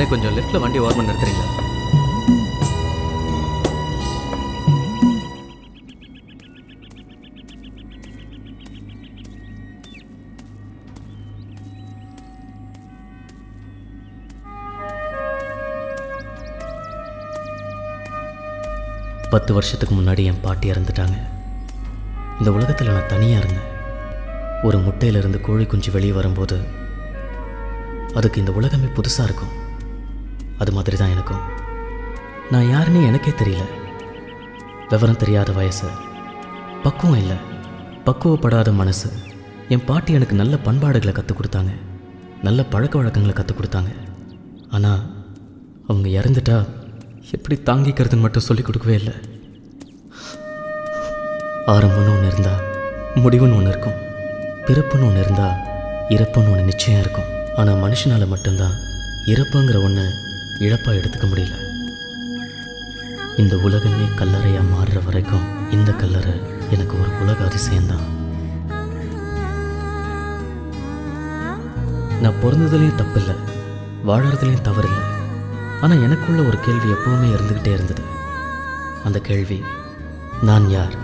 அண்ணே கொஞ்சம் லெஃப்ட்ல வண்டி ஓரமாக நிறுத்துறீங்களா பத்து வருஷத்துக்கு முன்னாடி என் பாட்டி இறந்துட்டாங்க இந்த உலகத்தில் நான் தனியாக இருந்தேன் ஒரு முட்டையிலிருந்து கோழி குஞ்சு வெளியே வரும்போது அதுக்கு இந்த உலகமே புதுசாக இருக்கும் அது மாதிரி தான் எனக்கும் நான் யாருன்னு எனக்கே தெரியல விவரம் தெரியாத வயசு பக்குவம் இல்லை பக்குவப்படாத மனசு என் பாட்டி எனக்கு நல்ல பண்பாடுகளை கற்றுக் கொடுத்தாங்க நல்ல பழக்க வழக்கங்களை கற்றுக் கொடுத்தாங்க ஆனால் அவங்க இறந்துட்டா எப்படி தாங்கிக்கிறதுன்னு மட்டும் சொல்லிக் கொடுக்கவே இல்லை ஆரம்பம்னு ஒன்று இருந்தால் முடிவுன்னு ஒன்று இருக்கும் பிறப்புன்னு ஒன்று இருந்தால் இறப்புன்னு ஒன்று நிச்சயம் இருக்கும் ஆனால் மனுஷனால் மட்டும்தான் இறப்புங்கிற ஒன்று இழப்பாக எடுத்துக்க முடியல இந்த உலகமே கல்லறையாக மாறுற வரைக்கும் இந்த கல்லறை எனக்கு ஒரு உலக அதிசயம்தான் நான் பிறந்ததுலேயும் தப்பில்லை வாழறதுலேயும் தவறில்லை ஆனால் எனக்குள்ள ஒரு கேள்வி எப்பவுமே இருந்துக்கிட்டே இருந்தது அந்த கேள்வி நான் யார்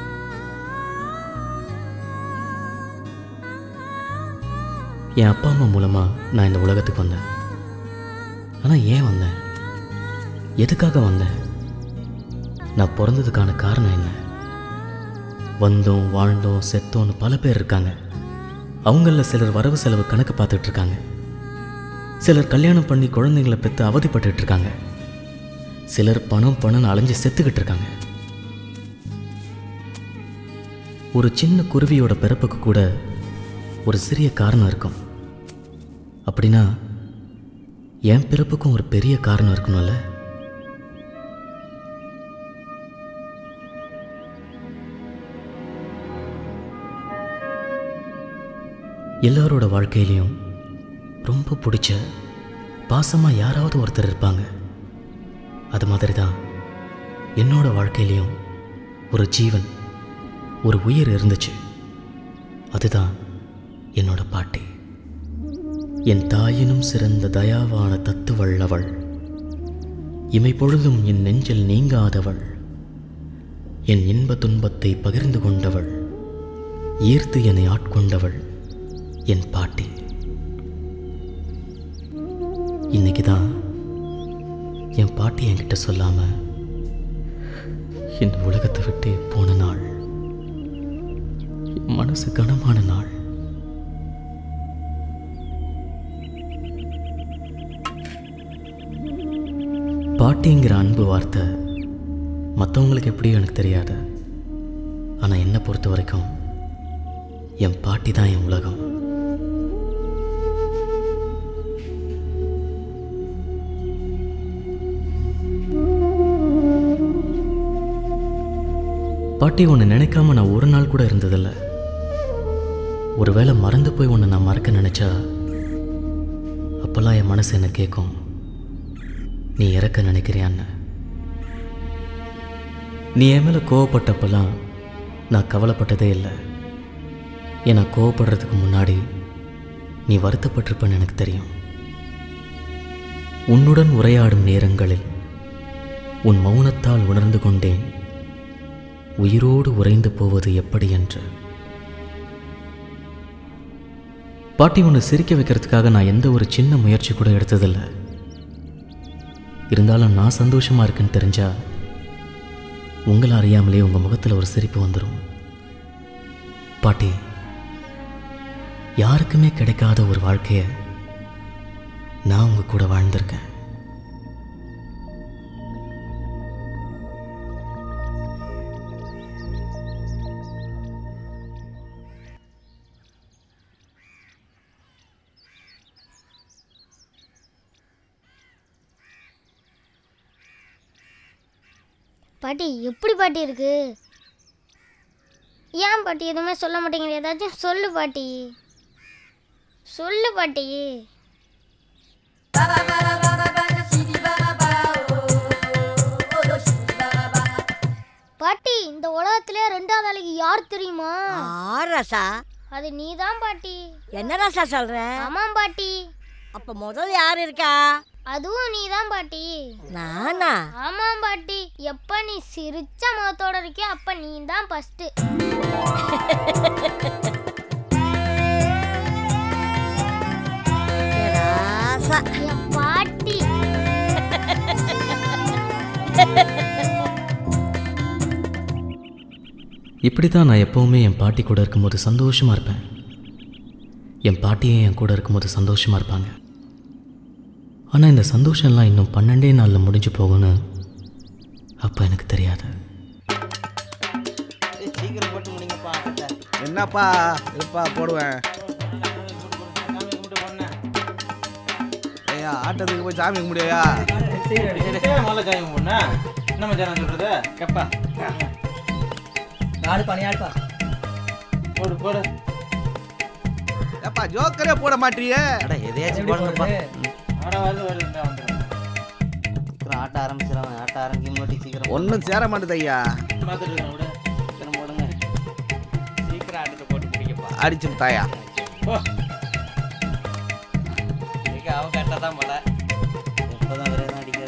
என் அப்பா அம்மா மூலமாக நான் இந்த உலகத்துக்கு வந்தேன் ஆனால் ஏன் வந்தேன் எதுக்காக வந்தேன் நான் பிறந்ததுக்கான காரணம் என்ன வந்தோம் வாழ்ந்தோம் செத்தோன்னு பல பேர் இருக்காங்க அவங்களில் சிலர் வரவு செலவு கணக்கு பார்த்துட்டு இருக்காங்க சிலர் கல்யாணம் பண்ணி குழந்தைங்களை பெற்று அவதிப்பட்டுட்டு இருக்காங்க சிலர் பணம் பணம்னு அலைஞ்சு செத்துக்கிட்டு இருக்காங்க ஒரு சின்ன குருவியோட பிறப்புக்கு கூட ஒரு சிறிய காரணம் இருக்கும் அப்படின்னா என் பிறப்புக்கும் ஒரு பெரிய காரணம் இருக்கணும்ல எல்லாரோட வாழ்க்கையிலையும் ரொம்ப பிடிச்ச பாசமாக யாராவது ஒருத்தர் இருப்பாங்க அது மாதிரி தான் என்னோட வாழ்க்கையிலையும் ஒரு ஜீவன் ஒரு உயிர் இருந்துச்சு அதுதான் என்னோட பாட்டி என் தாயினும் சிறந்த தயாவான தத்துவள் அவள் இமை பொழுதும் என் நெஞ்சில் நீங்காதவள் என் இன்ப துன்பத்தை பகிர்ந்து கொண்டவள் ஈர்த்து என்னை ஆட்கொண்டவள் என் பாட்டி இன்னைக்கு தான் என் பாட்டி என்கிட்ட சொல்லாம இந்த உலகத்தை விட்டு போன நாள் என் மனசு கனமான நாள் பாட்டிங்கிற அன்பு வார்த்தை மற்றவங்களுக்கு எப்படியும் எனக்கு தெரியாது ஆனால் என்னை பொறுத்த வரைக்கும் என் பாட்டி தான் என் உலகம் பாட்டி உன்னை நினைக்காம நான் ஒரு நாள் கூட இருந்ததில்ல ஒருவேளை மறந்து போய் உன்னை நான் மறக்க நினைச்சா அப்போல்லாம் என் மனசு என்ன கேட்கும் நீ இறக்க நினைக்கிறியான்னு நீ என் மேலே கோவப்பட்டப்பெல்லாம் நான் கவலைப்பட்டதே இல்லை ஏன்னா கோவப்படுறதுக்கு முன்னாடி நீ வருத்தப்பட்டிருப்பன்னு எனக்கு தெரியும் உன்னுடன் உரையாடும் நேரங்களில் உன் மௌனத்தால் உணர்ந்து கொண்டேன் உயிரோடு உறைந்து போவது எப்படி என்று பாட்டி உன்னை சிரிக்க வைக்கிறதுக்காக நான் எந்த ஒரு சின்ன முயற்சி கூட எடுத்ததில்ல இருந்தாலும் நான் சந்தோஷமா இருக்குன்னு தெரிஞ்சா உங்களை அறியாமலே உங்க முகத்தில் ஒரு சிரிப்பு வந்துடும் பாட்டி யாருக்குமே கிடைக்காத ஒரு வாழ்க்கைய நான் உங்க கூட வாழ்ந்திருக்கேன் பாட்டி எப்படி பாட்டி இருக்கு ஏன் பாட்டி எதுவுமே சொல்ல மாட்டேங்கிற ஏதாச்சும் சொல்லு பாட்டி சொல்லு பாட்டி பாட்டி இந்த உலகத்திலே ரெண்டாவது ஆளுக்கு யார் தெரியுமா ஆ ராசா அது நீதான் பாட்டி என்ன ராசா சொல்ற ஆமாம் பாட்டி அப்ப முதல் யார் இருக்கா அதுவும் நீ தான் பாட்டி நானா ஆமாம் பாட்டி எப்ப நீ சிரிச்ச முகத்தோட இருக்கியோ அப்ப நீ தான் ஃபர்ஸ்ட் ராசா என் பாட்டி இப்படி தான் நான் எப்போவுமே என் பாட்டி கூட இருக்கும்போது சந்தோஷமாக இருப்பேன் என் பாட்டியே என் கூட இருக்கும்போது சந்தோஷமாக இருப்பாங்க ஆனால் இந்த சந்தோஷம்லாம் இன்னும் பன்னெண்டே நாளில் முடிஞ்சு போகும்னு அப்போ எனக்கு தெரியாது சீக்கிரம் போட்டு முடிங்கப்பா ஆட்டத்தை. என்னப்பா இருப்பா போடுவேன் ஐயா ஆட்டத்துக்கு போய் சாமி கும்பிடியா சீக்கிரம் முதல்ல ஜாயின் பண்ணா என்ன மச்சான் நான் சொல்றது கப்பா நாலு பணியாடுப்பா போடு போடு ஏப்பா ஜோக்கரே போட மாட்டியே அட எதையாச்சும் போடுங்கப்பா ஆட வருது வருது இந்தா வந்துடும் சீக்கிரம் ஆட்ட ஆரம்பிச்சிடலாம் ஆட்ட ஆரம்பிக்க முன்னாடி சீக்கிரம் ஒன்றும் சேர மாட்டேது ஐயா பார்த்துட்டு இருக்கேன் விட சீக்கிரம் போடுங்க சீக்கிரம் ஆட்டத்தை போட்டு பிடிக்கப்பா அடிச்சு தாயா போ இன்னைக்கு அவ கரெக்டாக தான் போல எப்போதான் விரைவு தான் அடிக்கிறது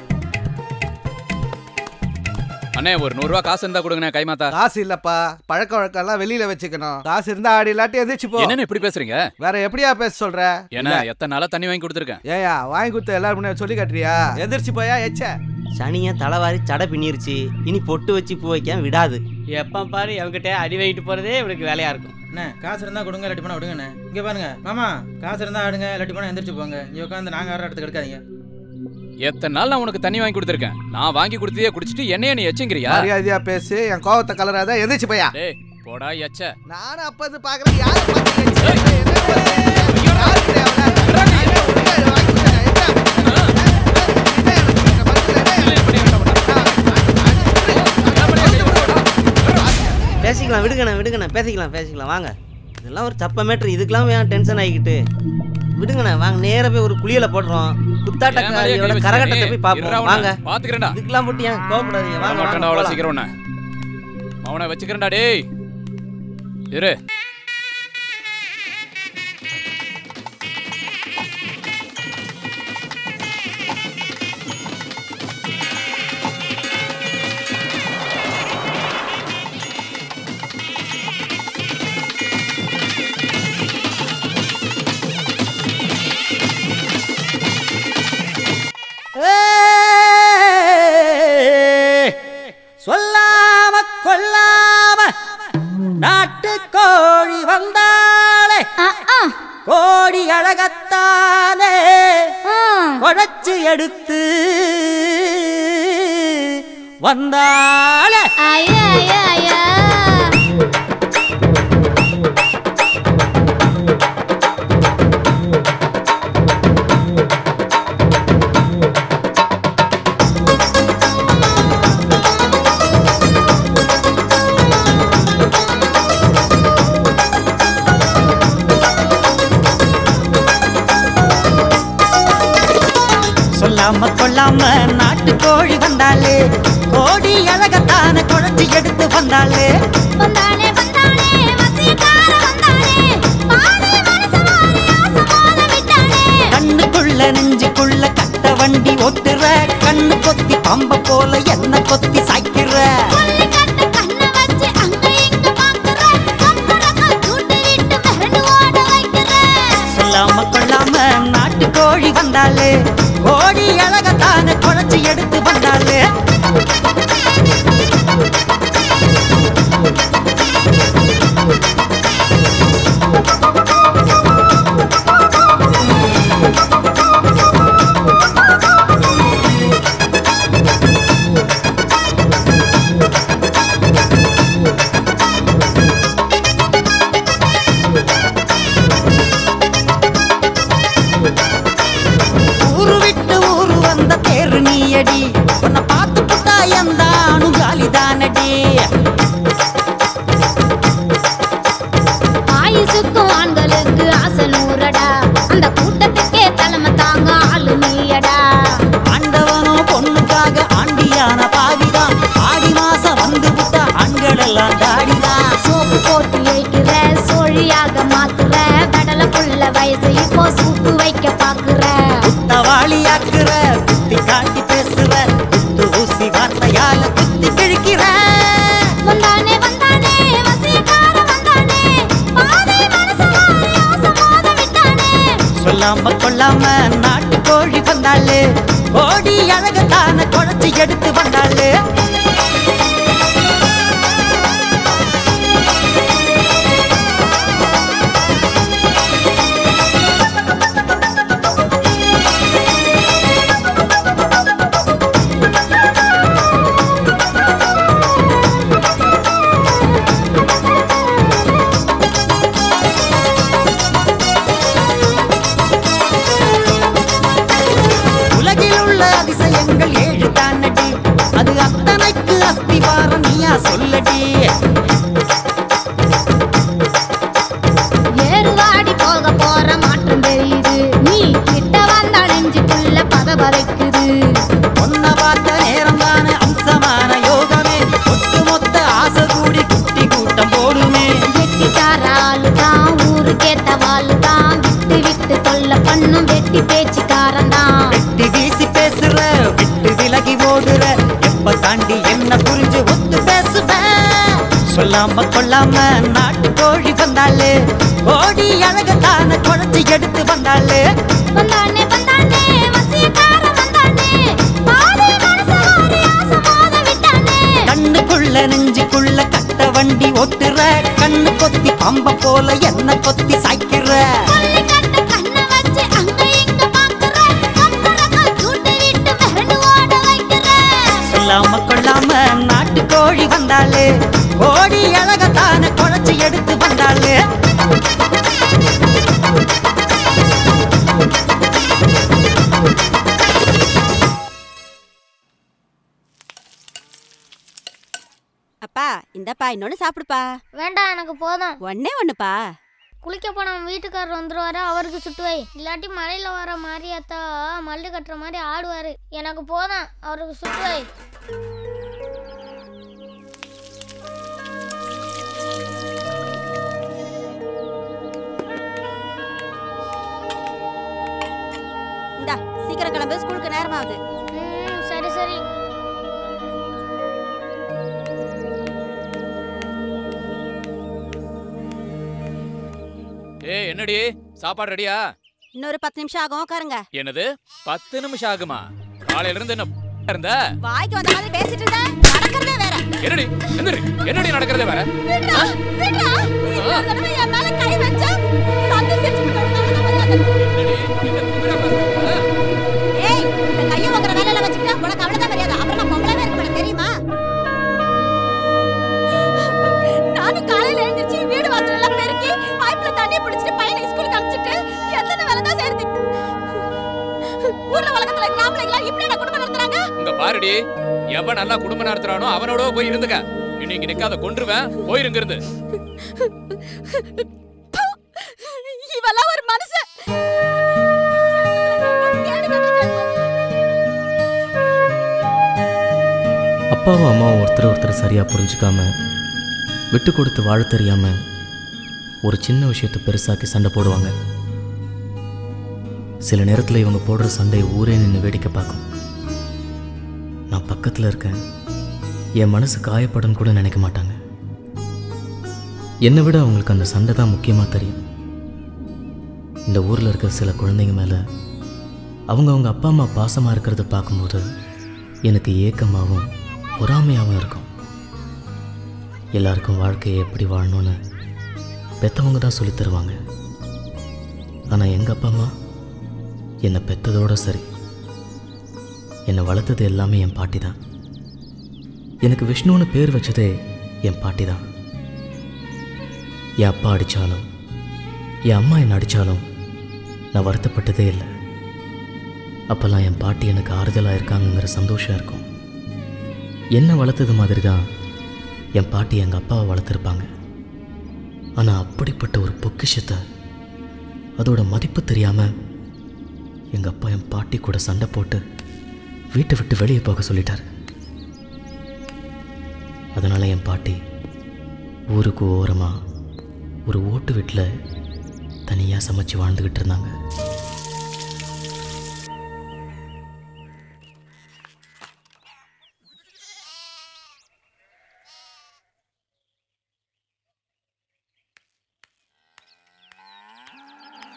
அண்ணே ஒரு நூறுரூவா காசு இருந்தா கொடுங்கண்ணே கைமாத்தா காசு இல்லப்பா பழக்க வழக்கம்லாம் வெளியில வச்சுக்கணும் காசு இருந்தா ஆடி இல்லாட்டி எந்திரிச்சு போ என்னண்ணே இப்படி பேசுறீங்க வேற எப்படியா பேச சொல்ற ஏன்னா எத்தனை நாளா தண்ணி வாங்கி கொடுத்துருக்கேன் ஏயா வாங்கி கொடுத்த எல்லாரும் முன்னாடி சொல்லி காட்டுறியா எந்திரிச்சு போயா எச்ச சனியை தலைவாரி சடை பின்னிருச்சு இனி பொட்டு வச்சு பூ வைக்க விடாது எப்போ பாரு அவங்ககிட்ட அடி வாங்கிட்டு போறதே இவனுக்கு வேலையா இருக்கும் அண்ணே காசு இருந்தா கொடுங்க இல்லாட்டி போனா விடுங்கண்ணே இங்க பாருங்க மாமா காசு இருந்தா ஆடுங்க இல்லாட்டி போனா எந்திரிச்சு போங்க இங்க உட்காந்து நாங்க ஆடுற இடத்துக்கு எடுக்காதீங்க எத்தனை நாள் நான் உனக்கு தண்ணி வாங்கி கொடுத்துருக்கேன் நான் வாங்கி கொடுத்ததே குடிச்சிட்டு என்னைய நீ எச்சங்கிறியா மரியாதையா பேசு என் கோவத்தை கலராத எந்திரிச்சு போயா டேய் போடா எச்ச நானும் அப்ப இருந்து பாக்குறேன் யாரை பார்த்து எச்ச? என்ன பேசுற? யாரு கிடையாது அவன? நான் என்ன உனக்கு வாங்கி கொடுத்தேன்? என்ன? என்ன எனக்கு இந்த மனுஷன் என்ன? பேசிக்கலாம் விடுங்கண்ணே விடுங்கண்ணே பேசிக்கலாம் பேசிக்கலாம் வாங்க இதெல்லாம் ஒரு சப்ப மேட்ரு இதுக்கெல்லாம் ஏன் டென்ஷன் ஆகிக்கிட்டு விடுங்கண்ணே வாங்க நேரா போய் ஒரு குளியல போடுறோம் குத்தாட்டக்காரியோட கரகட்டத்தை போய் பார்ப்போம் வாங்க பாத்துக்கிறேன்டா இதுக்கெல்லாம் போட்டு ஏன் கோவப்படாதீங்க வாங்க வாங்க மாட்டேன்டா அவ்வளோ போலாம். சீக்கிரம் உன்னை அவனை வச்சுக்கிறேன்டா டேய் இரு சொல்லாம கொல்லாம நாட்டு கோழி வந்தாளே கோடி அழகத்தானே குழைச்சு எடுத்து வந்தாளே ஐயா ஐயா ஐயா சொல்லாம கொள்ளாம நாட்டு கோழி வந்தாளே கோடி அழகத்தான குழைச்சு எடுத்து வந்தாளே வந்தானே வந்தானே வசியக்கார வந்தானே பாதி மனசமாரி ஆசமான விட்டானே கண்ணுக்குள்ள நெஞ்சுக்குள்ள கட்ட வண்டி ஓட்டுற கண்ணு கொத்தி பம்ப போல என்ன கொத்தி சாய்க்கிற கொல்லி கட்ட கண்ணை வச்சு அங்க இங்க பாக்குற கம்பளக்க தூட்டி விட்டு மிரண்டு ஓட வைக்கிற சொல்லாம கொள்ளாம நாட்டு கோழி வந்தாளே கோடி அழகத்தான குழைச்சு எடுத்து வந்தாளே ஊரு விட்டு ஊரு வந்த தேரு நீயடி உன்னை பார்த்து புட்டா எந்த அணு காலிதானடி பலியாக்குற குத்தி காட்டி பேசுற குத்து ஊசி வார்த்தையால குத்தி கிழிக்கிற வந்தானே வந்தானே வசியக்கார வந்தானே பாதை மனசு மாறி ஆசை மோத விட்டானே சொல்லாம கொள்ளாம நாட்டு கோழி வந்தாளு கோடி அழகத்தான குழச்சி எடுத்து வந்தாளு உலகில் உள்ள அதிசயங்கள் ஏழு தானடி அது அத்தனைக்கு அஸ்திவாரம் நீயா சொல்லடி ஏறுவாடி போக போற மாற்றம் தெரியுது நீ கிட்ட வந்தா நெஞ்சுக்குள்ள பதபதைக்குது ஒன்ன பார்த்த நேரம் தானே அம்சமான யோகமே ஒட்டு மொத்த ஆசை கூடி குட்டி கூட்டம் போடுமே வெட்டிக்கார ஆளு தான் ஊருக்கேத்த வாளு தான் விட்டு விட்டு தொல்ல பண்ணும் வெட்டி பேச்சுக்காரன் தான் வெட்டி வீசி பேசுற விட்டு விலகி ஓடுற எப்ப தாண்டி என்ன புரிஞ்சு ஒத்து பேசுவ சொல்லாம கொள்ளாம நாட்டு கோழி வந்தாளு கோடி அழகத்தான குழச்சி எடுத்து வந்தாளு வந்தானே வந்தானே வசியக்கார வந்தானே பாதை மனசு மாறி ஆசை மோத விட்டானே கண்ணுக்குள்ள நெஞ்சுக்குள்ள கட்ட வண்டி ஓட்டுற கண்ணு கொத்தி பம்ப போல என்ன கொத்தி சாய்க்கிற கொள்ளை கட்ட கண்ணை வச்சு அங்க இங்க பாக்குற கம்பளக்க சூட்டு விட்டு மிரண்டு ஓட வைக்கிற சொல்லாம கொள்ளாம நாட்டு கோழி வந்தாளு கோடி அழகத்தான குழச்சி எடுத்து வந்தாளு அப்பா இந்தப்பா இன்னொன்னு சாப்பிடுப்பா வேண்டாம் எனக்கு போதும் ஒண்ணே ஒண்ணுப்பா குளிக்க போன வீட்டுக்காரர் வந்துருவாரு அவருக்கு சுட்டுவை இல்லாட்டி மலையில வர மாரியாத்தா மல்லு கட்டுற மாதிரி ஆடுவாரு எனக்கு போதும் அவருக்கு சுட்டுவை இந்தா சீக்கிரம் கிளம்பு ஸ்கூலுக்கு நேரமாகுது ம் சரி சரி ஏய் என்னடி சாப்பாடு ரெடியா இன்னொரு பத்து நிமிஷம் ஆகும் உட்காருங்க என்னது பத்து நிமிஷம் ஆகுமா காலையில இருந்து என்ன இருந்த வாய்க்கு வந்த மாதிரி பேசிட்டு இருந்தா நடக்கிறதே வேற என்னடி என்னடி என்னடி நடக்கிறதே வேற விட்றா விட்றா இன்னொரு தடவை என் மேல கை வச்சா சந்து சிரிச்சு விட்டு ஏய் இந்த கையை வாங்குற வேலையில வச்சுக்கிட்டா உனக்கு அவ்வளவுதான் மரியாதை அப்புறம் நான் பொம்பளவே இருக்க மாட்டேன் தெரியுமா நானும் காலையில எழுந்திருச்சு வீடு வாசல் எல்லாம் பெருக்கி பைப்ல தண்ணி பிடிச்சிட்டு பையனை ஸ்கூலுக்கு அனுப்பிச்சிட்டு எத்தனை வேலை தான் செய்யறது ஊர்ல உலகத்துல கிராமங்களா இப்படி என்ன குடும்பம் நடத்துறாங்க இங்க பாருடி எவன் நல்லா குடும்பம் நடத்துறானோ அவனோட போய் இருந்துக்க இன்னும் இங்க நிக்காத கொன்றுவேன் போயிருங்க இருந்து இவெல்லாம் ஒரு மனுஷன் அப்பாவும் அம்மாவும் ஒருத்தர் ஒருத்தர் சரியாக புரிஞ்சுக்காம விட்டு கொடுத்து வாழ தெரியாம ஒரு சின்ன விஷயத்தை பெருசாக்கி சண்டை போடுவாங்க சில நேரத்தில் இவங்க போடுற சண்டையை ஊரே நின்று வேடிக்கை பார்க்கும் நான் பக்கத்தில் இருக்கேன் என் மனசு காயப்படும் கூட நினைக்க மாட்டாங்க என்னை விட அவங்களுக்கு அந்த சண்டை தான் முக்கியமாக தெரியும் இந்த ஊரில் இருக்கிற சில குழந்தைங்க மேலே அவங்க அவங்க அப்பா அம்மா பாசமாக இருக்கிறத பார்க்கும்போது எனக்கு ஏக்கமாகவும் பொறாமையாகவும் இருக்கும் எல்லாருக்கும் வாழ்க்கையை எப்படி வாழணும்னு பெற்றவங்க தான் சொல்லித் தருவாங்க ஆனால் எங்கள் அப்பா அம்மா என்னை பெற்றதோட சரி என்னை வளர்த்தது எல்லாமே என் பாட்டி தான் எனக்கு விஷ்ணுன்னு பேர் வச்சதே என் பாட்டி தான் என் அப்பா அடித்தாலும் என் அம்மா என்னை அடித்தாலும் நான் வருத்தப்பட்டதே இல்லை அப்போல்லாம் என் பாட்டி எனக்கு ஆறுதலாக இருக்காங்கங்கிற சந்தோஷம் இருக்கும் என்னை வளர்த்தது மாதிரி தான் என் பாட்டி எங்கள் அப்பாவை வளர்த்துருப்பாங்க ஆனால் அப்படிப்பட்ட ஒரு பொக்கிஷத்தை அதோட மதிப்பு தெரியாமல் எங்கள் அப்பா என் பாட்டி கூட சண்டை போட்டு வீட்டை விட்டு வெளியே போக சொல்லிட்டார் அதனால் என் பாட்டி ஊருக்கு ஓரமாக ஒரு ஓட்டு வீட்டில் தனியாக சமைச்சு வாழ்ந்துக்கிட்டு இருந்தாங்க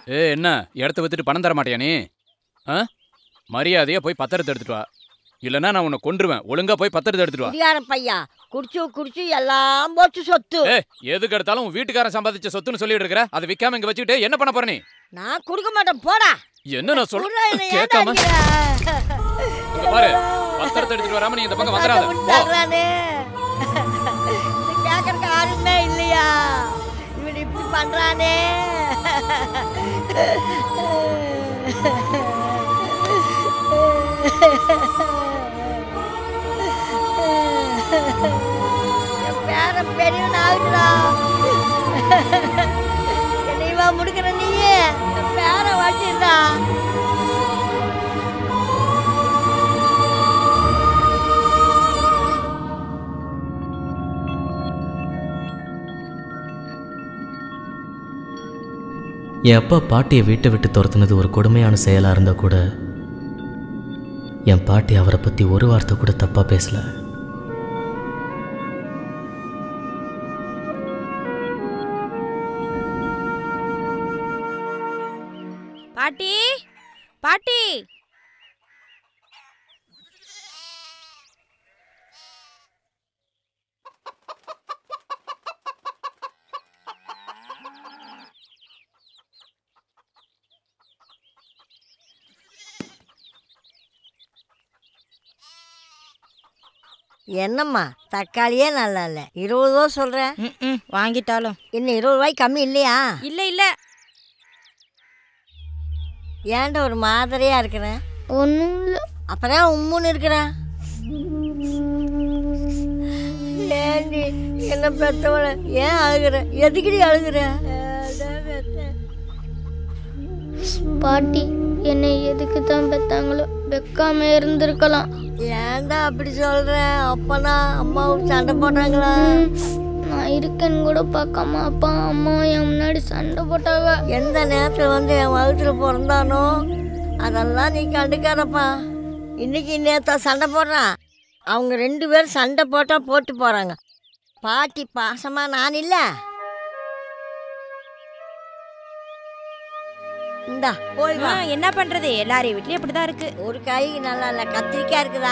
ஏ என்ன இடத்த வித்துட்டு பணம் தர மாட்டியா நீ ஆ மரியாதையா போய் பத்திரத்தை எடுத்துட்டு வா இல்லைன்னா நான் உன்னை கொன்றுவேன் ஒழுங்கா போய் பத்திரத்தை எடுத்துட்டு வா குடியார பையா குடிச்சு குடிச்சு எல்லாம் போச்சு சொத்து ஏ எதுக்கு எடுத்தாலும் உன் வீட்டுக்காரன் சம்பாதிச்ச சொத்துன்னு சொல்லிட்டு இருக்கிற அதை விக்காம இங்க வச்சுக்கிட்டு என்ன பண்ண போற நீ நான் கொடுக்க மாட்டேன் போடா என்ன நான் குர்ரா, சொல்றேன் என்னை ஏன்டா கேட்காம அடிக்கிற? இங்க பாரு பத்திரத்தை எடுத்துட்டு வராம நீ இந்த பக்கம் வந்துடாத கஷ்டப்பட்டு போ. தர்றானே. இது கேட்கறதுக்கு ஆளுமே இல்லையா இவன் இப்படி பண்றானே என் பேரன் பெரியவன் ஆகுதுடா என்னைவா முடிக்கிற நீயே என் பேரை வாட்டிடுறா என் அப்பா பாட்டியை வீட்டை விட்டு துரத்துனது ஒரு கொடுமையான செயலாக இருந்தால் கூட என் பாட்டி அவரை பற்றி ஒரு வார்த்தை கூட தப்பாக பேசல பாட்டி பாட்டி என்னம்மா தக்காளியே நல்லா இல்லை இருபது ரூபா சொல்கிறேன் ம் வாங்கிட்டாலும் இன்னும் இருபது ரூபாய்க்கு கம்மி இல்லையா இல்ல இல்ல ஏன்டா ஒரு மாதிரியா இருக்கிறேன் ஒன்றும் இல்லை அப்புறம் உம்முன்னு இருக்கிறேன் ஏண்டி என்ன பெத்தவள ஏன் அழுகுற எதுக்குடி அழுகுற அதான் பெத்தேன். பாட்டி என்னை எதுக்கு தான் பெத்தாங்களோ வைக்காம இருந்திருக்கலாம் ஏன்டா அப்படி சொல்ற அப்பனா அம்மாவும் சண்டை போட்டாங்களா நான் இருக்கேன்னு கூட பார்க்காம அப்பா அம்மா என் முன்னாடி சண்டை போட்டாங்க எந்த நேரத்தில் வந்து என் வகுத்துல பிறந்தானோ அதெல்லாம் நீ கண்டுக்காதப்பா இன்னைக்கு நேத்தா சண்டை போடுறான் அவங்க ரெண்டு பேரும் சண்டை போட்டால் போட்டு போகிறாங்க பாட்டி பாசமா நான் இல்லை இந்தா போய் வா ஆ, என்ன பண்றது எல்லாரையும் வீட்லயும் அப்படிதான் இருக்கு ஒரு கை நல்லா இல்லை கத்திரிக்காய் இருக்குதா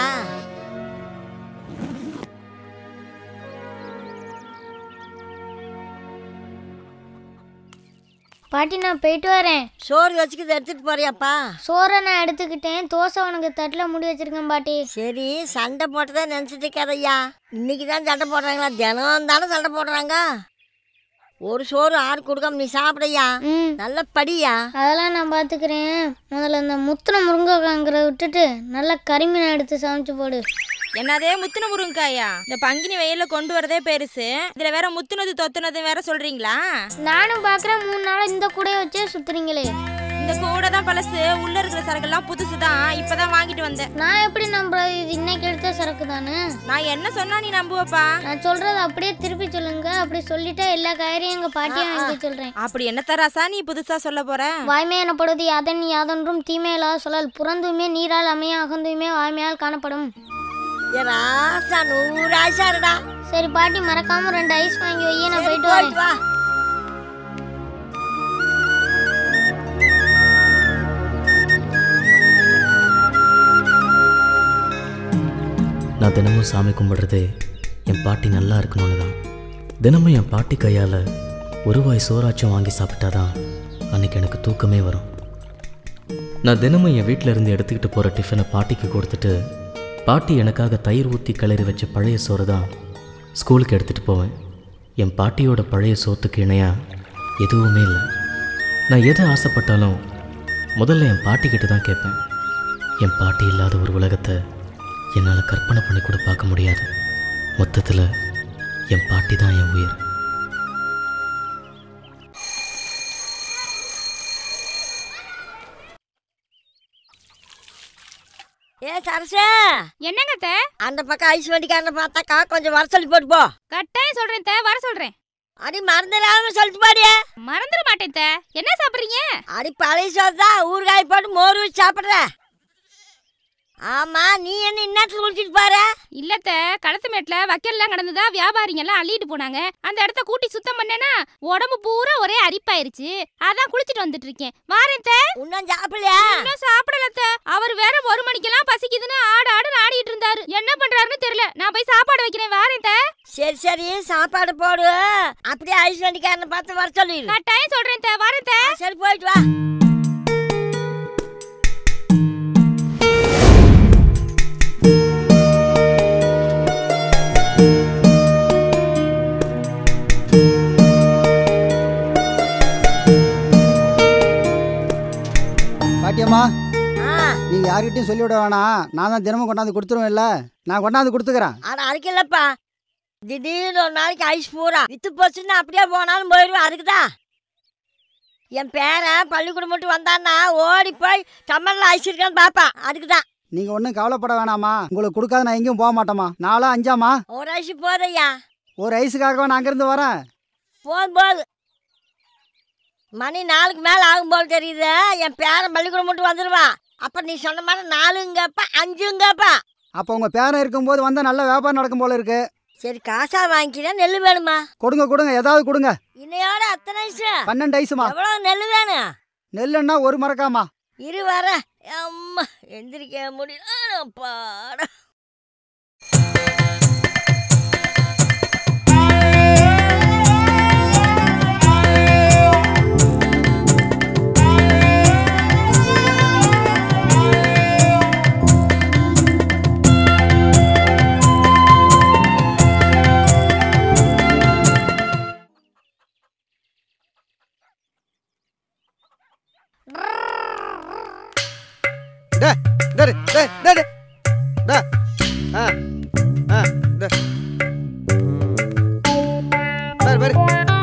பாட்டி நான் போயிட்டு வரேன் சோறு வச்சுக்கிது எடுத்துட்டு போறியாப்பா சோறை நான் எடுத்துக்கிட்டேன் தோசை உனக்கு தட்டில் முடி வச்சிருக்கேன் பாட்டி சரி சண்டை போட்டதா நினச்சிட்டு இருக்காதய்யா இன்னைக்கு தான் சண்டை போடுறாங்களா தினம் தானே சண்டை போடுறாங்க ஒரு சோறு ஆறு கொடுக்காம நீ சாப்பிடையா ம் நல்ல படியா அதெல்லாம் நான் பார்த்துக்கிறேன் முதல்ல இந்த முத்தின முருங்கைக்காங்கிறத விட்டுட்டு நல்லா கறிமீனை எடுத்து சமைச்சு போடு என்னதே முத்துன முருங்காயா இந்த பங்கினி வெயில்ல கொண்டு வரதே பெருசு இதுல வேற முத்துனது தொத்துனது வேற சொல்றீங்களா நானும் பார்க்குறேன் மூணு நாள் இந்த கூடையை வச்சே சுத்துறீங்களே இந்த கூட தான் பழசு உள்ள இருக்கிற சரக்கெல்லாம் புதுசு தான் இப்பதான் வாங்கிட்டு வந்தேன் நான் எப்படி நம்புறது இது இன்னைக்கு எடுத்த சரக்கு தானே நான் என்ன சொன்னா நீ நம்புவப்பா நான் சொல்றது அப்படியே திருப்பி சொல்லுங்க அப்படி சொல்லிட்டா எல்லா காய்கறியும் எங்க பாட்டியை வாங்கி சொல்றேன் அப்படி என்ன தராசா நீ புதுசா சொல்ல போற வாய்மை எனப்படுவது யாதன் யாதொன்றும் தீமையிலா சொல்லல் புறந்துமே நீரால் அமைய அகந்துமே வாய்மையால் காணப்படும் ஏ ராசா நூறு ஆயிசாருடா சரி பாட்டி மறக்காம ரெண்டு ஐஸ் வாங்கி வையே நான் சரி, போயிட்டு வரேன் போயிட்டு வா நான் தினமும் சாமி கும்பிடுறதே என் பாட்டி நல்லா இருக்கணும்னு தான் தினமும் என் பாட்டி கையால் ஒரு வாய் சோறாச்சும் வாங்கி சாப்பிட்டாதான் அன்னைக்கு எனக்கு தூக்கமே வரும் நான் தினமும் என் வீட்டில் இருந்து எடுத்துக்கிட்டு போகிற டிஃபனை பாட்டிக்கு கொடுத்துட்டு பாட்டி எனக்காக தயிர் ஊற்றி கிளறி வச்ச பழைய சோறு தான் ஸ்கூலுக்கு எடுத்துகிட்டு போவேன் என் பாட்டியோட பழைய சோத்துக்கு இணையாக எதுவுமே இல்லை நான் எது ஆசைப்பட்டாலும் முதல்ல என் பாட்டிக்கிட்ட தான் கேட்பேன் என் பாட்டி இல்லாத ஒரு உலகத்தை என்னால் கற்பனை பண்ணி கூட பார்க்க முடியாது மொத்தத்தில் என் பாட்டி தான் என் உயிர் ஏ சரசே என்னங்க தே அந்த பக்கம் ஐஸ் வண்டிக்காரனை பார்த்தாக்கா கொஞ்சம் வர சொல்லி போட்டு போ கட்டாயம் சொல்றேன் தே வர சொல்றேன் அடி மறந்துடாம சொல்லிட்டு பாடியே மறந்துட மாட்டேன் தே என்ன சாப்பிடுறீங்க அடி பழைய சோறு தான் ஊறுகாய் போட்டு மோர் வச்சு சாப்பிட்ற ஆமா நீ என்ன இந்நேரத்துல குளிச்சிட்டு பாரு இல்லத்த களத்து மேட்ல வக்கல்லாம் கடந்துதா வியாபாரிங்க எல்லாம் அள்ளிட்டு போனாங்க அந்த இடத்த கூட்டி சுத்தம் பண்ணேனா உடம்பு பூரா ஒரே அரிப்பாயிருச்சு அதான் குளிச்சிட்டு வந்துட்டு இருக்கேன் வாரேன் தே இன்னும் சாப்பிடலையா இன்னும் சாப்பிடலத்த அவர் வேற ஒரு மணிக்கெல்லாம் பசிக்குதுன்னு ஆடு ஆடு ஆடிட்டு இருந்தாரு என்ன பண்றாருன்னு தெரியல நான் போய் சாப்பாடு வைக்கிறேன் வாரேன் தே சரி சரி சாப்பாடு போடு அப்படியே ஐஸ் வண்டிக்காரனை பார்த்து வர சொல்லிடு கட்டாயம் சொல்றேன் தே வாரேன் தே சரி போயிட்டு வா பாட்டியம்மா ஆ நீங்க யார்கிட்டயும் சொல்லிவிட வேணாம் நான் தான் தினமும் கொண்டாந்து கொடுத்துருவேன்ல நான் கொண்டாந்து கொடுத்துக்கிறேன் ஆனா அதுக்கு இல்லப்பா திடீர்னு ஒரு நாளைக்கு ஐஸ் பூரா வித்து போச்சுன்னா அப்படியே போனாலும் போயிடுவேன் அதுக்குதான் என் பேரன் பள்ளிக்கூடம் மட்டும் வந்தான்னா ஓடி போய் டம்மல்ல ஐஸ் இருக்கான்னு பாப்பான் அதுக்கு தான் நீங்க ஒன்றும் கவலைப்பட வேணாமா உங்களுக்கு கொடுக்காத நான் எங்கேயும் போக மாட்டேமா நாளா அஞ்சாமா ஒரு ஐஸ் போதையா ஒரு ஐஸுக்காகவா நான் அங்கேருந்து வரேன் போதும் போது மணி நாலுக்கு மேலே ஆகும் போல் தெரியுது என் பேரன் பள்ளிக்கூடம் மட்டும் வந்துடுவான் அப்போ நீ சொன்ன மாதிரி நாலுங்கப்பா அஞ்சுங்கப்பா அப்போ உங்க பேரன் இருக்கும்போது வந்தா நல்ல வியாபாரம் நடக்கும் போல இருக்கு சரி காசா வாங்கிக்கிறேன் நெல் வேணுமா கொடுங்க கொடுங்க ஏதாவது கொடுங்க இன்னையோட அத்தனை ஐஸ் பன்னெண்டு ஐஸுமா எவ்வளோ நெல் வேணும் நெல்லுன்னா ஒரு மரக்காமா இரு வர அம்மா எந்திரிக்க முடியல பாட டே டே டே டே டே டே ஆ ஆ டே பாரு பாரு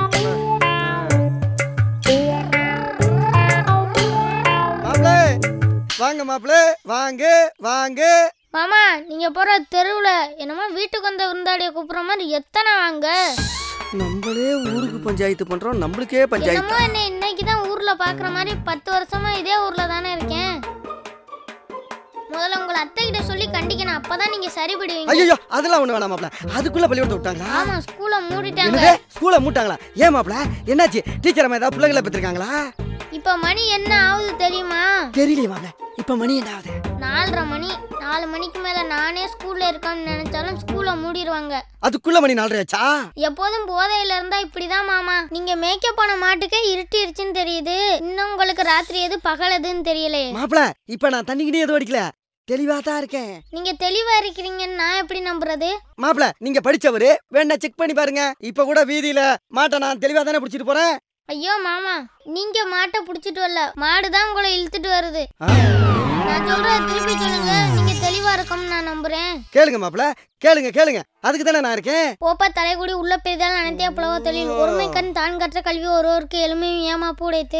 மாப்பிளே வாங்க மாப்பிளே வாங்க வாங்க மாமா நீங்க போற தெருவுல என்னமோ வீட்டுக்கு வந்த விருந்தாளிய கூப்பிடுற மாதிரி எத்தனை வாங்க நம்மளே ஊருக்கு பஞ்சாயத்து பண்றோம் நம்மளுக்கே பஞ்சாயத்து என்னமோ என்ன இன்னைக்கு தான் ஊர்ல பாக்குற மாதிரி பத்து வருஷமா இதே ஊர்ல தானே இருக்கேன் முதல்ல உங்களை அத்தை கிட்ட சொல்லி கண்டிக்கணும் அப்பதான் நீங்க சரிபடுவீங்க ஐயோ அதெல்லாம் ஒண்ணு வேணாம் மாப்பிள அதுக்குள்ள பள்ளிக்கூடத்தை விட்டாங்களா ஆமா ஸ்கூலை மூடிட்டாங்க என்னது ஸ்கூலை மூட்டாங்களா ஏன் மாப்பிள என்னாச்சு டீச்சர் அம்மா ஏதாவது பிள்ளைகளை பெற்றிருக்காங்களா இப்ப மணி என்ன ஆகுது தெரியுமா தெரியலையே மாப்பிள இப்ப மணி என்ன ஆகுது நாலரை மணி நாலு மணிக்கு மேல நானே ஸ்கூல்ல இருக்கேன்னு நினைச்சாலும் ஸ்கூலை மூடிடுவாங்க அதுக்குள்ள மணி நாலரை ஆச்சா எப்போதும் போதையில இருந்தா இப்படிதான் மாமா நீங்க மேக்கப் பண்ண மாட்டுக்கே இருட்டிருச்சுன்னு தெரியுது இன்னும் உங்களுக்கு ராத்திரி எது பகல் எதுன்னு தெரியலையே மாப்பிள இப்ப நான் தண்ணிக்கினே எதுவும் அடிக்கல தெளிவா தான் இருக்கேன் நீங்க தெளிவா இருக்கிறீங்கன்னு நான் எப்படி நம்புறது மாப்பிள நீங்க படிச்சவரு வேணா செக் பண்ணி பாருங்க இப்ப கூட வீதியில மாட்டை நான் தெளிவா தானே பிடிச்சிட்டு போறேன் ஐயோ மாமா நீங்க மாட்டை புடிச்சிட்டு வரல மாடு தான் உங்களை இழுத்துட்டு வருது ஆ? நான் சொல்றத திருப்பி சொல்லுங்க நீங்க தெளிவா இருக்கோம்னு நான் நம்புறேன் கேளுங்க மாப்பிள கேளுங்க கேளுங்க அதுக்கு தானே நான் இருக்கேன் போப்பா தலைகுடி உள்ள பெரிதால் அனைத்தே புலவோ தொழில் ஒருமை கண் தான் கற்ற கல்வி ஒருவருக்கு எளிமையும் ஏமா பூடைத்து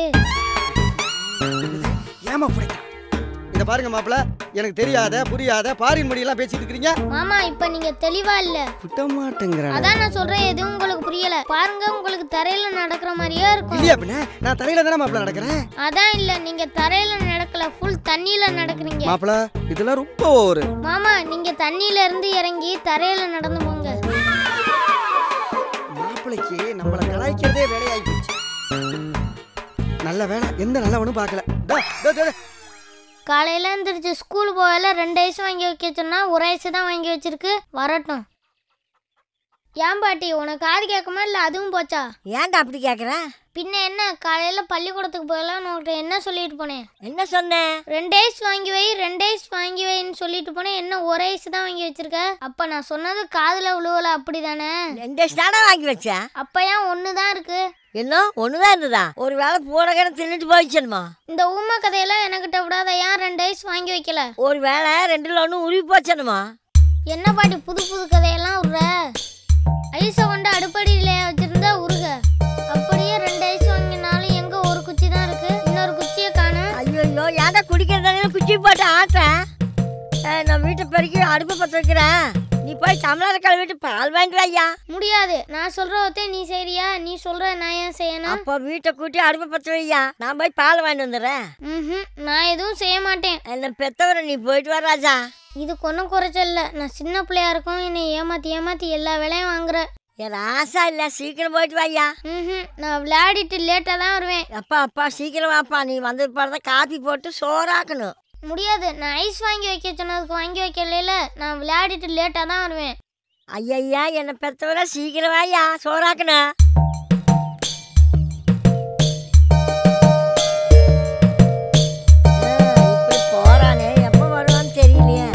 ஏமா பிடிக்கும் இத பாருங்க மாப்பிள எனக்கு தெரியாத புரியாத பாரின் மொழியெல்லாம் பேசிட்டு இருக்கிறீங்க மாமா இப்ப நீங்க தெளிவா இல்ல விட்ட மாட்டேங்கிறான் அதான் நான் சொல்றேன் எதுவும் உங்களுக்கு புரியல பாருங்க உங்களுக்கு தரையில நடக்கிற மாதிரியே இருக்கும் இல்லையா பின்ன நான் தலையில தானே மாப்பிள நடக்கிறேன் அதான் இல்ல நீங்க தரையில நடக்கல ஃபுல் தண்ணியில நடக்கிறீங்க மாப்பிள இதெல்லாம் ரொம்ப ஒரு மாமா நீங்க தண்ணியில இருந்து இறங்கி தரையில நடந்து போங்க மாப்பிளைக்கு நம்மள கலாய்க்கிறதே வேலையாகி போச்சு நல்ல வேலை எந்த நல்லவனும் பார்க்கல டா, டா, டா, டா. காலையில எந்திரிச்சு ஸ்கூல் போகல ரெண்டு ஐஸ் வாங்கி வைக்க சொன்னா ஒரு ஐஸ் தான் வாங்கி வச்சிருக்கு வரட்டும் ஏன் பாட்டி உனக்கு காது கேட்குமா இல்ல அதுவும் போச்சா ஏன்டா அப்படி கேட்குற பின்ன என்ன காலையில பள்ளிக்கூடத்துக்கு போகலாம் உன்கிட்ட என்ன சொல்லிட்டு போனேன் என்ன சொன்னேன் ரெண்டு ஐஸ் வாங்கி வை ரெண்டு ஐஸ் வாங்கி வைன்னு சொல்லிட்டு போனேன் என்ன ஒரு ஐஸ் தான் வாங்கி வச்சிருக்க அப்ப நான் சொன்னது காதுல விழுவல அப்படிதானே ரெண்டு ஐஸ் தானே வாங்கி வச்சேன் அப்ப ஏன் ஒன்று தான் இருக்கு என்ன ஒண்ணுதான் இருந்ததா ஒரு வேளை பூரகரை தின்னுட்டு போயிடுச்சுமா இந்த ஊமை கதையெல்லாம் எனக்கிட்ட விடாத ஏன் ரெண்டு ஐஸ் வாங்கி வைக்கல ஒரு வேளை ரெண்டுல ஒன்று உருவி போச்சனுமா என்ன பாட்டி புது புது கதையெல்லாம் விடுற ஐஸை கொண்டு அடுப்படியில வச்சிருந்தா உருக அப்படியே ரெண்டு ஐஸ் வாங்கினாலும் எங்க ஒரு குச்சி தான் இருக்கு இன்னொரு குச்சியை காணும் ஐயோ ஏன்டா குடிக்கிறதானே குச்சி போட்டு ஆட்டேன் ஏய், நான் வீட்டை பெருக்கி அடுப்பு பற்ற வைக்கிறேன் நீ போய் தமிழர் கழுவிட்டு பால் வாங்கிட்டு ஐயா முடியாது நான் சொல்ற ஒத்தே நீ செய்றியா நீ சொல்ற நான் ஏன் செய்யணும் அப்போ வீட்டை கூட்டி அடுப்பை பற்ற வையா நான் போய் பால் வாங்கிட்டு வந்துடுறேன் ம்ஹும், நான் எதுவும் செய்ய மாட்டேன் என்ன பெத்தவரை நீ போயிட்டு வா ராஜா இதுக்கு ஒன்றும் குறைச்சல் இல்லை நான் சின்ன பிள்ளையா இருக்கும் என்னை ஏமாத்தி ஏமாத்தி எல்லா வேலையும் வாங்குற என் ஆசா இல்ல சீக்கிரம் போயிட்டு வாயா ம்ஹும், நான் விளையாடிட்டு லேட்டாக தான் வருவேன் அப்பா அப்பா சீக்கிரம் வாப்பா நீ வந்து பாருங்க காப்பி போட்டு சோறாக்கணும் முடியாது நான் ஐஸ் வாங்கி வைக்க சொன்னதுக்கு வாங்கி வைக்கல நான் விளையாடிட்டு லேட்டாக தான் வருவேன் ஐயா என்னை பெத்தவரை சீக்கிரம் வாயா சோறாக்கணும் ஆ, இப்படி போறானே எப்போ வருவான்னு தெரியலையே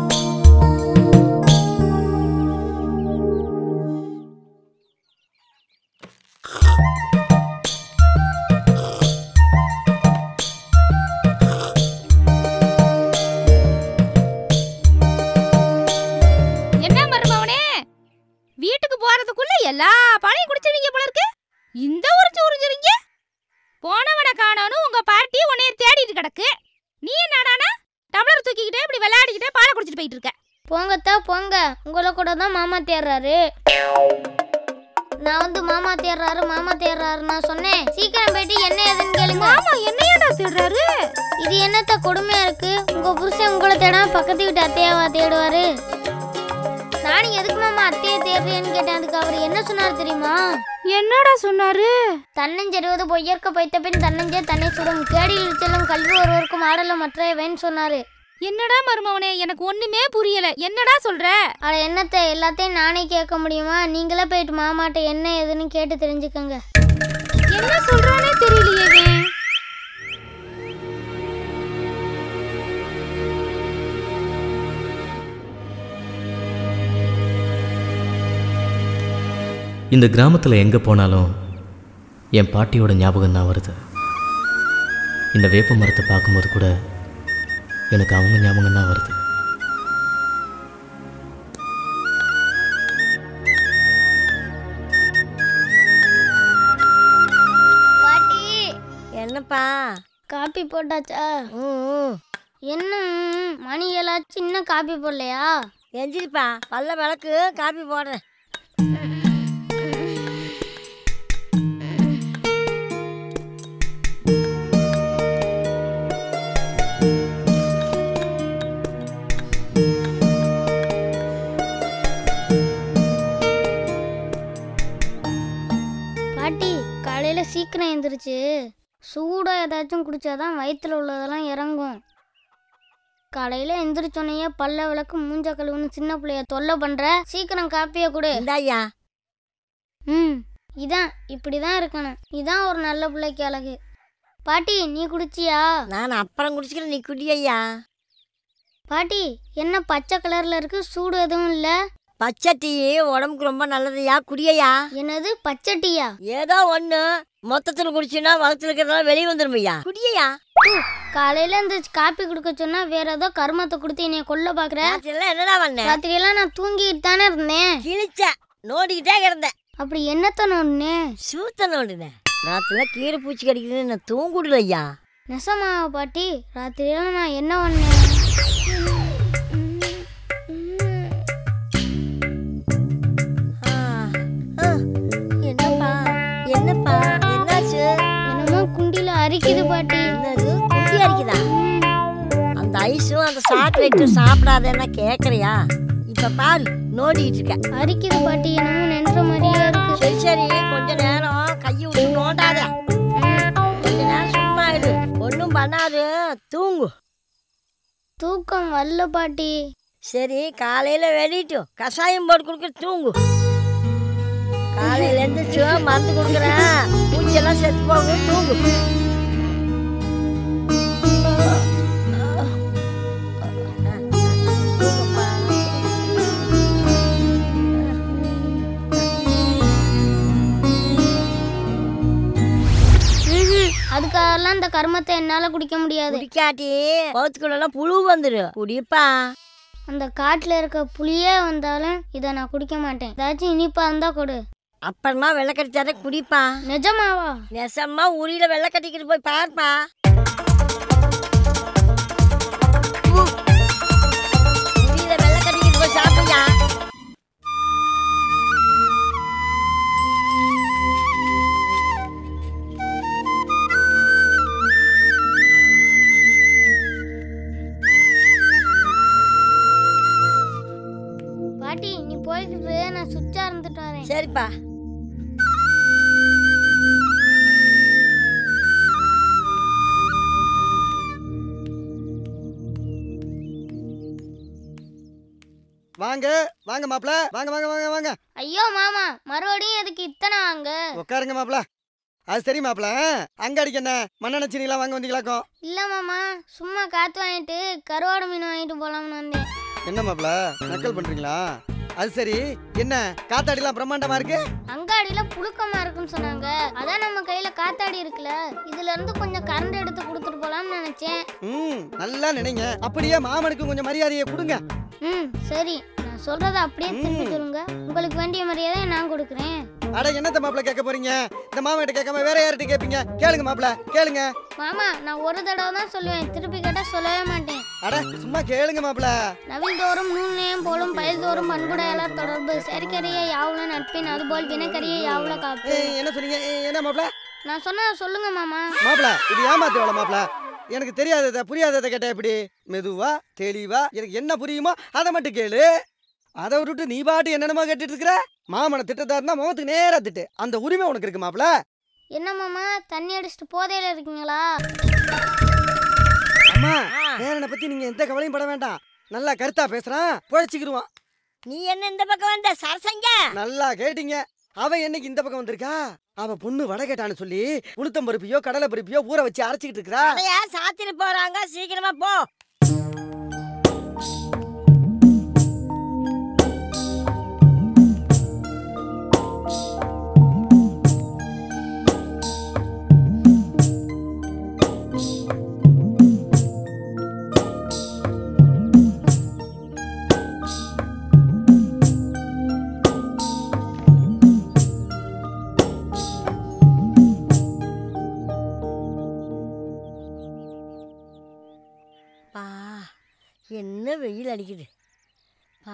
என்ன மருமவனே வீட்டுக்கு போறதுக்குள்ள எல்லா பாலையும் குடிச்சிருவீங்க போல இருக்கு இந்த உறிஞ்சு உறிஞ்சுறீங்க போனவனை காணோன்னு உங்க பாட்டி உன்னைய தேடிட்டு கிடக்கு நீ என்னடானா டம்ளர் தூக்கிக்கிட்டே இப்படி விளையாடிக்கிட்டே பாலை குடிச்சிட்டு போயிட்டு இருக்க போங்கத்தா போங்க உங்களை கூட தான் மாமா தேடுறாரு நான் வந்து மாமா தேடுறாரு மாமா தேடுறாரு நான் சொன்னேன் சீக்கிரம் போயிட்டு என்ன ஏதுன்னு கேளுங்க மாமா என்னையடா தேடுறாரு இது என்னத்த கொடுமையா இருக்கு உங்க புருஷன் உங்களை தேடாம பக்கத்து வீட்டு அத்தையாவா தேடுவாரு நானும் எதுக்கு மாமா அத்தையை தேடுறேன்னு கேட்டேன் அதுக்கு அவர் என்ன சொன்னார் தெரியுமா என்னடா சொன்னாரு தன்னஞ்செருவது பொய்யற்க பைத்த பின் தன்னஞ்சே தன்னை சுடும் கேடியில் செல்லும் கல்வி ஒருவருக்கும் ஆடலும் மற்றவன் சொன்னாரு என்னடா மருமவனே எனக்கு ஒண்ணுமே புரியல என்னடா சொல்ற அட என்னத்த எல்லாத்தையும் நானே கேட்க முடியுமா நீங்களே போயிட்டு மாமாட்ட என்ன ஏதுன்னு கேட்டு தெரிஞ்சுக்கோங்க என்ன சொல்றானே தெரியலையே இவன். இந்த கிராமத்தில் எங்கே போனாலும் என் பாட்டியோட ஞாபகம் தான் வருது இந்த வேப்ப மரத்தை பார்க்கும்போது கூட எனக்கு அவங்க ஞாபகம் தான் வருது பாட்டி என்னப்பா காப்பி போட்டாச்சா ம் என்ன ம், மணி ஏழாச்சு இன்னும் காப்பி போடலையா எந்திரிப்பா பல்ல விளக்கு காப்பி போடுறேன் பாட்டி காலையில சீக்கிரம் எந்திரிச்சு சூடா ஏதாச்சும் குடிச்சாதான் வயித்துல உள்ளதெல்லாம் இறங்கும் காலையில எந்திரிச்சோனையே பல்ல விளக்கு மூஞ்ச கழுவுன்னு சின்ன பிள்ளைய தொல்லை பண்ற சீக்கிரம் காப்பிய கொடு இந்தாய்யா ம் இதான் இப்படிதான் இருக்கணும் இதான் ஒரு நல்ல பிள்ளைக்கு அழகு பாட்டி நீ குடிச்சியா நான் அப்புறம் குடிச்சுக்கிறேன் நீ குடி ஐயா பாட்டி என்ன பச்சை கலர்ல இருக்கு சூடு எதுவும் இல்ல பச்சை டீ உடம்புக்கு ரொம்ப நல்லதுயா குடியையா என்னது பச்சை டீயா ஏதோ ஒண்ணு மொத்தத்துல குடிச்சுன்னா வளத்துல இருக்கிறதெல்லாம் வெளியே வந்துடும் ஐயா குடியையா காலையில இந்த காப்பி கொடுக்க சொன்னா வேற ஏதோ கருமத்தை கொடுத்து என்னைய கொல்ல பாக்குற ராத்திரியெல்லாம் என்னடா பண்ண ராத்திரி எல்லாம் நான் தூங்கிட்டு தானே இருந்தேன் கிழிச்ச நோண்டிக்கிட்டே கிடந்தேன் அப்படி என்னத்த நோண்டுனே சூத்த நோண்டினேன் ராத்திரில கீரை பூச்சி கடிக்குதுன்னு நான் தூங்குடல ஐயா நெசமாவா பாட்டி ராத்திரியெல்லாம் நான் என்ன பண்ணேன் ஆ, ஆ, என்னப்பா என்னப்பா என்னாச்சு என்னமோ குண்டில அரிக்குது பாட்டி என்னது குட்டி அரிக்குதா அந்த ஐஸும் அந்த சாக்லேட்டும் சாப்பிடாதேன்னா கேட்குறியா இப்ப பாரு நோண்டிட்டு இருக்க அரிக்குது பாட்டி என்னமோ நின்ற மாதிரியே இருக்கு சரி சரி கொஞ்ச நேரம் கையை விட்டு நோண்டாத கொஞ்ச நேரம் சும்மா இரு ஒன்றும் பண்ணாது தூங்கு தூக்கம் வரல பாட்டி சரி காலையில வெளியிட்டு கஷாயம் போட்டு கொடுக்க தூங்கு காலையில எழுந்திரிச்சு மருந்து கொடுக்குறேன் பூச்சியெல்லாம் செத்து போகும் தூங்கு தூங்குப்பா. ம்ஹும். அதுக்காகலாம் இந்த கர்மத்தை என்னால குடிக்க முடியாது குடிக்காட்டி பௌத்துக்குள்ளெல்லாம் புழு வந்துடும் குடிப்பா அந்த காட்டுல இருக்க புளியே வந்தாலும் இதை நான் குடிக்க மாட்டேன் ஏதாச்சும் இனிப்பா இருந்தா கொடு அப்புறமா வெள்ளக்கட்டி தர குடிப்பா நிஜமாவா நெசமா உரியில வெள்ளை கட்டிக்கிட்டு போய் பார்ப்பா உரியில வெள்ளை கட்டிக்கிட்டு போய் சாப்பிடுயா போய்கிட்டு இரு, நான் சுவிட்சா இருந்துட்டு வரேன் சரிப்பா வாங்க வாங்க மாப்பிள வாங்க வாங்க வாங்க வாங்க ஐயோ மாமா மறுபடியும் எதுக்கு இத்தனை வாங்க உட்காருங்க மாப்பிள அது சரி மாப்பிள அங்க அடிக்க என்ன மண்ணெண்ணெய் சீனிலாம் வாங்க வந்தீங்களாக்கும் இல்ல மாமா சும்மா காத்து வாங்கிட்டு கருவாடு மீன் வாங்கிட்டு போலாம்னு வந்தேன் என்ன மாப்பிள நக்கல் பண்றீங்களா அது சரி என்ன காத்தாடிலாம் பிரம்மாண்டமா இருக்கு அங்காடியில புழுக்கமா இருக்குன்னு சொன்னாங்க அதான் நம்ம கையில காத்தாடி இருக்குல்ல இதுல இருந்து கொஞ்சம் கரண்ட் எடுத்து கொடுத்துட்டு போலாம்னு நினைச்சேன் ம் நல்லா நினைங்க அப்படியே மாமனுக்கு கொஞ்சம் மரியாதையை கொடுங்க ம் சரி நான் சொல்றத அப்படியே திருப்பி சொல்லுங்க உங்களுக்கு வேண்டிய மரியாதை நான் கொடுக்குறேன் அட என்னத்த மாப்பிள கேட்க போறீங்க இந்த மாமன் கிட்ட கேட்காம வேற யார்கிட்ட கேட்பீங்க கேளுங்க மாப்பிள கேளுங்க மாமா நான் ஒரு தடவை தான் சொல்லுவேன் திருப்பி கேட்டா சொல்லவே மாட்டேன் அட சும்மா கேளுங்க மாப்பிள நவில் தோறும் நூல் நேயம் போலும் பயில் தோறும் பண்புடையாளர் தொடர்பு செயற்கரிய யாவுல நட்பின் அதுபோல் வினக்கரிய யாவுல காப்பு ஏய், என்ன சொன்னீங்க ஏய், என்ன மாப்பிள நான் சொன்னதை சொல்லுங்க மாமா மாப்பிள இது ஏமாத்து வேலை மாப்பிள எனக்கு தெரியாததை புரியாததை கேட்டா எப்படி மெதுவா தெளிவா எனக்கு என்ன புரியுமோ அதை மட்டும் கேளு அதை விட்டுட்டு நீ பாட்டு என்னென்னமோ கேட்டுட்டு இருக்கிற மாமனை திட்டதா இருந்தா முகத்துக்கு நேரா திட்டு அந்த உரிமை உனக்கு இருக்கு மாப்பிள என்ன மாமா தண்ணி அடிச்சிட்டு போதையில இருக்கீங்களா அம்மா பேரனை பத்தி நீங்க எந்த கவலையும் பட வேண்டாம் நல்லா கருத்தா பேசுறான் புழைச்சிக்கிருவான் நீ என்ன இந்த பக்கம் வந்த சரசங்க நல்லா கேட்டீங்க அவன் என்னைக்கு இந்த பக்கம் வந்திருக்கா அவ பொண்ணு வடை கேட்டான்னு சொல்லி உளுத்தம் பருப்பியோ கடலை பருப்பியோ ஊற வச்சு அரைச்சிக்கிட்டு இருக்கா அதையா சாத்திட்டு போறாங்க சீக்கிரமா போ பா என்ன வெயில் அடிக்குது பா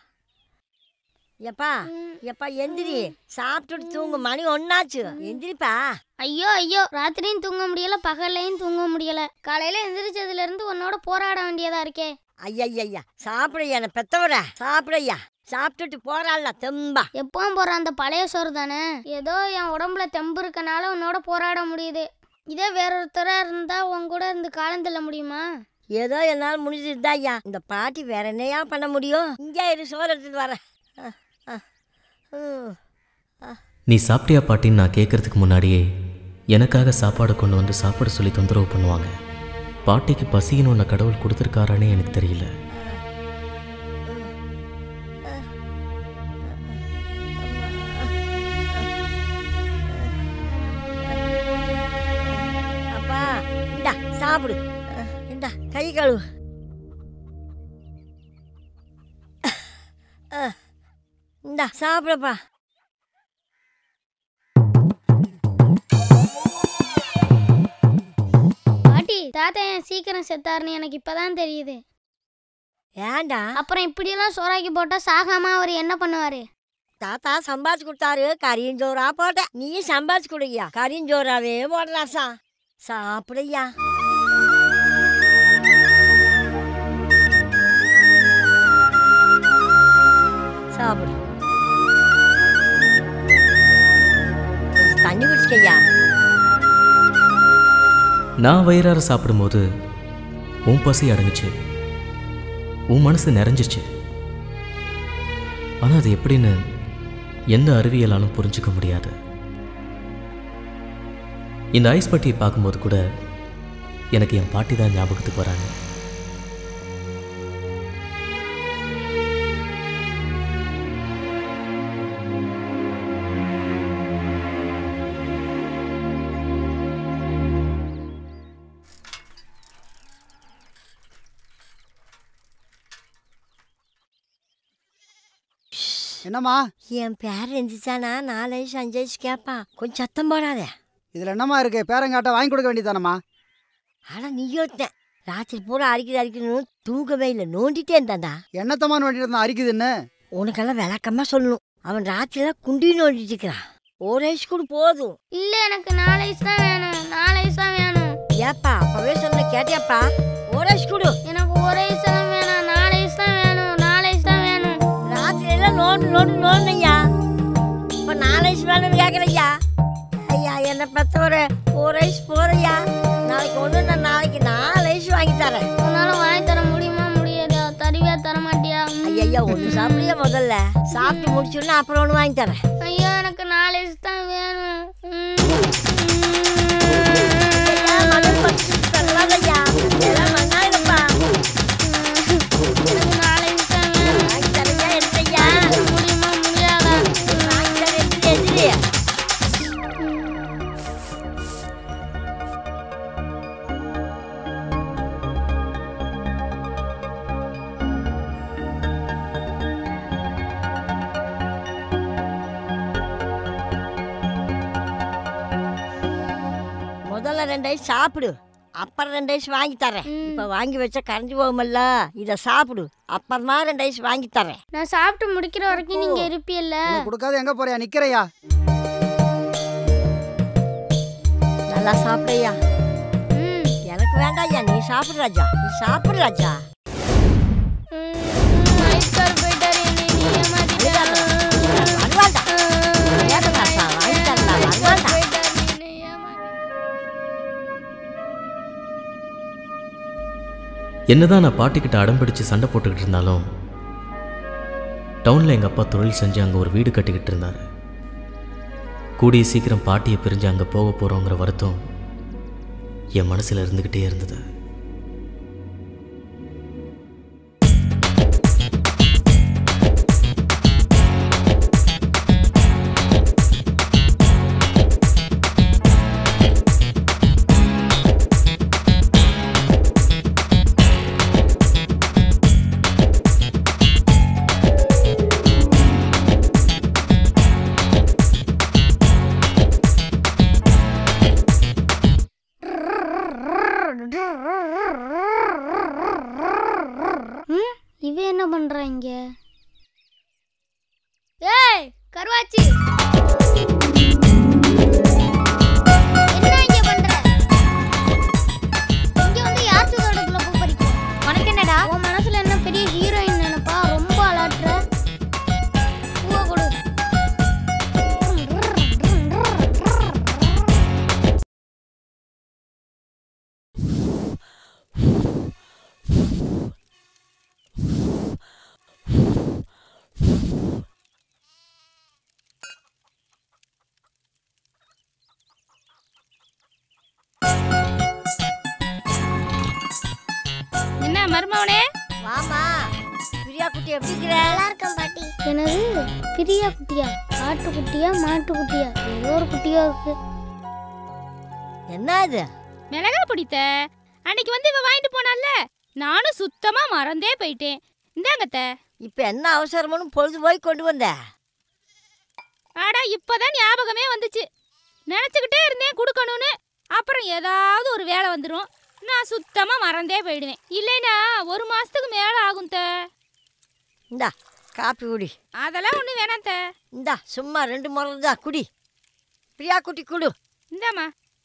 எப்பா எப்பா எந்திரி சாப்பிட்டுட்டு தூங்கு மணி ஒன்னாச்சு எந்திரிப்பா ஐயோ ஐயோ ராத்திரியும் தூங்க முடியல பகல்லையும் தூங்க முடியல காலையில எந்திரிச்சதுல இருந்து உன்னோட போராட வேண்டியதா இருக்கே ஐயா சாப்பிடையா என்ன பெத்தவர சாப்பிடையா சாப்பிட்டுட்டு போறாள்ல தெம்பா எப்பவும் போற அந்த பழைய சோறு தானே ஏதோ என் உடம்புல தெம்பு இருக்கனால உன்னோட போராட முடியுது இதே வேற ஒருத்தரா இருந்தா உன் கூட இருந்து காலம் தள்ள முடியுமா ஏதோ என்னால் முடிஞ்சதுதான் ஐயா இந்த பாட்டி வேற என்னையா பண்ண முடியும் இங்கே இரு சோறு எடுத்துட்டு வரேன் அஹ், அஹ், உம், அஹ். நீ சாப்பிட்டியா பாட்டின்னு நான் கேட்கறதுக்கு முன்னாடியே எனக்காக சாப்பாடு கொண்டு வந்து சாப்பிட சொல்லி தொந்தரவு பண்ணுவாங்க பாட்டிக்கு பசின்னு ஒன்று கடவுள் கொடுத்துருக்காரானே எனக்கு தெரியல அப்பா இந்தா சாப்பிடு அஹ், இந்தா கை கழுவு அஹ், இந்தா சாப்பிடுப்பா பாட்டி தாத்தா ஏன் சீக்கிரம் செத்தாருன்னு எனக்கு இப்பதான் தெரியுது ஏன்டா அப்புறம் இப்படியெல்லாம் சோறாக்கி போட்டா சாகாம அவர் என்ன பண்ணுவாரு தாத்தா சம்பாதிச்சு கொடுத்தாரு கரியஞ்சோறா போட்டேன் நீ சம்பாதிச்சு கொடுய்யா கரியஞ்சோறாவே போடலாசா சாப்பிடுய்யா சாப்பிடு கொஞ்சம் தண்ணி குடிச்சுக்கையா நான் வயிறார சாப்பிடும்போது உன் பசி அடங்குச்சு உன் மனசு நிறைஞ்சிச்சு ஆனால் அது எப்படின்னு எந்த அறிவியலாலும் புரிஞ்சுக்க முடியாது இந்த ஐஸ் பட்டியை பார்க்கும்போது கூட எனக்கு என் பாட்டி தான் ஞாபகத்துக்கு வராங்க என்னம்மா என் பேர் எந்திரிச்சானா நாலு வயசு அஞ்சு வயசு கேட்பான் கொஞ்சம் சத்தம் போடாதே இதில் என்னம்மா இருக்கு பேரங்காட்ட வாங்கி கொடுக்க வேண்டியதானம்மா ஆனால் நீ யோசித்தேன் ராத்திரி பூரா அடிக்குது அடிக்கணும் தூங்கவே இல்லை நோண்டிட்டே இருந்தான்டா என்னத்தம்மா நோண்டிட்டு இருந்தா அரிக்குதுன்னு உனக்கெல்லாம் விளக்கமா சொல்லணும் அவன் ராத்திரில குண்டி நோண்டிட்டு இருக்கிறான் ஒரு வயசு கூட போதும் இல்ல எனக்கு நாலு வயசு தான் வேணும் நாலு வயசு தான் வேணும் ஏப்பா அப்பவே சொன்ன கேட்டியாப்பா ஒரு வயசு கொடு எனக்கு ஒரு வயசு தான் வேணும் நாலு வயசு தான் வேணும் நாலு வயசு தான் வேணும் ராத்திரி எல்லாம் நோண்டு நோண்டு நோண்டுங்கய்யா இப்போ நாலு ஐஸ் வேணும்னு கேட்குறேய்யா ஐயா என்னை பெற்றவர் ஒரு ஐஸ் போறையா நாளைக்கு ஒன்று நான் நாளைக்கு நாலு ஐஸ் வாங்கி தரேன் உன்னால வாங்கி தர முடியுமா முடியாதா தருவியா தர மாட்டியா ஐயா ஒன்று சாப்பிடுறியா முதல்ல சாப்பிட்டு முடிச்சோன்னா அப்புறம் ஒன்று வாங்கி தரேன் ஐயோ எனக்கு நாலு ஐஸ் தான் வேணும் ம். ஐயா, மணல் பறிச்சு தரலாமையா. இதெல்லாம் நன்னாயிருப்பா. எனக்கு நாலு ஐஸ் தான் வேணும் வாங்கி தரையா, எடுத்தையா. முடியுமா முடியாதா வாங்கி தரேன், எந்திரி, எந்திரி. முதல்ல ரெண்டு ஐஸ் சாப்பிடு அப்புறம் ரெண்டு ஐஸ் வாங்கி தரேன் இப்போ வாங்கி வச்சா கரைஞ்சி போகுமல்ல இதை சாப்பிடு அப்புறமா ரெண்டு ஐஸ் வாங்கி தரேன் நான் சாப்பிட்டு முடிக்கிற வரைக்கும் நீங்க இருப்பீல்ல உனக்கு கொடுக்காத எங்க போறியா நிக்கிறையா நல்லா சாப்பிடையா ம் எனக்கு வேண்டாம் ஐயா நீ சாப்பிடு ராஜா நீ சாப்பிடு ராஜா ஐஸ்கார் போயிட்டாரு என்னை நீ ஏமாத்திட்ட வருவாண்டா வேண்டாம் ராசா வாங்கி தரலாம் வருவாண்டா என்னதான் நான் பாட்டிக்கிட்ட அடம் பிடிச்சு சண்டை போட்டுக்கிட்டு இருந்தாலும் டவுனில் எங்கள் அப்பா தொழில் செஞ்சு அங்கே ஒரு வீடு கட்டிக்கிட்டு இருந்தார் கூடிய சீக்கிரம் பாட்டியை பிரிஞ்சு அங்கே போக போகிறோங்கிற வருத்தம் என் மனசில் இருந்துக்கிட்டே இருந்தது ம் இவ என்ன பண்றா இங்க ஏய் கருவாச்சி என்ன இங்க பண்ற இங்க வந்து யார் தூக்கறதுக்குள்ள பூ பறிக்கும் உனக்கு என்னடா உன் மனசுல என்ன பெரிய ஹீரோயின் நினைப்பா ரொம்ப அலாட்டுற பூவை கொடு என்ன மருமவனே வாமா பிரியா குட்டி எப்படி இருக்கிற நல்லா இருக்கேன் பாட்டி என்னது பிரியா குட்டியா ஆட்டு குட்டியா மாட்டு குட்டியா ஏதோ ஒரு குட்டியா இருக்கு என்ன இது மிளகா பிடித்த அன்னைக்கு வந்து இவ வாங்கிட்டு போனால நானும் சுத்தமா மறந்தே போயிட்டேன் இந்தாங்கத்த இப்போ என்ன அவசரம்னு பொழுது போய் கொண்டு வந்த ஆடா இப்பதான் ஞாபகமே வந்துச்சு நினச்சிக்கிட்டே இருந்தேன் கொடுக்கணும்னு அப்புறம் ஏதாவது ஒரு வேலை வந்துடும் நான் சுத்தமா மறந்தே போயிடுவேன் இல்லைனா ஒரு மாசத்துக்கு மேல ஆகும் த இந்தா காப்பி குடி அதெல்லாம் ஒண்ணு வேணாம் த இந்தா சும்மா ரெண்டு முறை தான் குடி பிரியா குட்டி குடு இந்தாம்மா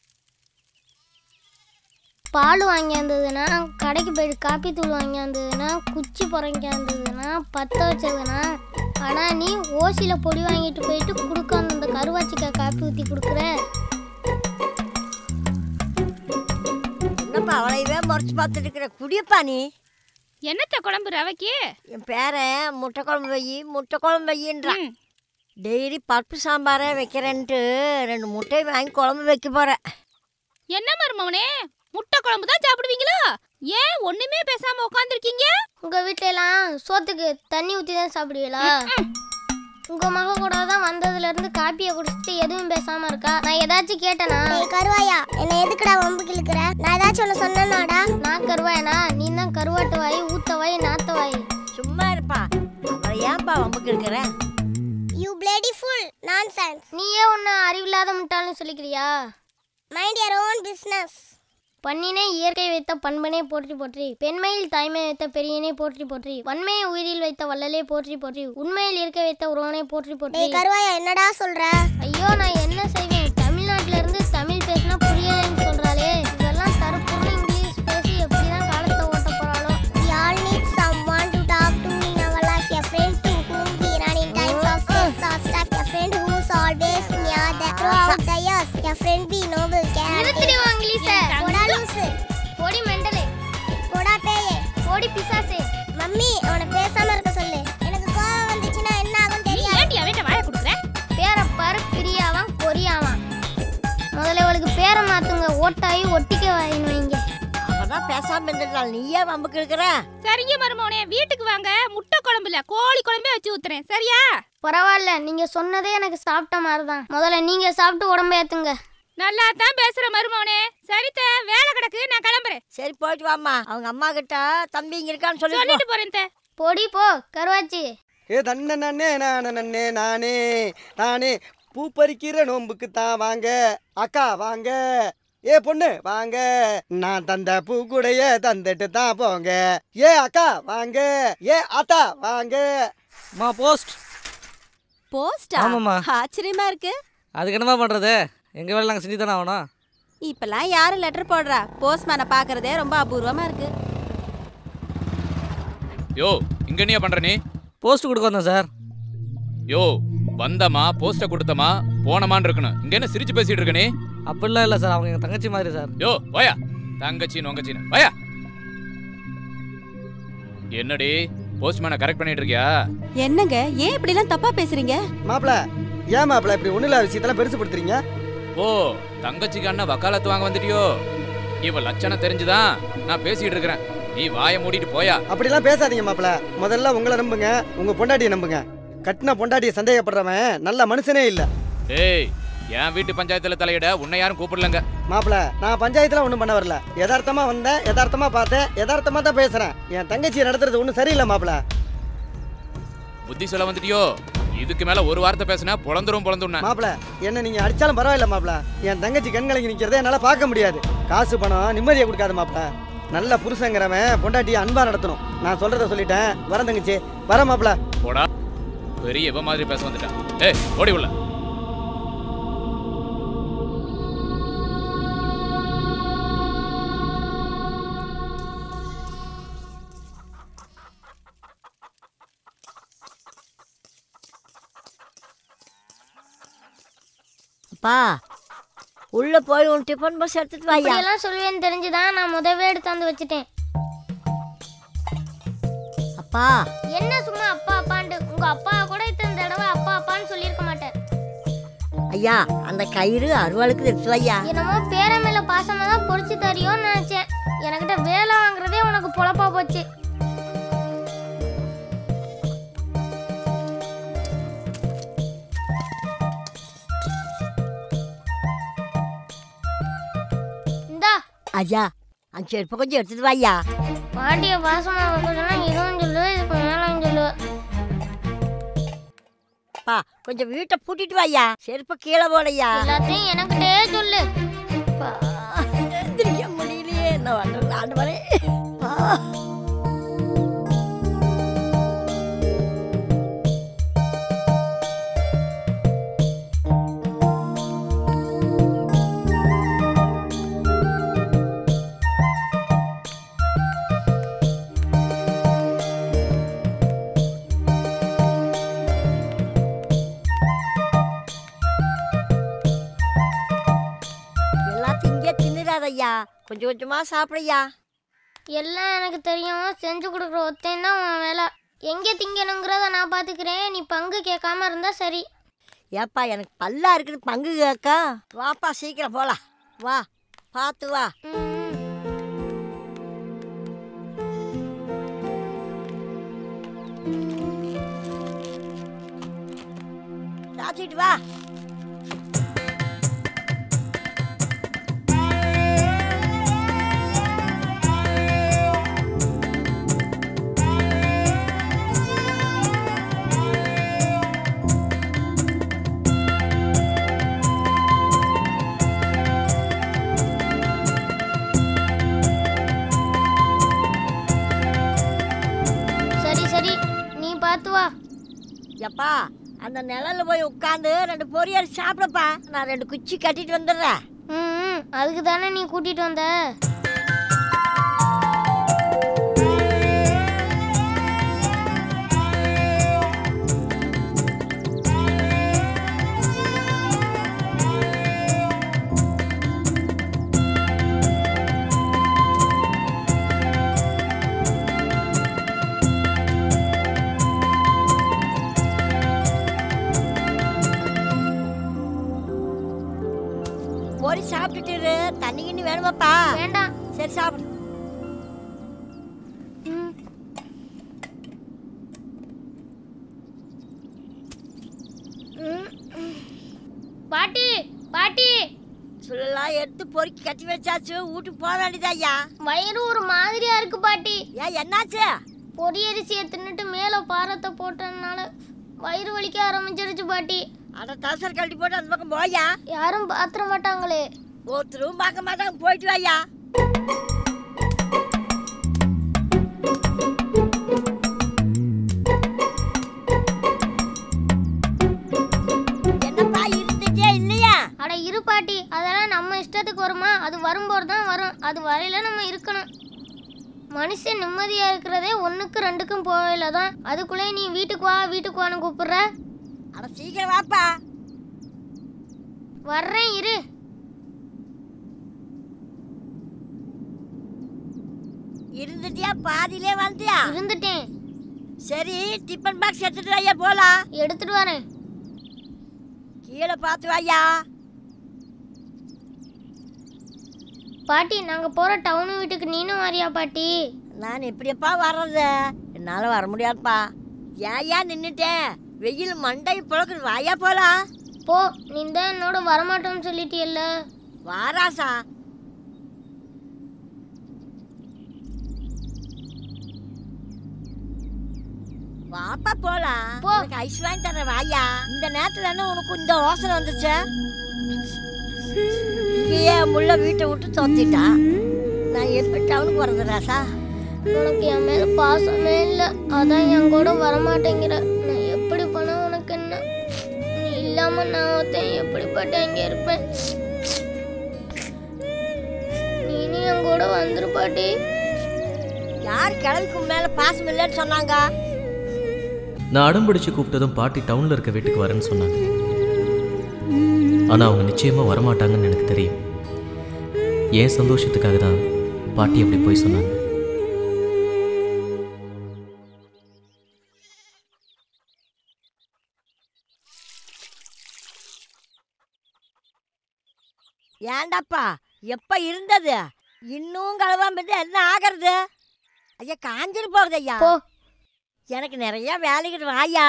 பால் வாங்கியாந்ததுன்னா கடைக்கு போயிட்டு காப்பி தூள் வாங்கியாந்ததுன்னா குச்சி புறங்கியாந்ததுன்னா பற்ற வச்சதுன்னா ஆனால் நீ ஓசியில் பொடி வாங்கிட்டு போயிட்டு கொடுக்க வந்த அந்த கருவாச்சிக்கா காப்பி ஊற்றி கொடுக்குற என்னப்பா அவளையவே முறைச்சு பார்த்துட்டு இருக்கிற குடியப்பா நீ என்னத்த குழம்பு ரவைக்கு என் பேரன் முட்டை குழம்பு வை முட்டை குழம்பு வையின்றான் டெய்லி பருப்பு சாம்பாரே வைக்கிறேன்ட்டு ரெண்டு முட்டை வாங்கி குழம்பு வைக்க போகிறேன் என்ன மருமவனே முட்டை குழம்பு தான் சாப்பிடுவீங்களா ஏன் ஒண்ணுமே பேசாம உட்காந்துருக்கீங்க உங்கள் வீட்டில எல்லாம் சோத்துக்கு தண்ணி ஊற்றி தான் சாப்பிடுவீங்களா உங்கள் மக கூட தான் வந்ததுலேருந்து காப்பியை குடிச்சிட்டு எதுவும் பேசாமல் இருக்கா நான் ஏதாச்சும் கேட்டேனா கருவாயா என்னை எதுக்குடா வம்பு கிழக்குற நான் ஏதாச்சும் ஒன்று சொன்னேனாடா நான் கருவாயனா நீ தான் கருவாட்டு வாய் ஊத்த வாய் நாத்த வாய் சும்மா இருப்பா அவளை ஏன்பா வம்புக்கு இருக்கிற யூ பிளேடி ஃபுல் நான்சென்ஸ் நீயே ஒன்று அறிவில்லாத முட்டாள்னு சொல்லிக்கிறியா மைண்ட் யர் ஓன் பிஸ்னஸ் பண்ணினே இயற்கை வைத்த பண்பனே போற்றி போற்றி பெண்மையில் தாய்மை வைத்த பெரியனே போற்றி போற்றி வன்மையை உயிரில் வைத்த வள்ளலே போற்றி போற்றி உண்மையில் இருக்க வைத்த உறவனை போற்றி போற்றி கருவாயா என்னடா சொல்ற ஐயோ நான் என்ன செய்வேன் தமிழ்நாட்டுல இருந்து தமிழ் பேசினா புரியலன்னு சொல்றாளே இதெல்லாம் தரப்புன்னு இங்கிலீஷ் பேசி எப்படிதான் காலத்தை ஓட்ட போறாளோ We all need someone to talk to in our life, a friend to whom we run in times of பேசாம இருந்துட்டாள் நீ ஏன் வம்புக்கு இருக்கிற சரிங்க மருமவனே வீட்டுக்கு வாங்க முட்டை குழம்புல கோழி குழம்பே வச்சு ஊத்துறேன் சரியா பரவாயில்ல நீங்க சொன்னதே எனக்கு சாப்பிட்ட மாதிரி தான் முதல்ல நீங்க சாப்பிட்டு உடம்ப ஏத்துங்க நல்லா தான் பேசுற மருமவனே சரித்த வேலை கிடக்கு நான் கிளம்புறேன் சரி போயிட்டு வாம்மா அவங்க அம்மா கிட்ட தம்பி இங்க இருக்கான்னு சொல்லி சொல்லிட்டு போறேன் தே பொடி போ கருவாச்சி ஏ தன்ன நன்னே நான நன்னே நானே நானே பூ பறிக்கிற நோம்புக்கு தான் வாங்க அக்கா வாங்க ஏ பொண்ணு வாங்க நான் தந்த பூ கூடைய தந்துட்டு தான் போங்க ஏ அக்கா வாங்க ஏ அத்தா வாங்க மா போஸ்ட் போஸ்டா ஆமாம்மா. ஆச்சரியமா இருக்கு அதுக்கு என்னமா பண்ணுறது எங்கள் வேலை நாங்கள் செஞ்சு தானே ஆகணும் இப்பெல்லாம் யாரும் லெட்டர் போடுறா போஸ்ட்மேனை பார்க்கறதே ரொம்ப அபூர்வமா இருக்கு யோ இங்க என்னையா பண்ற நீ போஸ்ட் கொடுக்க வந்தேன் சார் யோ வந்தமா போஸ்ட கொடுத்தமா போனமான்னு இருக்கணும் இங்க என்ன சிரிச்சு பேசிட்டு இருக்க நீ அப்படிலாம் இல்லை சார் அவங்க எங்கள் தங்கச்சி மாதிரி சார் யோ வாயா தங்கச்சி நொங்கச்சின்னு வாயா என்னடி போஸ்ட்மேனை கரெக்ட் பண்ணிட்டு இருக்கியா என்னங்க ஏன் இப்படி எல்லாம் தப்பா பேசுறீங்க மாப்பிள ஏன் மாப்பிள இப்படி ஒண்ணு இல்லாத விஷயத்தெல்லாம் பெருசு படுத்துறீங்க ஓ தங்கச்சிக்கு அண்ணன் வக்காலத்து வாங்க வந்துட்டியோ இவ லட்சணம் தெரிஞ்சுதான் நான் பேசிட்டு இருக்கிறேன் நீ வாயை மூடிட்டு போயா அப்படிலாம் பேசாதீங்க மாப்பிள முதல்ல உங்களை நம்புங்க உங்க பொண்டாட்டியை நம்புங்க கட்டின பொண்டாட்டியை சந்தேகப்படுறவன் நல்ல மனுஷனே இல்ல ஏய் என் வீட்டு பஞ்சாயத்துல தலையிட உன்னை யாரும் கூப்பிடலங்க மாப்பிள நான் பஞ்சாயத்துல ஒண்ணும் பண்ண வரல யதார்த்தமா வந்தேன் யதார்த்தமா பார்த்தேன் யதார்த்தமா தான் பேசுறேன் என் தங்கச்சியை நடத்துறது ஒன்றும் சரியில்லை மாப்பிள புத்தி சொல்ல வந்துட்டியோ இதுக்கு மேல ஒரு வார்த்தை பேசினா பொழந்துரும் பொழந்துண்ண மாப்பிள என்ன நீங்க அடிச்சாலும் பரவாயில்ல மாப்பிள என் தங்கச்சி கண்கலங்கி நிக்கிறதை என்னால பார்க்க முடியாது காசு பணம் நிம்மதியை கொடுக்காது மாப்பிள நல்ல புருஷங்கிறவன் பொண்டாட்டியை அன்பா நடத்தணும் நான் சொல்றத சொல்லிட்டேன் வரேன் தங்கச்சி வரேன் மாப்பிள போடா பெரிய இவ மாதிரி பேச வந்துட்டான் ஏய் ஓடி உள்ள அப்பா உள்ள போய் உன் டிஃபன் பாக்ஸ் எடுத்துட்டு வாயா இப்படியெல்லாம் சொல்லுவேன்னு தெரிஞ்சுதான் நான் முதவே எடுத்தாந்து வச்சுட்டேன் அப்பா என்ன சும்மா அப்பா அப்பான்ட்டு உங்க அப்பா கூட இத்தனை தடவை அப்பா அப்பான்னு சொல்லியிருக்க மாட்டேன் ஐயா அந்த கயிறு அருவாளுக்கு எடுத்து வையா என்னமோ பேர மேல பாசமா தான் பொறிச்சு தரியோன்னு நினைச்சேன் எனக்கிட்ட வேலை வாங்குறதே உனக்கு பொழப்பா போச்சு இந்தா ஐயா அந்த செருப்பை கொஞ்சம் எடுத்துட்டு வாயா பாண்டிய பாசமா வைக்கிறதுனா இதுவும் சொல்லு இதுக்கு மேலும் சொல்லு அப்பா கொஞ்சம் வீட்டை பூட்டிட்டு வாயா செருப்பை கீழே போடையா எல்லாத்தையும் எனக்கிட்டே சொல்லு எந்திரிக்க முடியலையே என்ன பண்றது ஆண்டு வரேன் எல்லாத்தையும் இங்கே தின்னுறாதையா கொஞ்சம் கொஞ்சமா சாப்பிடையா எல்லாம் எனக்கு தெரியும் செஞ்சு கொடுக்குற ஒத்தையும் தான் உன் வேலை எங்கே திங்கணுங்கிறத நான் பார்த்துக்கிறேன் நீ பங்கு கேட்காம இருந்தா சரி ஏப்பா எனக்கு பல்லா இருக்குது பங்கு கேட்க வாப்பா சீக்கிரம் போலாம் வா பார்த்து வா சாப்பிட்டு வா சரி சரி நீ பார்த்து வா எப்பா அந்த நிழல்ல போய் உட்காந்து ரெண்டு பொரியல் சாப்பிடப்பா நான் ரெண்டு குச்சி கட்டிட்டு வந்துடுறேன் ம் அதுக்கு தானே நீ கூட்டிட்டு வந்த பொரி சாப்பிட்டுட்டு இரு. தண்ணி கிண்ணி வேணுமாப்பா வேண்டாம் சரி சாப்பிடு பாட்டி பாட்டி சொல்லலாம் எடுத்து பொறுக்கி கட்டி வச்சாச்சு வீட்டுக்கு போக வேண்டியதா ஐயா வயிறு ஒரு மாதிரியா இருக்கு பாட்டி ஏன் என்னாச்சு பொரியரிசியை தின்னுட்டு மேலே பாரத்தை போட்டதுனால வயிறு வலிக்க ஆரம்பிச்சிருச்சு பாட்டி அட தசர் கழட்டி போட்டு அந்த பக்கம் போயா யாரும் பாத்திர மாட்டாங்களே ஒருத்தரும் பார்க்க மாட்டாங்க போயிட்டு வாயா என்னப்பா இருந்துச்சே இல்லையா அட இரு பாட்டி அதெல்லாம் நம்ம இஷ்டத்துக்கு வருமா அது வரும்போது தான் வரும் அது வரையில நம்ம இருக்கணும் மனுஷன் நிம்மதியா இருக்கிறதே ஒண்ணுக்கு ரெண்டுக்கும் போகல தான் அதுக்குள்ளே நீ வீட்டுக்கு வா வீட்டுக்கு வான்னு கூப்பிடுற அட சீக்கிரம் வாப்பா வர்றேன் இரு இருந்துட்டியா பாதியிலே வந்துட்டியா இருந்துட்டேன் சரி டிஃபன் பாக்ஸ் எடுத்துட்டு வாயா போலாம் எடுத்துட்டு வரேன் கீழே பார்த்து வாயா பாட்டி நாங்க போற டவுன் வீட்டுக்கு நீனும் வரியா பாட்டி நான் எப்படியப்பா வர்றது என்னால் வர முடியாதுப்பா ஏன் ஏன் நின்றுட்டேன் வெயில் மண்டை புழக்குது வாயா போலாம் போ நீ தான் என்னோட வரமாட்டோம்னு சொல்லிட்டியல்ல வாராசா வாப்பா போலாம் உனக்கு ஐஸ் வாங்கி தரேன் வாயா இந்த நேரத்துல என்ன உனக்கு இந்த யோசனை வந்துச்சு இங்கேயே முள்ள வீட்டை விட்டு தோத்திட்டா நான் எப்படி டவுனுக்கு வர்றது ராசா உனக்கு என் மேல பாசமே இல்ல அதான் என் கூட வரமாட்டேங்கிற நான் எப்படி பண்ண உனக்கு என்ன நீ இல்லாம நான் ஒருத்தன் எப்படிப்பட்ட இங்க இருப்பேன் நீனும் என் கூட வந்துரு பாட்டி யார் கிழவிக்கு மேல பாசம் இல்லைன்னு சொன்னாங்க நான் அடம்பிடிச்சு கூப்பிட்டதும் பாட்டி டவுனில் இருக்க வீட்டுக்கு வரேன்னு சொன்னாங்க ஆனால் அவங்க நிச்சயமாக வரமாட்டாங்கன்னு எனக்கு தெரியும் என் சந்தோஷத்துக்காக தான் பாட்டி அப்படி போய் சொன்னாங்க ஏண்டாப்பா எப்ப இருந்தது இன்னும் கழுவாம இருந்தா என்ன ஆகிறது ஐயா காஞ்சிட்டு போகுது ஐயா போ. எனக்கு நிறைய வேலைகள் வாயா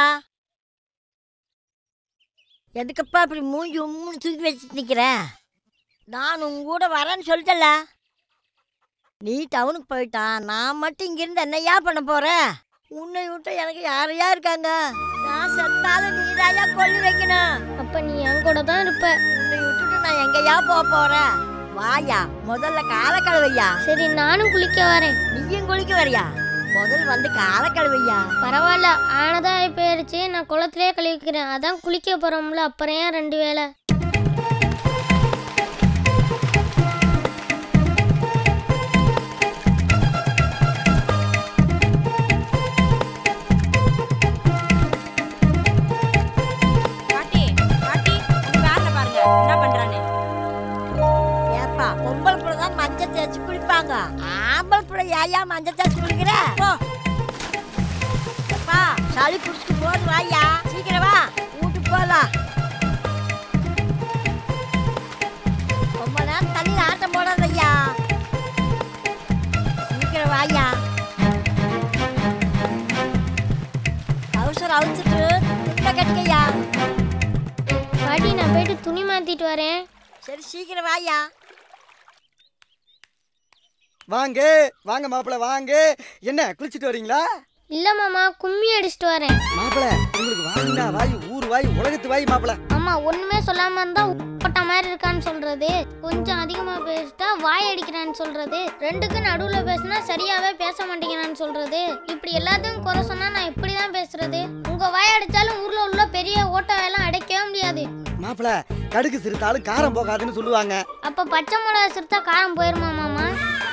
எதுக்குப்பா இப்படி மூஞ்சி உம்முன்னு தூக்கி வச்சுட்டு நிக்கிறேன் நான் உங்க கூட வரேன்னு சொல்லிட்டல நீ டவுனுக்கு போயிட்டான் நான் மட்டும் இங்கிருந்து என்னையா பண்ண போறேன் உன்னை விட்டு எனக்கு யாரையா இருக்காங்க நான் செத்தாலும் நீதாயா கொல்லி வைக்கணும் அப்ப நீ என் கூட தான் இருப்ப உன்னை விட்டுட்டு நான் எங்கேயா போக போறேன் வாயா முதல்ல காலை கழுவையா சரி நானும் குளிக்க வரேன் நீயும் குளிக்க வரியா முதல் வந்து காலை கழுவையா பரவாயில்ல ஆனதா போயிருச்சு நான் குளத்திலே கழுவிக்கிறேன் அதான் குளிக்க போறோம்ல அப்புறம் ஏன் ரெண்டு வேளை பாட்டி பாட்டி உங்க வேலை பாருங்க என்ன பண்றானே ஏப்பா பொம்பளை பிள்ளை தான் மஞ்சள் தேய்ச்சி குளிப்பாங்க ஆம்பளை பிள்ளை ஏயா மஞ்சள் தேய்ச்சி குளிக்கிற போ ஏப்பா சளி குடிச்சிட்டு போது வாயா சீக்கிரம் வா வீட்டுக்கு போகலாம் ரொம்ப நேரம் தண்ணியில் ஆட்டம் போடாத ஐயா சீக்கிரம் வாயா அவசரம் அவுத்துட்டு துண்டை கட்டிக்கையா பாட்டி நான் போயிட்டு துணி மாத்திட்டு வரேன் சரி சீக்கிரம் வாயா வாங்க வாங்க மாப்பிள்ள வாங்க என்ன குளிச்சிட்டு வரீங்களா இல்ல மாமா கும்மி அடிச்சிட்டு வரேன் மாப்பிள்ள உங்களுக்கு வாங்கினா வாய் ஊர் வாய் உலகத்து வாய் மாப்பிள்ள ஆமா ஒண்ணுமே சொல்லாம இருந்தா போட்ட மாதிரி இருக்கான்னு சொல்றது கொஞ்சம் அதிகமா பேசிட்டா வாய் அடிக்கிறான்னு சொல்றது ரெண்டுக்கு நடுவுல பேசினா சரியாவே பேச மாட்டேங்கிறான்னு சொல்றது இப்படி எல்லாத்தையும் குறை சொன்னா நான் இப்படிதான் பேசுறது உங்க வாய் அடிச்சாலும் ஊர்ல உள்ள பெரிய ஓட்டவையெல்லாம் அடைக்கவே முடியாது மாப்பிள்ள கடுகு சிறுத்தாலும் காரம் போகாதுன்னு சொல்லுவாங்க அப்ப பச்சை மிளகா சிறுத்தா காரம் போயிருமா மாமா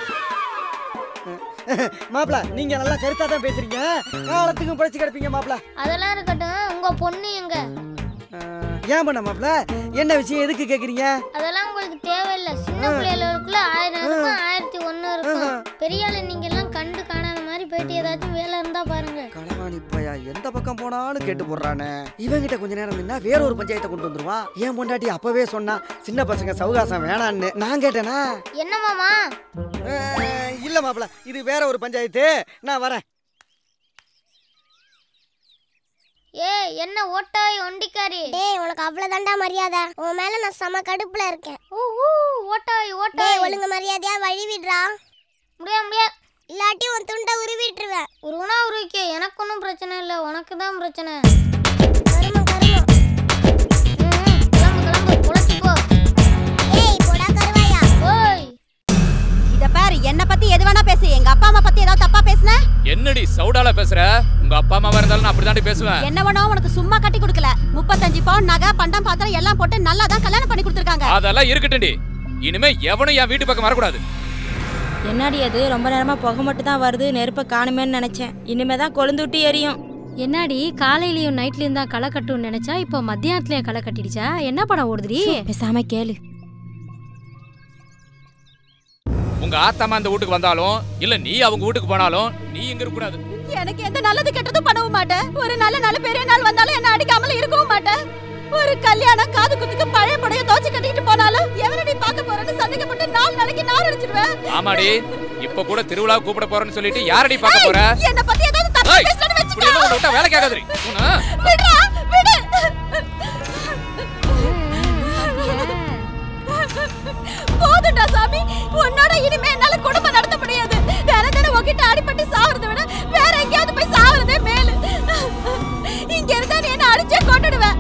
மாப்பிள்ள நீங்க நல்லா கருத்தா தான் பேசுறீங்க காலத்துக்கும் பழிச்சு கிடப்பீங்க மாப்பிள்ள அதெல்லாம் இருக்கட்டும் உங்க பொண்ணு எங்க ஏன் பண்ண மாப்பிள்ள என்ன விஷயம் எதுக்கு கேக்குறீங்க அதெல்லாம் உங்களுக்கு தேவையில்லை சின்ன பிள்ளைகளுக்குள்ள ஆயிரம் இருக்கும் ஆயிரத்தி ஒண்ணு இருக்கும் பெரிய ஆளு நீங்க எல்லாம் கண்டு காணாத மாதிரி போயிட்டு ஏதாச்சும் வேலை இருந்தா பாருங்க களவாணி பையா எந்த பக்கம் போனாலும் கேட்டு போடுறானே இவங்கிட்ட கொஞ்ச நேரம் நின்னா வேற ஒரு பஞ்சாயத்தை கொண்டு வந்துருவான் ஏன் பொண்டாட்டி அப்பவே சொன்னா சின்ன பசங்க சவுகாசம் வேணான்னு நான் கேட்டேனா என்ன மாமா அஹ், இல்ல மாப்பிள்ள இது வேற ஒரு பஞ்சாயத்து நான் வரேன் ஏய் டேய் என்ன ஓட்டாய் ஒண்டிக்காரி டேய் உனக்கு அவ்வளவுதான்டா மரியாதை உன் மேல நான் செம கடுப்புல இருக்கேன் ஊ ஊ ஓட்டாய் டேய் ஓட்டாய் ஒழுங்கு மரியாதையா வழி விடுறா முடியாது முடியாது இல்லாட்டி உன் துண்டை உருவிட்டுருவேன் உருவனா உருவிக்க எனக்கு ஒன்றும் பிரச்சனை இல்லை உனக்கு தான் பிரச்சனை கருமம் கருமம் ம், கிளம்பு கிளம்பு பொழைச்சு போ ஏய் போடா கருவாயா ஓய் இத பாரு என்ன பத்தி எது வேணா பேசு எங்க அப்பா அம்மா பத்தி ஏதாவது தப்பா பேசுன என்னடி சவுடால பேசுற உங்க அப்பா அம்மாவா இருந்தாலும் நான் அப்படிதாண்டி பேசுவேன் என்ன வேணும் உனக்கு சும்மா கட்டி கொடுக்கல முப்பத்தஞ்சு பவுன் நகை பண்டம் பாத்திரம் எல்லாம் போட்டு நல்லா தான் கல்யாணம் பண்ணி கொடுத்துருக்காங்க அதெல்லாம் இருக்கட்டும்டி இனிமே எவனும் என் வீட்டு பக்கம் வரக்கூடாது என்னடி அது ரொம்ப நேரமா புகை மட்டும் தான் வருது நெருப்பை காணுமேன்னு நினைச்சேன் இனிமே தான் கொழுந்து விட்டு எரியும் என்னடி காலையிலயும் நைட்லயும் தான் களை கட்டும்னு நினைச்சா இப்போ மத்தியானத்துலயும் களை கட்டிடுச்சா என்ன படம் ஓடுதுடி பேசாம கேளு உங்க ஆத்தாமா அந்த வீட்டுக்கு வந்தாலும் இல்ல நீ அவங்க வீட்டுக்கு போனாலும் நீ இங்க இருக்க கூடாது எனக்கு எந்த நல்லது கெட்டதும் பண்ணவும் மாட்டேன் ஒரு நல்ல நல்ல பெரிய நாள் வந்தாலும் என்ன அடிக்காமல இருக்கவும் மாட்டேன் ஒரு கல்யாணம் காது குத்துக்கு பழைய புடைய தோச்சு கட்டிட்டு போனாலும் எவனடி பார்க்க போறேன்னு சந்தேகப்பட்டு நாலு நாளைக்கு நார் அடிச்சிடுவேன் ஆமாடி இப்ப கூட திருவிழா கூப்பிட போறேன்னு சொல்லிட்டு யாரடி பார்க்க போற என்ன பத்தி ஏதாவது தப்பா ஏய், பேசணும்னு இப்படி எல்லாம் உன்னை விட்டா வேலை கேட்காதுடி உன்னை விடுறா விடு போதும்டா சாமி உன்னோட இனிமே என்னால குடும்பம் நடத்த முடியாது வேற தினம் உன்கிட்ட அடிபட்டு சாவறதை விட வேற எங்கேயாவது போய் சாவறதே மேலு இங்க இருந்தா நீ என்ன அடிச்சே கொண்டுடுவேன்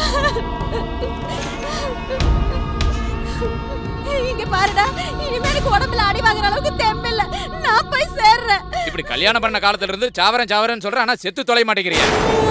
இங்க பாருடா இனிமே எனக்கு உடம்புல அடி வாங்குற அளவுக்கு தெம்பில்ல நான் போய் சேர்றேன் இப்படி கல்யாணம் பண்ண காலத்துல இருந்து சாவரன் சாவரன் சொல்ற ஆனா செத்து தொலை மாட்டேங்கிறிய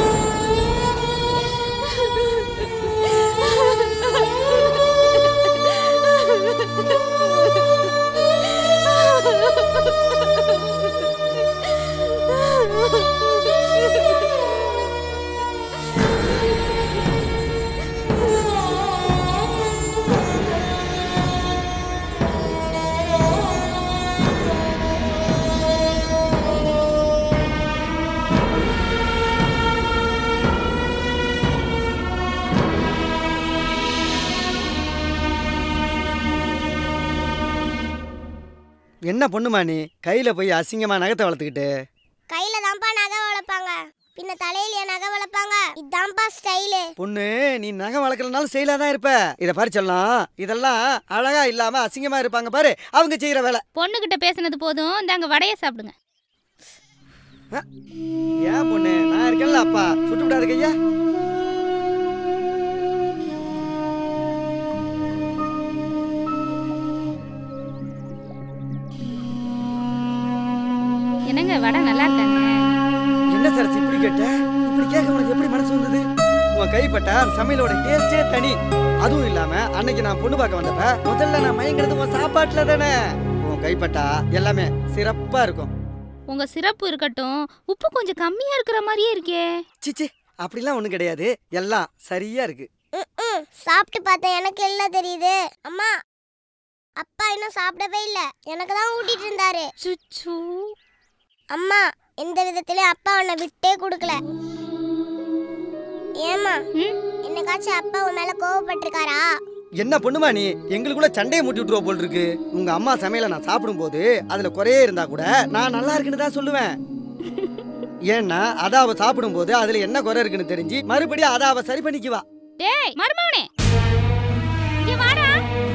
என்ன பொண்ணுமா நீ கையில் போய் அசிங்கமாக நகத்தை வளர்த்துக்கிட்டு கையில தான்ப்பா நகை வளர்ப்பாங்க பின்ன தலையில நகை வளர்ப்பாங்க இதான்ப்பா ஸ்டைலு பொண்ணு நீ நகை வளர்க்கலனாலும் செயலாக தான் இருப்ப இதை பாரு சொல்லலாம் இதெல்லாம் அழகா இல்லாம அசிங்கமா இருப்பாங்க பாரு அவங்க செய்யற வேலை பொண்ணுகிட்ட பேசுனது போதும் இந்தாங்க வடைய சாப்பிடுங்க ஏன் பொண்ணு நான் இருக்கேன்ல அப்பா சுட்டு விடாது கையா என்னங்க வடை நல்லா இருக்காங்க என்ன சரசு இப்படி கேட்ட இப்படி கேட்க உனக்கு எப்படி மனசு வந்தது உன் கைப்பட்ட அந்த சமையலோட டேஸ்டே தனி அதுவும் இல்லாம அன்னைக்கு நான் பொண்ணு பார்க்க வந்தப்ப முதல்ல நான் மயங்கிறது உன் சாப்பாட்டுல தானே உன் கைப்பட்டா எல்லாமே சிறப்பா இருக்கும் உங்க சிறப்பு இருக்கட்டும் உப்பு கொஞ்சம் கம்மியா இருக்கிற மாதிரியே இருக்கே சிச்சி அப்படிலாம் ஒண்ணும் கிடையாது எல்லாம் சரியா இருக்கு ம் சாப்பிட்டு பார்த்தேன் எனக்கு எல்லாம் தெரியுது அம்மா அப்பா இன்னும் சாப்பிடவே இல்ல எனக்கு தான் ஊட்டிட்டு இருந்தாரு சுச்சு அம்மா எந்த விதத்திலயும் அப்பா உன்னை விட்டே கொடுக்கல ஏமா என்னைக்காச்சும் அப்பா உன் மேல கோவப்பட்டிருக்காரா என்ன பொண்ணுமா நீ எங்களுக்குள்ள சண்டையை மூட்டி விட்டுருவ போல் இருக்கு உங்க அம்மா சமையலை நான் சாப்பிடும்போது அதுல குறையே இருந்தா கூட நான் நல்லா இருக்குன்னு தான் சொல்லுவேன் ஏன்னா அதை அவ சாப்பிடும்போது அதுல என்ன குறை இருக்குன்னு தெரிஞ்சு மறுபடியும் அதை அவ சரி பண்ணிக்குவா டேய் மருமவனே இங்க வாடா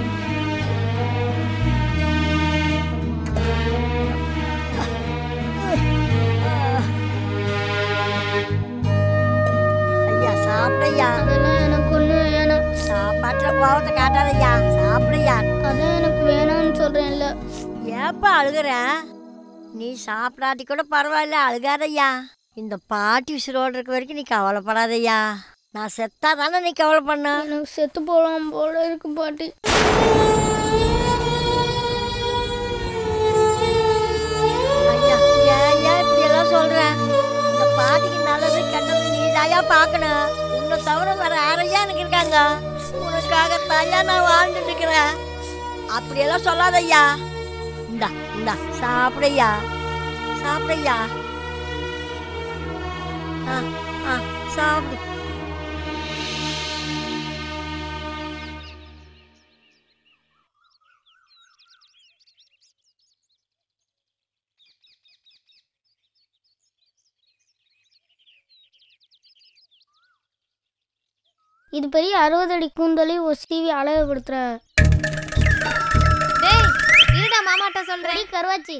ஐயா சாப்பிடையா அதெல்லாம் எனக்கு ஒண்ணு வேணாம் சாப்பாட்டுல கோவத்தை காட்டாதய்யா சாப்பிடையா அதான் எனக்கு வேணாம்னு சொல்றேன்ல ஏப்பா அழுகுற நீ சாப்பிடாட்டி கூட பரவாயில்ல அழுகாதய்யா இந்த பாட்டி உசுரோடு இருக்க வரைக்கும் நீ கவலைப்படாதய்யா நான் செத்தா தானே நீ கவலை பண்ண எனக்கு செத்து போலாம் போல இருக்கு பாட்டி ஐயா ஏன் ஏன் இப்படி எல்லாம் சொல்ற இந்த பாட்டிக்கு நல்லது கெட்டது நீ தாயா பார்க்கணும் உன்னை தவிர வேற யாரையா எனக்கு இருக்காங்க உனக்காக தாயா நான் வாழ்ந்துட்டு இருக்கிறேன் அப்படியெல்லாம் சொல்லாதய்யா இந்தா இந்தா சாப்பிடையா சாப்பிடையா ஆ ஆ சாப்பிடு இது பெரிய அறுபது அடி கூந்தலை ஒரு சீவி அழகுபடுத்துற டேய் இருடா மாமாட்ட சொல்றேன் கருவாச்சி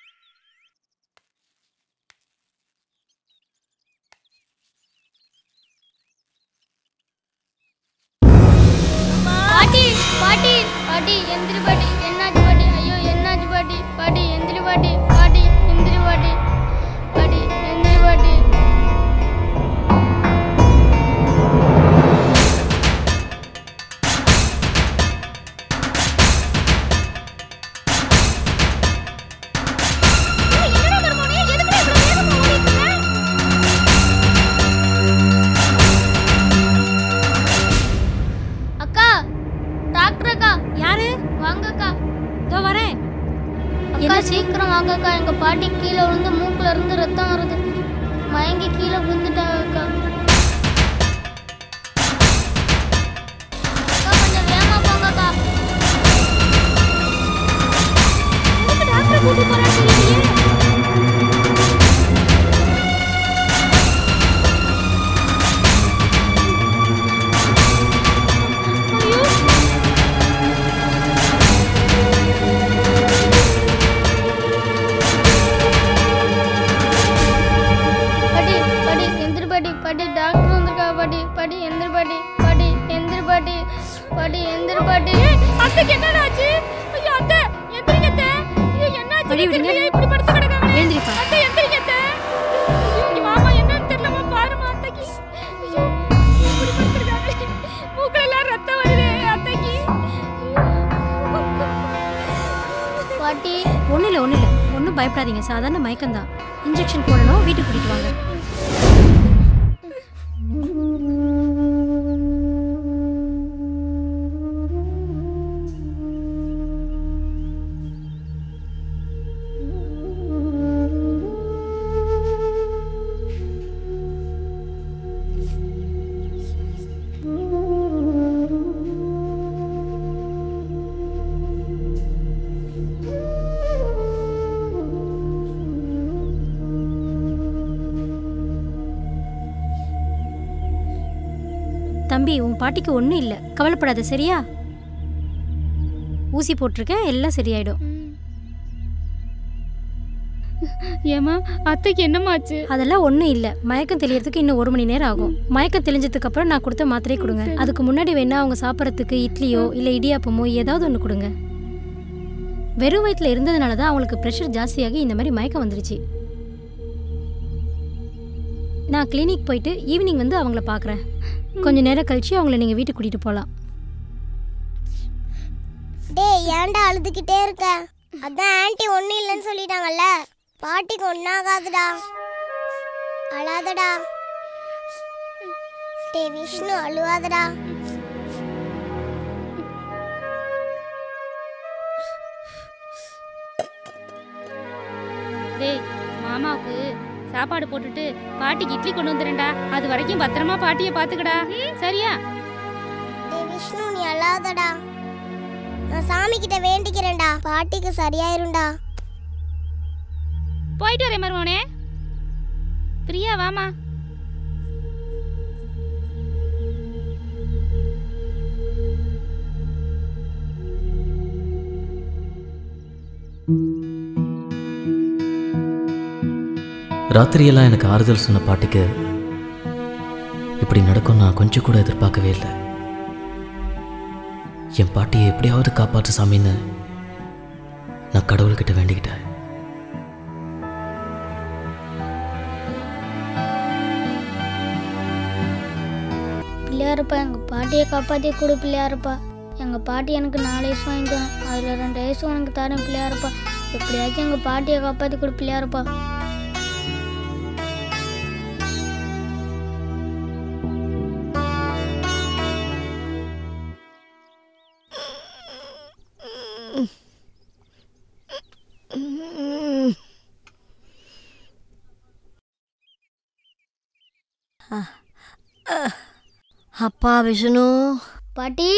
பாட்டி பாட்டி பாட்டி எந்திரி பாட்டி என்னாச்சு பாட்டி ஐயோ என்னாச்சு பாட்டி பாட்டி எந்திரி பாட்டி பாட்டி எந்திரி பாட்டி பாட்டி எந்திரி பாட்டி அக்கா டாக்டர் அக்கா யாரு வாங்க அக்கா இதோ வரேன் அக்கா சீக்கிரம் வாங்க அக்கா எங்க பாட்டி கீழே விழுந்து மூக்குல இருந்து ரத்தம் வருது மயங்கி கீழே விழுந்துட்டாங்க அக்கா அக்கா கொஞ்சம் வேகமா போங்க அக்கா டாக்டர் கூட்டி போறான்னு தெரியலையே பாட்டி பாட்டி எந்திரி பாட்டி பாட்டி டாக்டர் வந்திருக்கா பாட்டி பாட்டி எந்திரி பாட்டி பாட்டி எந்திரி பாட்டி பாட்டி எந்திரி பாட்டி அத்தைக்கு என்னடா ஆச்சு ஐயோ அத்தை எந்திரிங்க அத்தை ஐயோ என்னாச்சு வழி விடுங்க. தெரியலையே, இப்படி படுத்து கிடக்காங்களே எழுந்திரிப்பா. அத்தை எந்திரிங்க அத்தை ஐயோ இங்க வாமா என்னன்னு தெரியலமா பாருமா அத்தைக்கு ஐயோ இப்படி படுத்துருக்காங்களே மூக்குல எல்லாம் ரத்தம் வருதே அத்தைக்கு பாட்டி ஒன்றும் இல்லை ஒன்றும் இல்லை ஒன்றும் பயப்படாதீங்க சாதாரண மயக்கம்தான் இன்ஜெக்ஷன் போடணும் வீட்டுக்கு கூட்டிட்டு வாங்க தம்பி உன் பாட்டிக்கு ஒன்றும் இல்லை கவலைப்படாத சரியா ஊசி போட்டிருக்கேன் எல்லாம் சரியாயிடும் ஏமா அத்தைக்கு என்னமாச்சு அதெல்லாம் ஒன்றும் இல்லை மயக்கம் தெளியறதுக்கு இன்னும் ஒரு மணி நேரம் ஆகும் மயக்கம் தெளிஞ்சதுக்கு அப்புறம் நான் கொடுத்த மாத்திரையை கொடுங்க அதுக்கு முன்னாடி வேணா அவங்க சாப்பிட்றதுக்கு இட்லியோ இல்லை இடியாப்பமோ ஏதாவது ஒன்று கொடுங்க வெறும் வயிற்றில் இருந்ததுனால தான் அவங்களுக்கு ப்ரெஷர் ஜாஸ்தியாகி இந்த மாதிரி மயக்கம் வந்துருச்சு நான் கிளினிக் போயிட்டு ஈவினிங் வந்து அவங்கள பார்க்குறேன் கொஞ்ச நேரம் கழிச்சு அவங்கள நீங்கள் வீட்டுக்கு கூட்டிகிட்டு போகலாம் டேய் ஏன்டா அழுதுகிட்டே இருக்க அதான் ஆன்ட்டி ஒன்றும் இல்லைன்னு சொல்லிட்டாங்கல்ல பாட்டிக்கு ஒன்றாகாதுடா அழாதடா டேய் விஷ்ணு அழுவாதடா டேய் மாமாவுக்கு சாப்பாடு போட்டுட்டு பாட்டிக்கு இட்லி கொண்டு வந்துடுறேன்டா அது வரைக்கும் பத்திரமா பாட்டியை பாத்துக்கடா சரியா டேய் விஷ்ணு நீ அழாதடா நான் சாமி கிட்ட வேண்டிக்கிறேன்டா பாட்டிக்கு சரியாயிரும்டா போயிட்டு வரேன் மருமவனே பிரியா வாமா ராத்திரியெல்லாம் எனக்கு ஆறுதல் சொன்ன பாட்டிக்கு இப்படி நடக்கும் நான் கொஞ்சம் கூட எதிர்பார்க்கவே இல்லை என் பாட்டியை எப்படியாவது காப்பாற்று சாமின்னு நான் கடவுள்கிட்ட வேண்டிக்கிட்டேன் பிள்ளையாரப்பா எங்கள் பாட்டியை காப்பாற்றி கொடு பிள்ளையாரப்பா எங்கள் பாட்டி எனக்கு நாலு வயசு வாங்கி தரேன் அதில் ரெண்டு வயசு உனக்கு தரேன் பிள்ளையாரப்பா எப்படியாச்சும் எங்கள் பாட்டியை காப்பாற்றி கொடு பிள்ளையாரப்பா அப்பா விஷ்ணு பாட்டி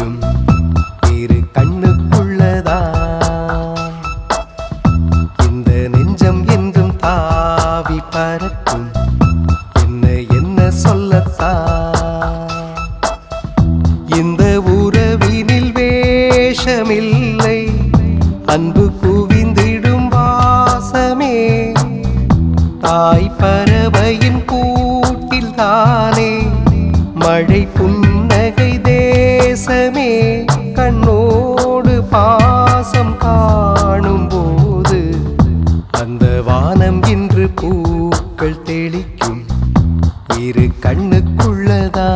தெளிக்கும் இரு கண்ணுக்குள்ளதா இந்த நெஞ்சம் என்றும் தாவி பறக்கும் என்ன என்ன சொல்லத்தா இந்த உறவினில் வேஷமில்லை அன்பு குவிந்திடும் வாசமே தாய் பறவையின் கூட்டில் தானே மழை புன்னகை தேசமே கண்ணோடு பாசம் காணும் போது அந்த வானம் இன்று பூக்கள் தெளிக்கும் இரு கண்ணுக்குள்ளதா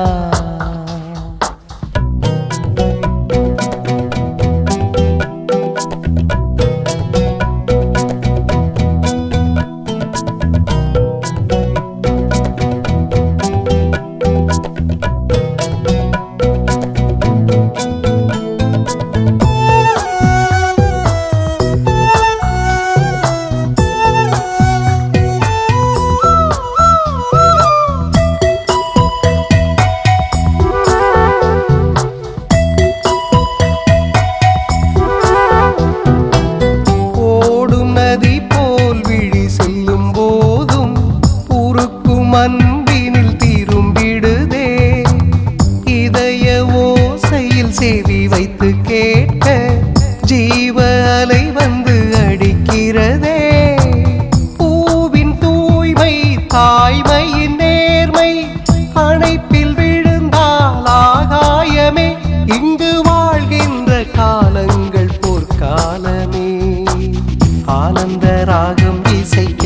ஓடும் நதி போல் விழி செல்லும் போதும் உருக்கும் அன்பினில் திரும்பிடுதே இதய ஓசையில் செவி வைத்து கேட்க ஜீவ அலை வந்து அடிக்கிறதே பூவின் தூய்மை தாய்மையின் நேர்மை அணைப்பில் விழுந்தால் ஆகாயமே இங்கு வாழ்கின்ற காலங்கள் போர்க்காலமே ஆனந்த ராகம் இசைக்க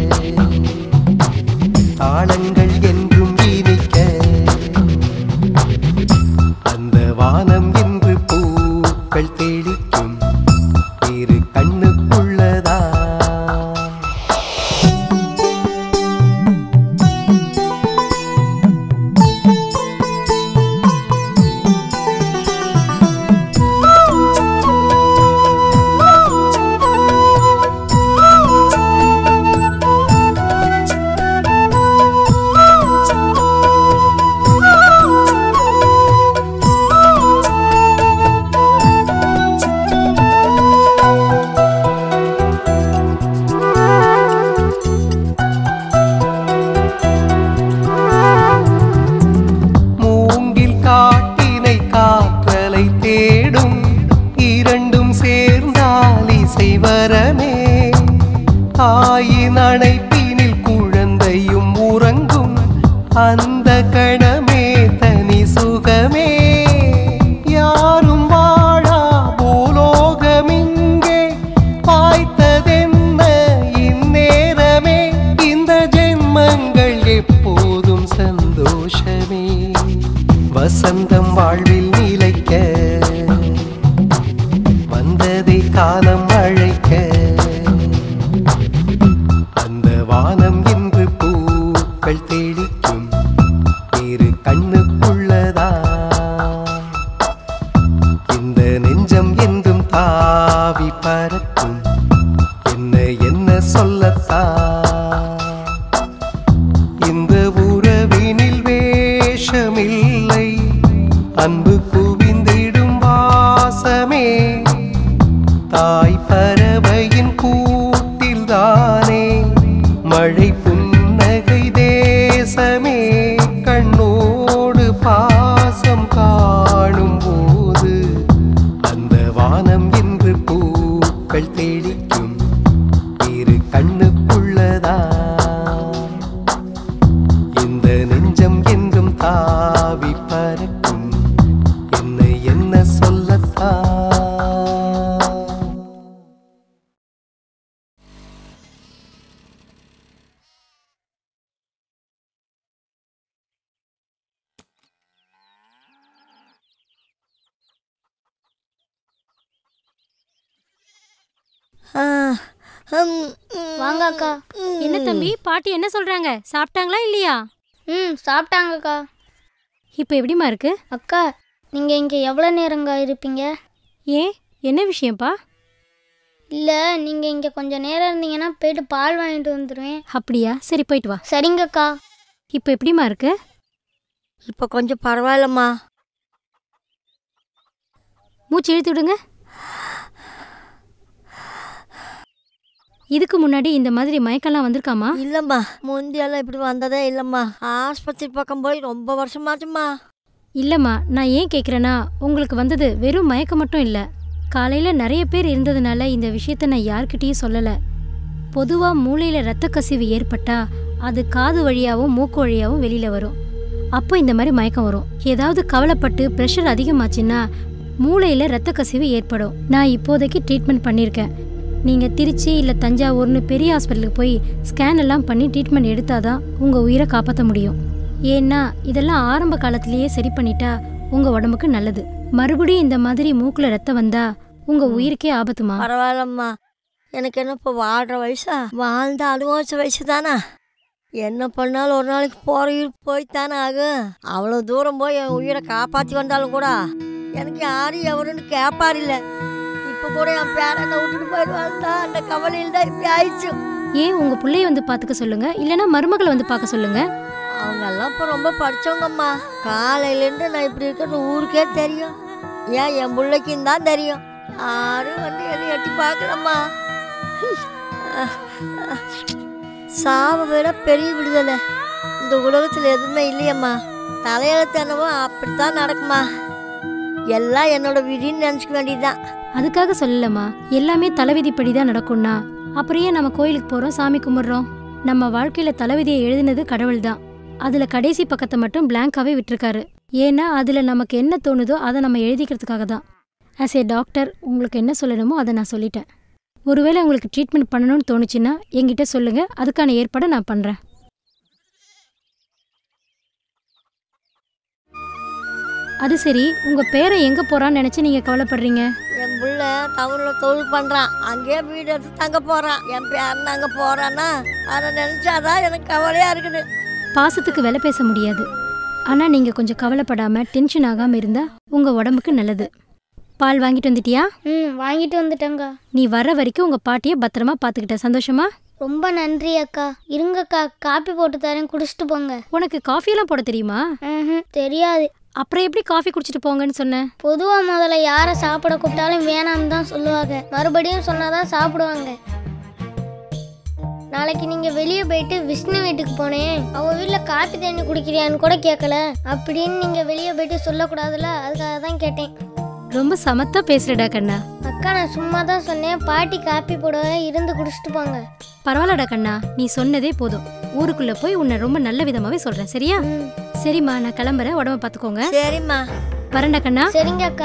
தாளங்கள் என்றும் இனிக்க அந்த வானம் என்று பூக்கள் தெளிக்கும் இரு கண்ணுக்குள்ளதா மூங்கில் காட்டினை காற்றலை தேடும் இரண்டும் சேர்ந்தால் இசை வரமே தாயின் அணைப்பினில் குழந்தையும் உறங்கும் அந்த கணமே தனி சுகமே யாரும் வாழா பூலோகமிங்கே வாய்த்ததென்ன இந்நேரமே இந்த ஜென்மங்கள் எப்போதும் சந்தோஷமே வசந்தம் வாழ்வில் நிலைக்க வந்ததை காலம் அழைக்க அந்த வானம் இன்று பூக்கள் தெளிக்கும் இரு கண்ணுக்குள்ளதா இந்த நெஞ்சம் என்றும் தாவி பறக்கும் என்ன என்ன சொல்லத்தா இந்த உறவினில் வேஷமில்லை அன்பு குவிந்திடும் வாசமே தாய் பறவையின் கூட்டில் தானே மழை புன்னகை தேசமே கண்ணோடு பாசம் காணும் போது அந்த வானம் என்று பூக்கள் தெளிக்கும் இரு கண்ணுக்குள்ளதா இந்த நெஞ்சம் என்றும் தாவி பறக்கும் என்ன என்ன சொல்லத்தா வாங்க அக்கா என்ன தம்பி பாட்டி என்ன சொல்றாங்க சாப்பிட்டாங்களா இல்லையா ம் சாப்பிட்டாங்கக்கா இப்போ எப்படிம்மா இருக்கு அக்கா நீங்கள் இங்கே எவ்வளோ நேரங்க இருப்பீங்க ஏன் என்ன விஷயம்ப்பா இல்லை நீங்கள் இங்கே கொஞ்சம் நேரம் இருந்தீங்கன்னா போயிட்டு பால் வாங்கிட்டு வந்துடுவேன் அப்படியா சரி போயிட்டு வா சரிங்கக்கா இப்போ எப்படிம்மா இருக்கு இப்போ கொஞ்சம் பரவாயில்லம்மா மூச்சு இழுத்து விடுங்க இதுக்கு முன்னாடி இந்த மாதிரி மயக்கம்லாம் வந்திருக்காமா இல்லைம்மா முந்தியெல்லாம் இப்படி வந்ததே இல்லைம்மா ஆஸ்பத்திரி பக்கம் போய் ரொம்ப வருஷமாச்சும்மா இல்லைம்மா நான் ஏன் கேட்குறேன்னா உங்களுக்கு வந்தது வெறும் மயக்கம் மட்டும் இல்லை காலையில் நிறைய பேர் இருந்ததுனால இந்த விஷயத்த நான் யார்கிட்டயும் சொல்லலை பொதுவாக மூளையில் ரத்த கசிவு ஏற்பட்டா அது காது வழியாகவும் மூக்கு வழியாகவும் வெளியில் வரும் அப்போ இந்த மாதிரி மயக்கம் வரும் ஏதாவது கவலைப்பட்டு ப்ரெஷர் அதிகமாச்சுன்னா மூளையில் ரத்த கசிவு ஏற்படும் நான் இப்போதைக்கு ட்ரீட்மெண்ட் பண்ணியிருக்கேன் நீங்கள் திருச்சி இல்லை தஞ்சாவூர்னு பெரிய ஹாஸ்பிட்டலுக்கு போய் ஸ்கேன் எல்லாம் பண்ணி ட்ரீட்மெண்ட் எடுத்தாதான் உங்கள் உயிரை காப்பாற்ற முடியும் ஏன்னா இதெல்லாம் ஆரம்ப காலத்திலேயே சரி பண்ணிட்டா உங்கள் உடம்புக்கு நல்லது மறுபடியும் இந்த மாதிரி மூக்கில் ரத்தம் வந்தா உங்கள் உயிருக்கே ஆபத்துமா பரவாயில்லம்மா எனக்கு என்ன இப்போ வாழ்கிற வயசா வாழ்ந்த அனுபவிச்ச வயசு தானே என்ன பண்ணாலும் ஒரு நாளைக்கு போகிற உயிர் போய்த்தானே ஆகும் அவ்வளோ தூரம் போய் என் உயிரை காப்பாற்றி வந்தாலும் கூட எனக்கு யாரு எவருன்னு கேட்பார் இல்லை இப்போ கூட என் பேரனை விட்டுட்டு போயிடுவாங்க அந்த கவலையில் தான் இப்படி ஆயிடுச்சு ஏன் உங்கள் பிள்ளைய வந்து பார்த்துக்க சொல்லுங்க இல்லைன்னா மருமகளை வந்து பார்க்க சொல்லுங்க அவங்க எல்லாம் இப்போ ரொம்ப படிச்சவங்கம்மா காலையிலேருந்து நான் இப்படி இருக்கிறது ஊருக்கே தெரியும் ஏன் என் பிள்ளைக்கும் தான் தெரியும் யாரும் வந்து எதுவும் எட்டி பார்க்கலம்மா சாவை விட பெரிய விடுதலை இந்த உலகத்தில் எதுவுமே இல்லையம்மா தலையெழுத்து என்னவோ அப்படித்தான் நடக்குமா எல்லாம் என்னோட விதின்னு நினச்சிக்க வேண்டியதுதான் அதுக்காக சொல்லலம்மா எல்லாமே தலைவிதிப்படி தான் நடக்கும்னா அப்புறம் ஏன் நம்ம கோயிலுக்கு போகிறோம் சாமி கும்பிட்றோம் நம்ம வாழ்க்கையில் தலைவிதியை எழுதினது கடவுள் தான் அதில் கடைசி பக்கத்தை மட்டும் பிளாங்காவே விட்டிருக்காரு ஏன்னா அதில் நமக்கு என்ன தோணுதோ அதை நம்ம எழுதிக்கிறதுக்காக தான் ஆஸ் ஏ டாக்டர் உங்களுக்கு என்ன சொல்லணுமோ அதை நான் சொல்லிட்டேன் ஒருவேளை உங்களுக்கு ட்ரீட்மெண்ட் பண்ணணும்னு தோணுச்சுன்னா என்கிட்ட சொல்லுங்கள் அதுக்கான ஏற்பாடை நான் பண்ணுறேன் அது சரி உங்கள் பேரை எங்கே போகிறான்னு நினச்சி நீங்கள் கவலைப்படுறீங்க என் புள்ள டவுனில் தொழில் பண்ணுறான் அங்கேயே வீடு எடுத்து தங்க போகிறான் என் பேரன் அங்கே போகிறான்னா அதை நினச்சாதான் எனக்கு கவலையாக இருக்குது பாசத்துக்கு விலை பேச முடியாது ஆனால் நீங்கள் கொஞ்சம் கவலைப்படாமல் டென்ஷன் ஆகாமல் இருந்தால் உங்கள் உடம்புக்கு நல்லது பால் வாங்கிட்டு வந்துட்டியா ம் வாங்கிட்டு வந்துட்டேங்க நீ வர வரைக்கும் உங்கள் பாட்டியை பத்திரமா பார்த்துக்கிட்ட சந்தோஷமா ரொம்ப நன்றி அக்கா இருங்கக்கா காப்பி போட்டு தரேன் குடிச்சிட்டு போங்க உனக்கு காஃபியெல்லாம் போட தெரியுமா ம்ஹும், தெரியாது அப்புறம் எப்படி காஃபி குடிச்சிட்டு போங்கன்னு சொன்னேன் பொதுவா முதல்ல யாரை சாப்பிட கூப்பிட்டாலும் வேணாம்னு தான் சொல்லுவாங்க மறுபடியும் சொன்னாதான் சாப்பிடுவாங்க நாளைக்கு நீங்க வெளியே போயிட்டு விஷ்ணு வீட்டுக்கு போனேன் அவ வீட்ல காப்பி தண்ணி குடிக்கிறியான்னு கூட கேட்கல அப்படின்னு நீங்க வெளியே போயிட்டு சொல்லக்கூடாதுல அதுக்காக தான் கேட்டேன் ரொம்ப சமத்தா பேசுறடா கண்ணா அக்கா நான் சும்மா தான் சொன்னேன் பாட்டி காப்பி போடவே இருந்து குடிச்சிட்டு போங்க பரவாயில்லடா கண்ணா நீ சொன்னதே போதும் ஊருக்குள்ள போய் உன்னை ரொம்ப நல்ல விதமாவே சொல்றேன் சரியா சரிம்மா நான் கிளம்புறேன் உடம்ப பாத்துக்கோங்க சரிம்மா வரேன்டா கண்ணா சரிங்க அக்கா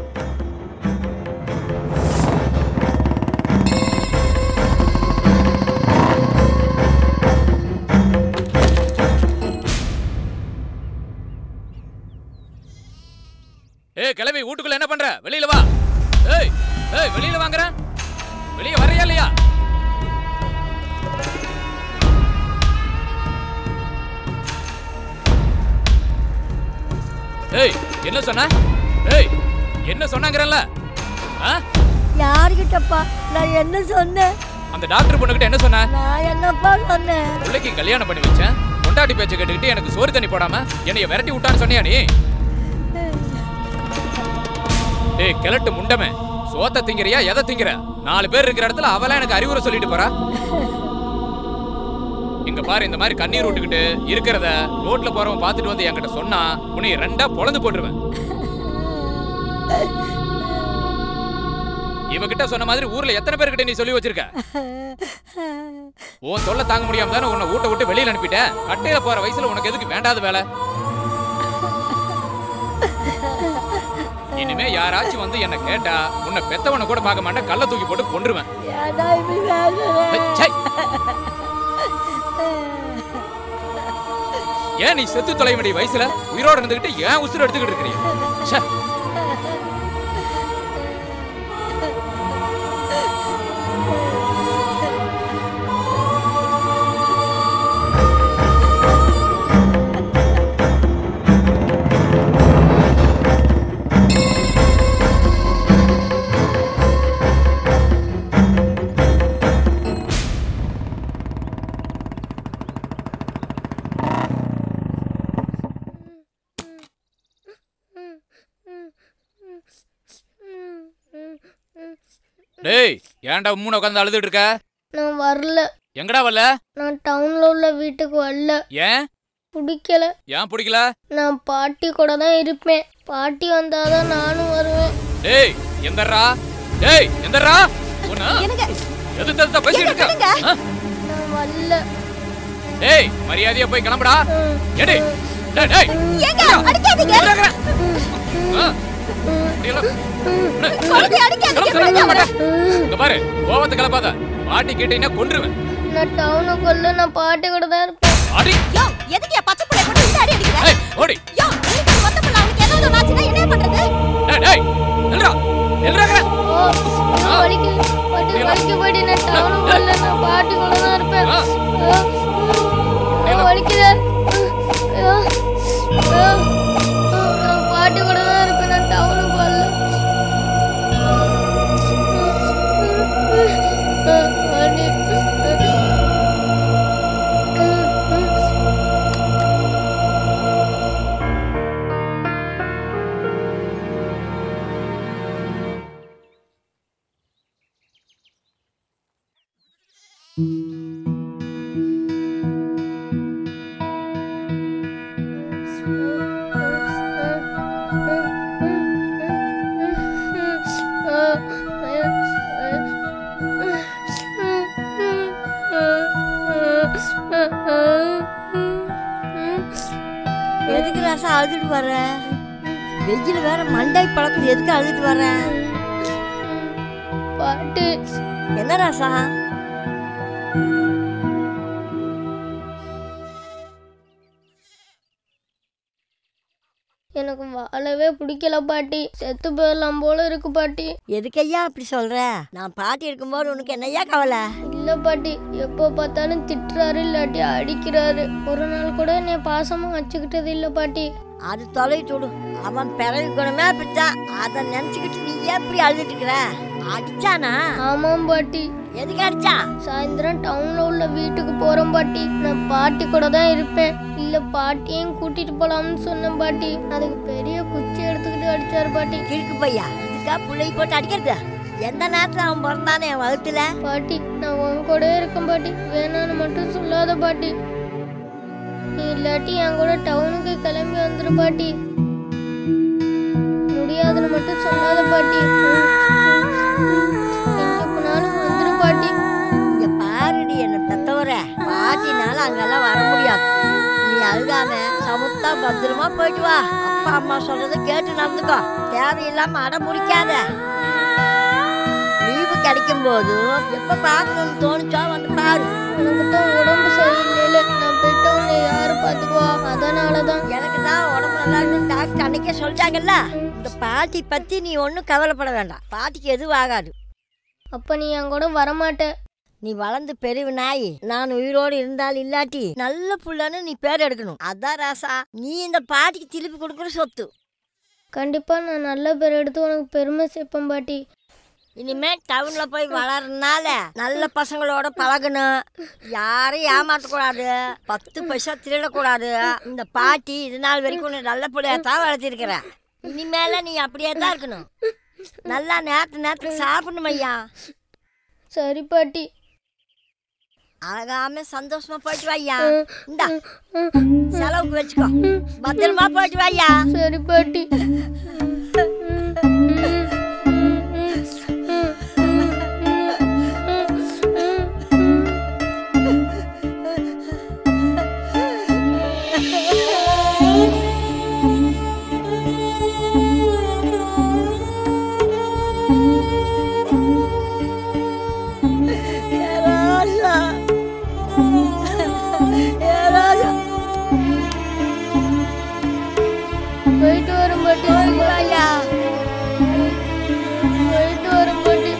ஏய் கிளம்பி வீட்டுக்குள்ள என்ன பண்ற வெளியில வா ஏய் ஏய் வெளியில வாங்குற வெளிய வரையா இல்லையா ஏய் என்ன சொன்ன ஏய் என்ன சொன்னாங்கறல்ல ஆ யாருக்கிட்டப்பா நான் என்ன சொன்னேன் அந்த டாக்டர் பொண்ணுகிட்ட என்ன சொன்ன நான் என்னப்பா சொன்னேன் பிள்ளைக்கு கல்யாணம் பண்ணி வச்சேன் பொண்டாட்டி பேச்ச கேட்டுக்கிட்டு எனக்கு சோறு தண்ணி போடாம என்னைய விரட்டி விட்டான்னு சொன்னியா நீ ஏய் கிழட்டு முண்டமே சோத்த திங்கிறியா எதை திங்கிற நாலு பேர் இருக்கிற இடத்துல அவலாம் எனக்கு அறிவுரை சொல்லிட்டு போறா இங்க பாரு இந்த மாதிரி கண்ணீர் விட்டுக்கிட்டு இருக்கிறத ரோட்ல போறவன் பார்த்துட்டு வந்து என்கிட்ட சொன்னா உன்னை ரெண்டா பொழந்து போட்டுருவேன் இவகிட்ட சொன்ன மாதிரி ஊர்ல எத்தனை பேர்கிட்ட நீ சொல்லி வச்சிருக்க உன் தொல்லை தாங்க முடியாம தானே உன்னை ஊட்ட விட்டு வெளியில அனுப்பிட்டேன் கட்டையில போற வயசுல உனக்கு எதுக்கு வேண்டாத வேலை இனிமே யாராச்சும் வந்து என்ன கேட்டா உன்னை பெத்தவனை கூட பார்க்க மாட்டேன் கல்ல தூக்கி போட்டு கொன்றுவேன் ஏடா இப்படி பேசுற? சை. ஏன் நீ செத்து தொலைய வேண்டிய வயசுல உயிரோட இருந்துகிட்டு ஏன் உசுறு எடுத்துக்கிட்டு இருக்கிறீங்க ச்சே. ம் டேய் ஏன்டா மூணு உட்காந்து அழுதுட்டு இருக்க நான் வரல எங்கடா வரல நான் டவுன்ல உள்ள வீட்டுக்கு வரல ஏன் பிடிக்கல ஏன் பிடிக்கல நான் பாட்டி கூட தான் இருப்பேன் பாட்டி வந்தாதான் நானும் வருவேன் டேய் எந்தர்ரா டேய் எந்தர்ரா உன்ன எது தடுத்த பேசிட்டு இருக்க ஆ? நான் வரல டேய் மரியாதையா போய் கிளம்புடா ஏடி டேய் டேய் ஏங்க அடிக்காதீங்க ஆ. அப்படியெல்லாம் குழந்தைய அடிக்காதீங்க கிளம்ப மாட்டேன். இங்க பாரு கோவத்தை கிளப்பாத பாட்டி கேட்டீங்கன்னா கொன்றுவேன் நான் டவுனுக்குள்ள நான் பாட்டி கூட தான் இருப்பேன் அடி யோ எதுக்கு பச்சை புள்ளை கொண்டு இந்த அடி அடிக்கிற ஏய் ஓடி யோ நீங்க மொத்த புள்ள அவனுக்கு ஏதாவது ஒண்ணு ஆச்சுன்னா என்ன பண்றது டேய் டேய் நில்றா நில்றா ஓ நான் வலிக்கு பாட்டி வலிக்கு பாட்டி நான் டவுனுக்குள்ள நான் பாட்டி கூட தான் இருப்பேன் ஐயோ, வலிக்குது ஐயோ, ஐயோ, நான் பாட்டி கூட தான் இருப்பேன் நான் டவுனுக்கு வரல பாட்டி எதுக்கு ராசா அழுதுட்டு வர வெயில் வேற மண்டை பழக்கம் எதுக்கு அழுதுட்டு வர பாட்டு என்ன ராசா எனக்கு வாழவே பிடிக்கல பாட்டி செத்து போயிடலாம் போல இருக்கு பாட்டி எதுக்கையா அப்படி சொல்ற நான் பாட்டி இருக்கும்போது உனக்கு என்னய்யா கவலை இல்ல பாட்டி எப்போ பார்த்தாலும் திட்டுறாரு இல்லாட்டி அடிக்கிறாரு ஒரு நாள் கூட என்னை பாசமா வச்சுக்கிட்டது இல்ல பாட்டி அது தொலைட்டு விடு அவன் பிறவி குணமே அப்படித்தான் அதை நினைச்சுக்கிட்டு நீ ஏன் இப்படி அழுதுட்டு இருக்கிற அடிச்சானா ஆமாம் பாட்டி எதுக்கு அடிச்சான் சாயந்தரம் டவுன்ல உள்ள வீட்டுக்கு போறோம் பாட்டி நான் பாட்டி கூட தான் இருப்பேன் இல்ல பாட்டியையும் கூட்டிட்டு போலாம்னு சொன்னேன் பாட்டி அதுக்கு பெரிய குச்சி எடுத்துக்கிட்டு அடிச்சாரு பாட்டி கிறுக்கு பையா இதுக்கா பிள்ளை போட்டு அடிக்கிறது எந்த நேரத்துல அவன் பிறந்தானே என் வகுத்துல பாட்டி நான் உன் கூட இருக்கேன் பாட்டி வேணான்னு மட்டும் சொல்லாத பாட்டி நீ இல்லாட்டி என் கூட டவுனுக்கு கிளம்பி வந்துரு பாட்டி முடியாதுன்னு மட்டும் சொல்லாத பாட்டி எங்க போனாலும் வந்துரு பாட்டி இங்க பாருடி என்ன பெத்தவர பாட்டினால அங்கெல்லாம் வர முடியாது நீ அழுகாம சமுத்தா பத்திரமா போயிட்டு வா அப்பா அம்மா சொல்றத கேட்டு நடந்துக்கோ தேவையில்லாம அடம் முடிக்காத லீவு கிடைக்கும் போது எப்ப பார்க்கணும்னு தோணுச்சோ வந்து பாரு எனக்கு தான் உடம்பு சரியில்லைல நான் போயிட்டு உன்னை யாரு பாத்துக்குவா அதனாலதான் எனக்கு தான் உடம்பு நல்லா இருக்குன்னு டாக்டர் அன்னைக்கே சொல்லிட்டாங்கல்ல இந்த பாட்டி பத்தி நீ ஒன்றும் கவலைப்பட வேண்டாம் பாட்டிக்கு எதுவும் ஆகாது அப்ப நீ என் கூட வரமாட்ட நீ வளர்ந்து பெரிய நாய் நான் உயிரோடு இருந்தால் இல்லாட்டி நல்ல புள்ளன்னு நீ பேர் எடுக்கணும் அதான் ராசா நீ இந்த பாட்டிக்கு திருப்பி கொடுக்குற சொத்து கண்டிப்பா நான் நல்ல பேர் எடுத்து உனக்கு பெருமை சேர்ப்பேன் பாட்டி இனிமே டவுன்ல போய் வளர்றதுனால நல்ல பசங்களோட பழகணும் யாரையும் ஏமாற்றக்கூடாது பத்து பைசா திருடக்கூடாது இந்த பாட்டி இது நாள் வரைக்கும் உன்னை நல்ல பிள்ளையா தான் வளர்த்திருக்கிற இனிமேல நீ அப்படியே தான் இருக்கணும் நல்லா நேரத்து நேரத்துக்கு சாப்பிடணும் ஐயா சரி பாட்டி அழகாம சந்தோஷமா போயிட்டு வாய்யா இந்தா செலவுக்கு வச்சுக்கோ பத்திரமா போயிட்டு வாய்யா சரி பாட்டி ராஜா ஏ ராஜா போயிட்டு வரும் பாட்டி வாய்யா போயிட்டு வரும் பாட்டி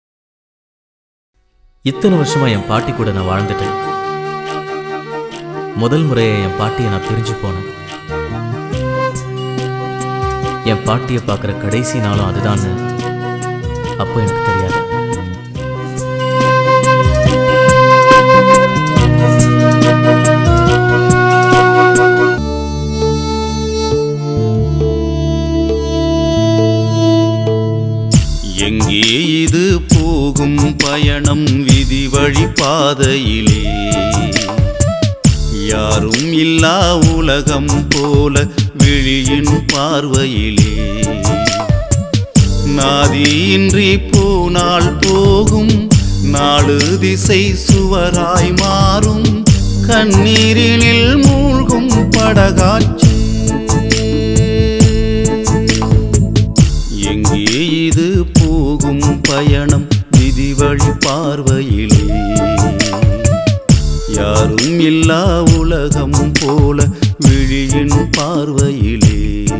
இத்தனை வருஷமா என் பாட்டி கூட நான் வாழ்ந்துட்டேன் முதல் முறையை என் பாட்டியை நான் பிரிஞ்சு போனேன் என் பாட்டியை பார்க்குற கடைசி நாளும் அதுதான்னு அப்போ எனக்கு தெரியாது எங்கே இது போகும் பயணம் விதி வழி பாதையிலே யாரும் இல்லா உலகம் போல விழியின் பார்வையிலே நாதியின்றி போனால் போகும் நாடு திசை சுவராய் மாறும் கண்ணீரினில் மூழ்கும் படகாச்சு எங்கே இது போகும் பயணம் விதி வழி பார்வையிலே யாரும் இல்லா உலகம் போல விழியின் பார்வையிலே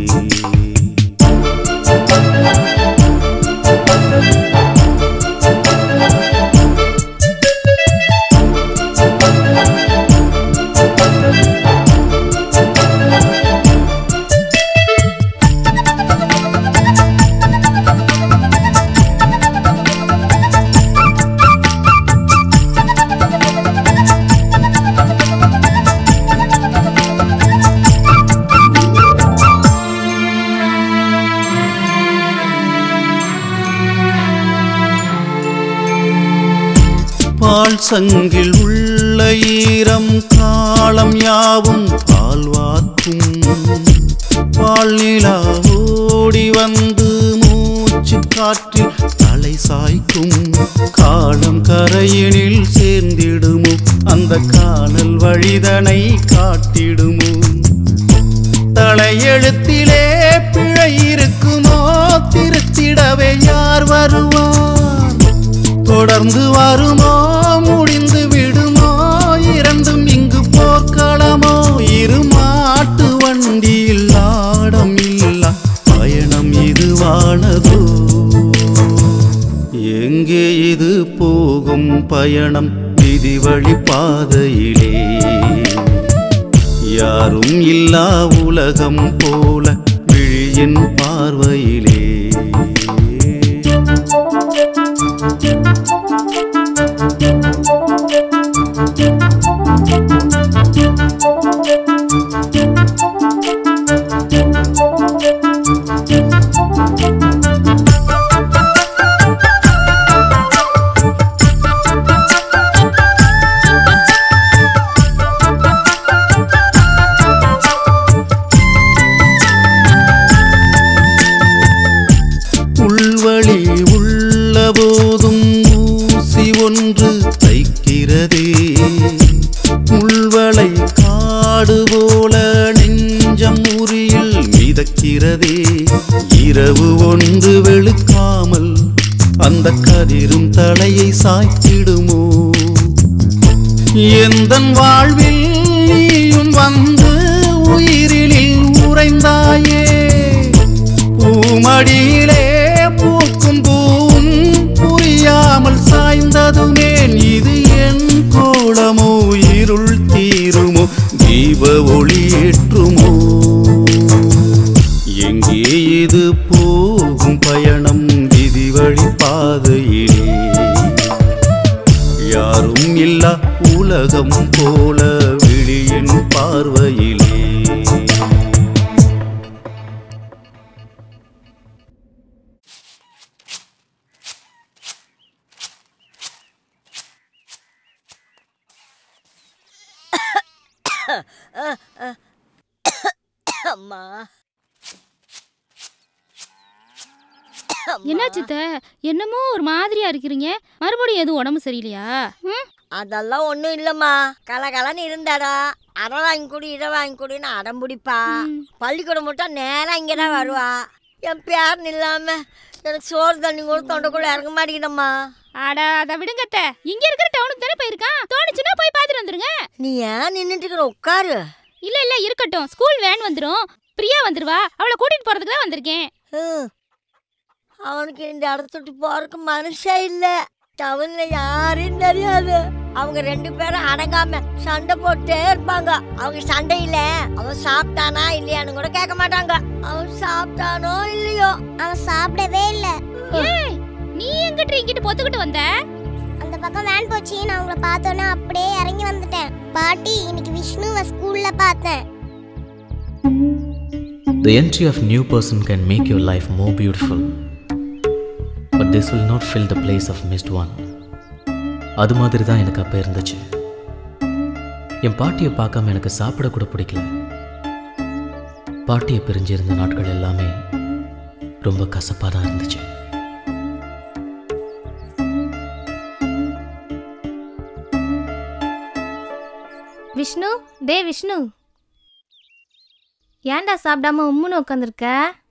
பால் சங்கில் உள்ள ஈரம் காலம் யாவும் பால் வார்க்கும் பால் நிலா ஓடி வந்து மூச்சு காற்றில் தலை சாய்க்கும் காலம் கரையினில் சேர்ந்திடுமோ அந்த காணல் வழிதனை காட்டிடுமோ தலையெழுத்திலே பிழை இருக்குமோ திருத்திடவே யார் வருவார் தொடர்ந்து வருமோ முடிந்து விடுமோ இரண்டும் இங்கு போர்க்களமோ இரு மாட்டு வண்டியில் ஆடம் இல்லா பயணம் இதுவானதோ எங்கே இது போகும் பயணம் விதி வழி பாதையிலே யாரும் இல்லா உலகம் போல விழியின் பார்வையிலே உள்வழி உள்ள போதும் ஊசி ஒன்று தைக்கிறதே உள்வளை காடு போல நெஞ்சம் உரியில் மிதக்கிறதே இரவு ஒன்று வெளுக்காமல் அந்த கதிரும் தலையை சாய்த்திடுமோ எந்தன் வாழ்வில் நீயும் வந்து உயிரினில் உறைந்தாயே பூமடியிலே பூக்கும் பூன் புரியாமல் சாய்ந்ததுமேன் இது என் கோலமோ இருள் தீருமோ தீப ஒளி ஏற்றுமோ எங்கே இது போகும் பயணம் விதி வழி பாதையிலே யாரும் இல்லா உலகம் போல விழியின் பார்வையிலே அம்மா என்னாச்சு அத்தை? என்னமோ ஒரு மாதிரியா இருக்கிறீங்க மறுபடியும் எதுவும் உடம்பு சரியில்லையா ம் அதெல்லாம் ஒன்றும் இல்லைம்மா கலகலன்னு இருந்தாடா அரை வாங்கி கொடு இதை வாங்கி கொடுன்னு அடம் பிடிப்பா பள்ளிக்கூடம் மட்டும் நேராக இங்கே தான் வருவா என் பேரன் இல்லாம எனக்கு சோறு தண்ணி கூட தொண்டைக்குள்ள இறங்க மாட்டேங்கிட்டம்மா அட அதை விடுங்க அத்தை. இங்க இருக்கிற டவுனுக்கு தானே போயிருக்கான் தோணுச்சுன்னா போய் பார்த்துட்டு வந்துருங்க நீ ஏன் நின்றுட்டு இருக்கிற உட்காரு இல்ல இல்ல இருக்கட்டும் ஸ்கூல் வேன் வந்துரும் பிரியா வந்துருவா அவளை கூட்டிட்டு போறதுக்கு தான் வந்திருக்கேன் ஹம். அவனுக்கு இந்த இடத்த விட்டு போறதுக்கு மனுஷன் இல்லை டவுன்ல யாரையும் தெரியாது அவங்க ரெண்டு பேரும் அடங்காம சண்டை போட்டே இருப்பாங்க அவங்க சண்டையில அவன் சாப்பிட்டானா இல்லையான்னு கூட கேட்க மாட்டாங்க அவன் சாப்பிட்டானோ இல்லையோ அவன் சாப்பிடவே இல்ல ஏய் நீ எங்கிட்ட இங்கிட்டு பொத்துக்கிட்டு வந்த அந்த பக்கம் வேன் போச்சு நான் உங்களை பார்த்தோன்னே அப்படியே இறங்கி வந்துட்டேன் பாட்டி இன்னைக்கு விஷ்ணுவை ஸ்கூல்ல பார்த்தேன் The entry of new person can make your life more beautiful. But this will not fill the place of missed one. அது மாதிரி தான் எனக்கு அப்போ இருந்துச்சு என் பாட்டியை பார்க்காம எனக்கு சாப்பிட கூட பிடிக்கல பாட்டியை பிரிஞ்சிருந்த நாட்கள் எல்லாமே ரொம்ப கசப்பாக தான் இருந்துச்சு விஷ்ணு டே விஷ்ணு ஏன்டா சாப்பிடாம உம்முன்னு உட்காந்துருக்க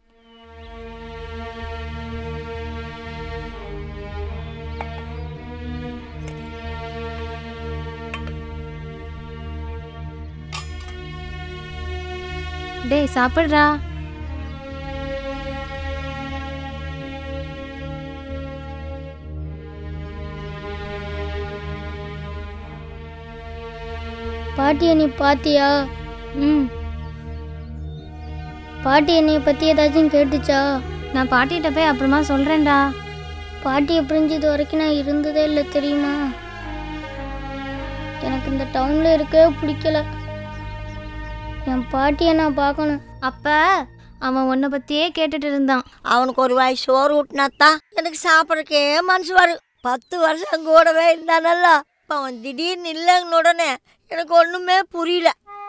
டேய் சாப்பிட்றா பாட்டியை நீ பாத்தியா ம் பாட்டி என்னைய பத்தி ஏதாச்சும் கேட்டுச்சா நான் பாட்டிகிட்ட போய் அப்புறமா சொல்கிறேன்டா பாட்டியை பிரிஞ்சது வரைக்கும் நான் இருந்ததே இல்லை தெரியுமா எனக்கு இந்த டவுன்ல இருக்கவே பிடிக்கல என் பாட்டியை நான் பார்க்கணும் அப்போ அவன் உன்னை பற்றியே கேட்டுட்டு இருந்தான் அவனுக்கு ஒரு வாய் சோறு ஊட்டினாத்தான் எனக்கு சாப்பிட்றக்கே மனசு வரும் பத்து வருஷம் கூடவே இருந்தானல்ல இப்போ அவன் திடீர்னு இல்லைன்னு உடனே எனக்கு ஒன்றுமே புரியல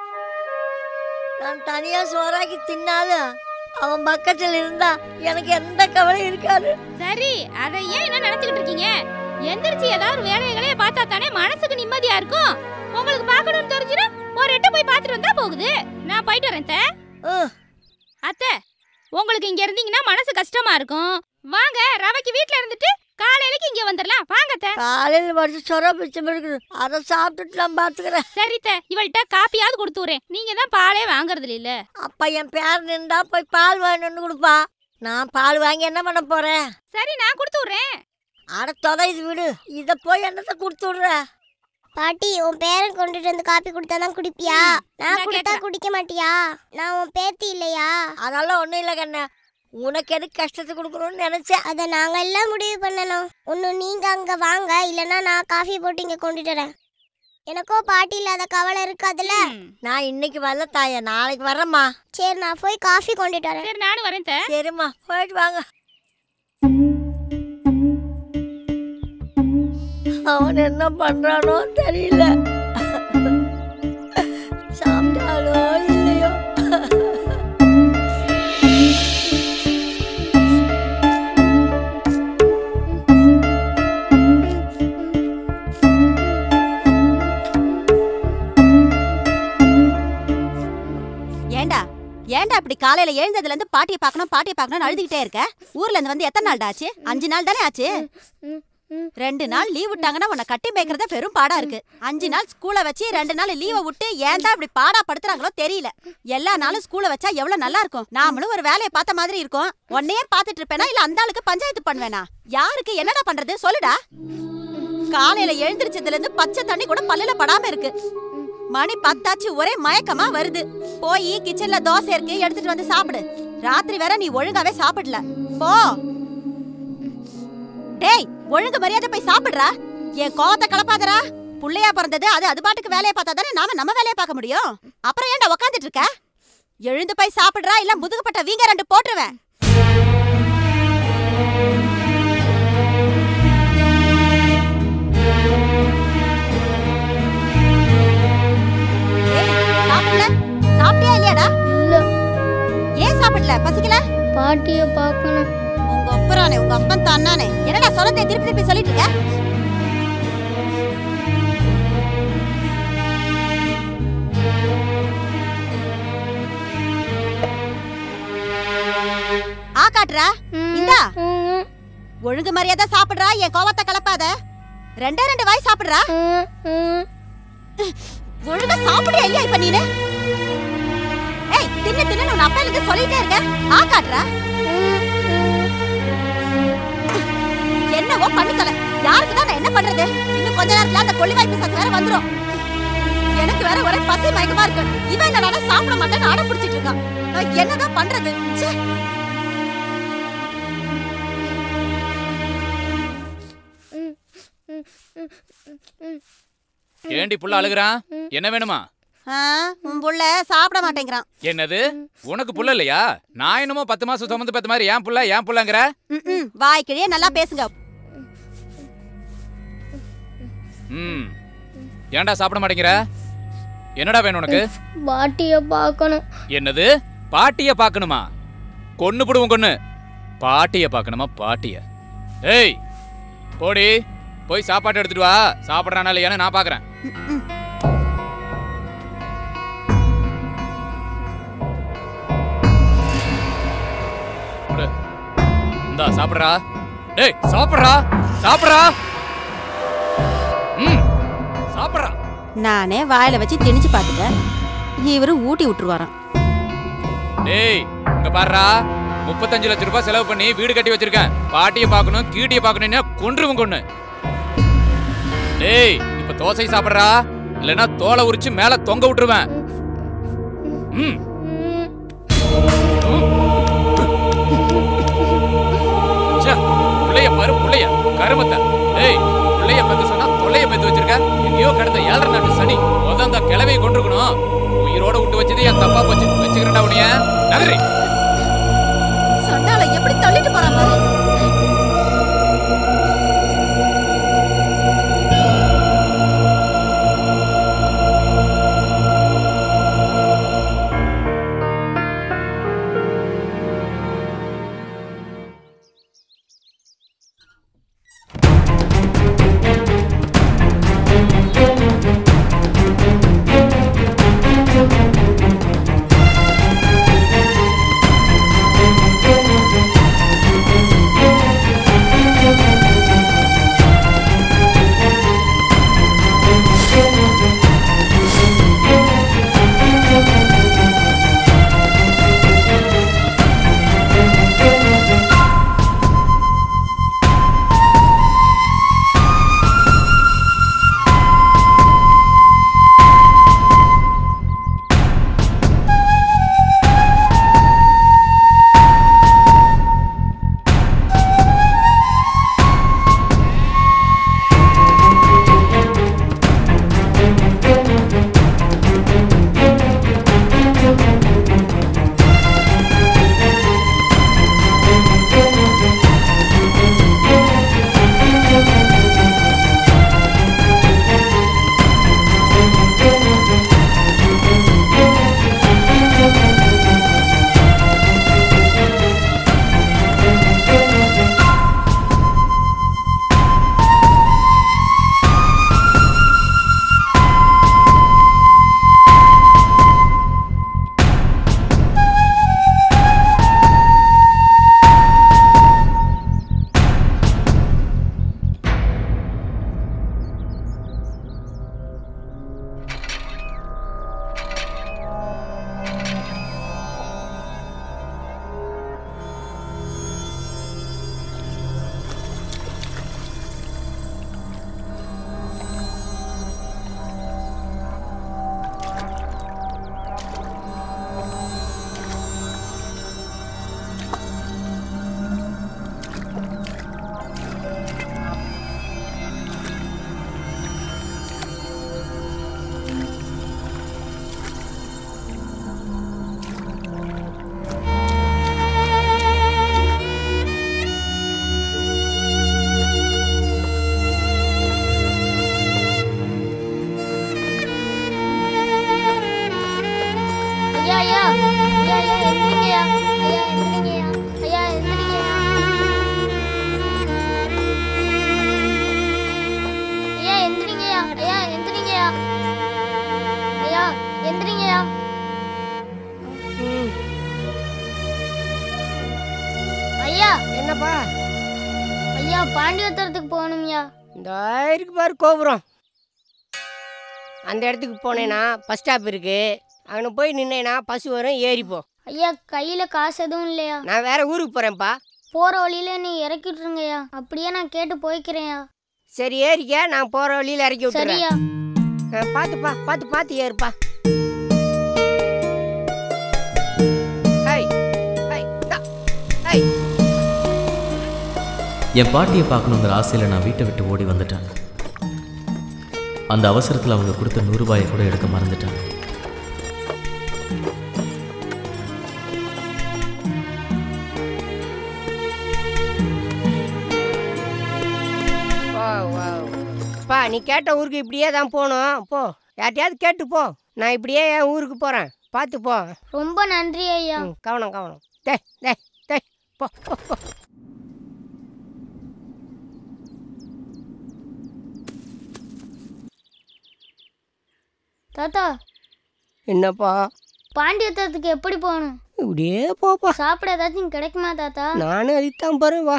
நான் தனியாக சோறாக்கி தின்னாலும் அவன் பக்கத்தில் இருந்தா எனக்கு எந்த கவலையும் இருக்காது சரி அதை ஏன் என்ன நினைச்சுக்கிட்டு இருக்கீங்க எந்திரிச்சு ஏதாவது ஒரு வேலைகளே பார்த்தா தானே மனசுக்கு நிம்மதியா இருக்கும் உங்களுக்கு பார்க்கணும்னு தெரிஞ்சுனா ஒரு எட்டு போய் பார்த்துட்டு வந்தா போகுது நான் போயிட்டு வரேன் அத்தை. அத்தை உங்களுக்கு இங்க இருந்தீங்கன்னா மனசு கஷ்டமா இருக்கும் வாங்க ரவைக்கு வீட்ல இருந்துட்டு காலையிலக்கு இங்க வந்துடலாம் வாங்க அத்தை. காலையில் வடிச்சு சொர பிச்சம் இருக்குது அதை சாப்பிட்டுட்டு நான் பார்த்துக்கிறேன் சரி அத்தை, இவள்கிட்ட காப்பியாவது கொடுத்து விடுறேன் நீங்க தான் பாலே வாங்குறது இல்ல அப்பா என் பேர் நின்றா போய் பால் வாங்கிட்டு கொடுப்பா நான் பால் வாங்கி என்ன பண்ண போறேன் சரி நான் கொடுத்து விடுறேன் அட தொலைது விடு இதை போய் என்னத்தை கொடுத்து விடுற பாட்டி உன் பேரன் கொண்டுட்டு வந்து காப்பி கொடுத்தா தான் குடிப்பியா நான் கொடுத்தா குடிக்க மாட்டியா நான் உன் பேத்தி இல்லையா அதெல்லாம் ஒன்றும் இல்லை கண்ணா உனக்கு எதுக்கு கஷ்டத்தை கொடுக்கணும்னு நினைச்சேன் அதை நாங்க எல்லாம் முடிவு பண்ணணும் ஒன்று நீங்க அங்க வாங்க இல்லைன்னா நான் காஃபி போட்டு இங்க கொண்டுட்டு வரேன் எனக்கோ பாட்டி இல்லாத கவலை இருக்காதுல்ல நான் இன்னைக்கு வரல தாயா நாளைக்கு வரேம்மா சரி நான் போய் காஃபி கொண்டுட்டு வரேன் சரி நானும் வரேன் அத்தை. சரிம்மா போயிட்டு வாங்க அவன் என்ன பண்றானோ தெரியல சாப்பிட்டாலோ இல்லையோ ஏண்டா ஏண்டா இப்படி காலையில எழுந்ததுல இருந்து பாட்டியை பார்க்கணும் பாட்டியை பார்க்கணும் அழுதுகிட்டே இருக்க ஊர்ல இருந்து வந்து எத்தனை நாள் ஆச்சு அஞ்சு நாள் தானே ஆச்சு ரெண்டு நாள் லீவ் விட்டாங்கன்னா உன்னை கட்டி மேய்க்கிறதே பெரும் பாடா இருக்கு அஞ்சு நாள் ஸ்கூலை வச்சு ரெண்டு நாள் லீவை விட்டு ஏன் தான் இப்படி பாடா படுத்துறாங்களோ தெரியல எல்லா நாளும் ஸ்கூலை வச்சா எவ்வளவு நல்லா இருக்கும் நாமளும் ஒரு வேலையை பார்த்த மாதிரி இருக்கும் உன்னையே பார்த்துட்டு இருப்பேனா இல்ல அந்த ஆளுக்கு பஞ்சாயத்து பண்ணுவேனா யாருக்கு என்னடா பண்றது சொல்லுடா காலையில எழுந்திருச்சதுல இருந்து பச்சை தண்ணி கூட பல்லுல படாம இருக்கு மணி பத்தாச்சு ஒரே மயக்கமா வருது போய் கிச்சன்ல தோசை இருக்கு எடுத்துட்டு வந்து சாப்பிடு ராத்திரி வேற நீ ஒழுங்காவே சாப்பிடல போ டேய் ஒழுங்கு மரியாதை போய் சாப்பிடுறா என் கோவத்தை கலப்பாதடா புள்ளையா பிறந்தது அது அது பாட்டுக்கு வேலையை பார்த்தா தானே நாம நம்ம வேலையை பார்க்க முடியும் அப்புறம் ஏன்டா உக்காந்துட்டு இருக்க எழுந்து போய் சாப்பிடுறா இல்ல முதுகுப்பட்ட வீங்க ரெண்டு போட்டுருவேன் ஏய், சாப்பிடல சாப்பிட்டியா இல்லையாடா ஏன் சாப்பிடல பசிக்கல பாட்டியை பார்க்கணும் உங்க ஒப்பரானே உங்க அப்பன் தானானே என்னடா சொன்னதை திருப்பி திருப்பி சொல்லிட்டு இருக்க ஆ காட்டுறா இந்தா ஒழுங்கு மரியாதை சாப்பிடுறா என் கோவத்தை கலப்பாத ரெண்டே ரெண்டு வாய் சாப்பிடுறா ஒழுங்கா சாப்பிடுறியா இல்லையா இப்ப நீனு ஏய் தின்னு தின்னு உன் அப்பா எனக்கு சொல்லிட்டே இருக்க ஆ காட்டுறா என்னவோ பண்ணி தொலை யாருக்கு தான் நான் என்ன பண்றது இன்னும் இன்னும் கொஞ்ச நேரத்துல அந்த கொள்ளி வாய்ப்பு சத்து வேற வந்துரும் எனக்கு வேற ஒரே பசி மயக்கமா இருக்கு இவன் என்னடா சாப்பிட மாட்டேன்னு அடம் பிடிச்சிட்டு இருக்கான் நான் என்னதான் பண்றது ச்சே ஏண்டி புள்ள அழுகுறான் என்ன வேணுமா ஆ, உன் புள்ள சாப்பிட மாட்டேங்கிறான் என்னது உனக்கு புள்ள இல்லையா நான் என்னமோ பத்து மாசம் சுமந்து பெத்த மாதிரி ஏன் புள்ள ஏன் புள்ளங்கிற ம்ம், வாய்க்கிழியே நல்லா பேசுங்க ம் ஏன்டா சாப்பிட மாட்டேங்கிற என்னடா வேணும் உனக்கு பாட்டிய பார்க்கணும் என்னது பாட்டிய பார்க்கணுமா கொன்னு போடுவோம் கொன்னு பாட்டிய பார்க்கணுமா பாட்டிய ஏய் போடி போய் சாப்பாடு எடுத்துட்டு வா சாப்பிட்றானா இல்லையான்னு நான் பார்க்கறேன் கொடு. இந்தா சாப்பிட்றா டேய் சாப்பிட்றா சாப்பிட்றா ம் சாப்பிட்றா நானே வாயில வச்சு திணிச்சு பார்த்துட்டேன் இவரு ஊட்டி விட்டுருவாராம் டேய் இங்க பாருடா முப்பத்தஞ்சு லட்ச ரூபாய் செலவு பண்ணி வீடு கட்டி வச்சிருக்கேன் பாட்டியை பார்க்கணும் கீட்டியை பார்க்கணும்னா கொன்றுவும் கொண்டு டேய் இப்ப தோசை சாப்பிடுறா இல்லைன்னா தோலை உரிச்சு மேல தொங்க விட்டுருவேன் ம் ச்சே, புள்ளைய பாரு புள்ளைய கருமத்தை டேய் புள்ளைய பத்தி சொன்னா தொல்லைய பத்தி வச்சிருக்க எங்கேயோ கிடந்த ஏழரை நாட்டு சனி முத அந்த கிளவையை கொண்டிருக்கணும் உயிரோட விட்டு வச்சது என் தப்பா போச்சு வச்சுக்கிறேன்டா உனிய நகரி சண்டால எப்படி தள்ளிட்டு போறான் பாரு ஐயா ஐயா ஐயா ஐயா எந்திரிங்கய்யா ஐயா எந்திரிங்கய்யா ஐயா எந்திரிங்கய்யா ஐயா எந்திரிங்கய்யா ஐயா எந்திரிங்கய்யா ஐயா எந்திரிங்கய்யா ஐயா என்னப்பா ஐயா பாண்டியத்தரத்துக்கு போகணும்யா இந்த இருக்கு பாரு கோபுரம் அந்த இடத்துக்கு போனேன்னா பஸ் ஸ்டாப் இருக்கு அங்கே போய் நின்னேன்னா பஸ் வரும் ஏறிப்போ ஐயா கையில காசு எதுவும் இல்லையா நான் வேற ஊருக்கு போறேன்ப்பா போற வழியில நீ இறக்கி விட்டுருங்கய்யா அப்படியே நான் கேட்டு போய்க்கிறேன்யா சரி ஏறிக்க நான் போற வழியில இறக்கி சரியா விட்டுறேன் ஆ, பாத்துப்பா பார்த்து பார்த்து ஏறுப்பா ஹை ஹை தா ஹை என் பாட்டியை பார்க்கணுங்கிற ஆசையில் நான் வீட்டை விட்டு ஓடி வந்துட்டேன் அந்த அவசரத்தில் அவங்க கொடுத்த நூறு ரூபாயை கூட எடுக்க மறந்துட்டேன் வா வா பா நீ கேட்ட ஊருக்கு இப்படியே தான் போகணும் போ யார்ட்டையாவது கேட்டு போ நான் இப்படியே என் ஊருக்கு போகிறேன் பார்த்து போ ரொம்ப நன்றி ஐயா ம், கவனம் கவனம் டே டே டே போ போ, போ தாத்தா என்னப்பா பாண்டியத்தத்துக்கு எப்படி போகணும் இப்படியே போப்பா சாப்பிட ஏதாச்சும் கிடைக்குமா தாத்தா நானும் அதுதான் பாரு வா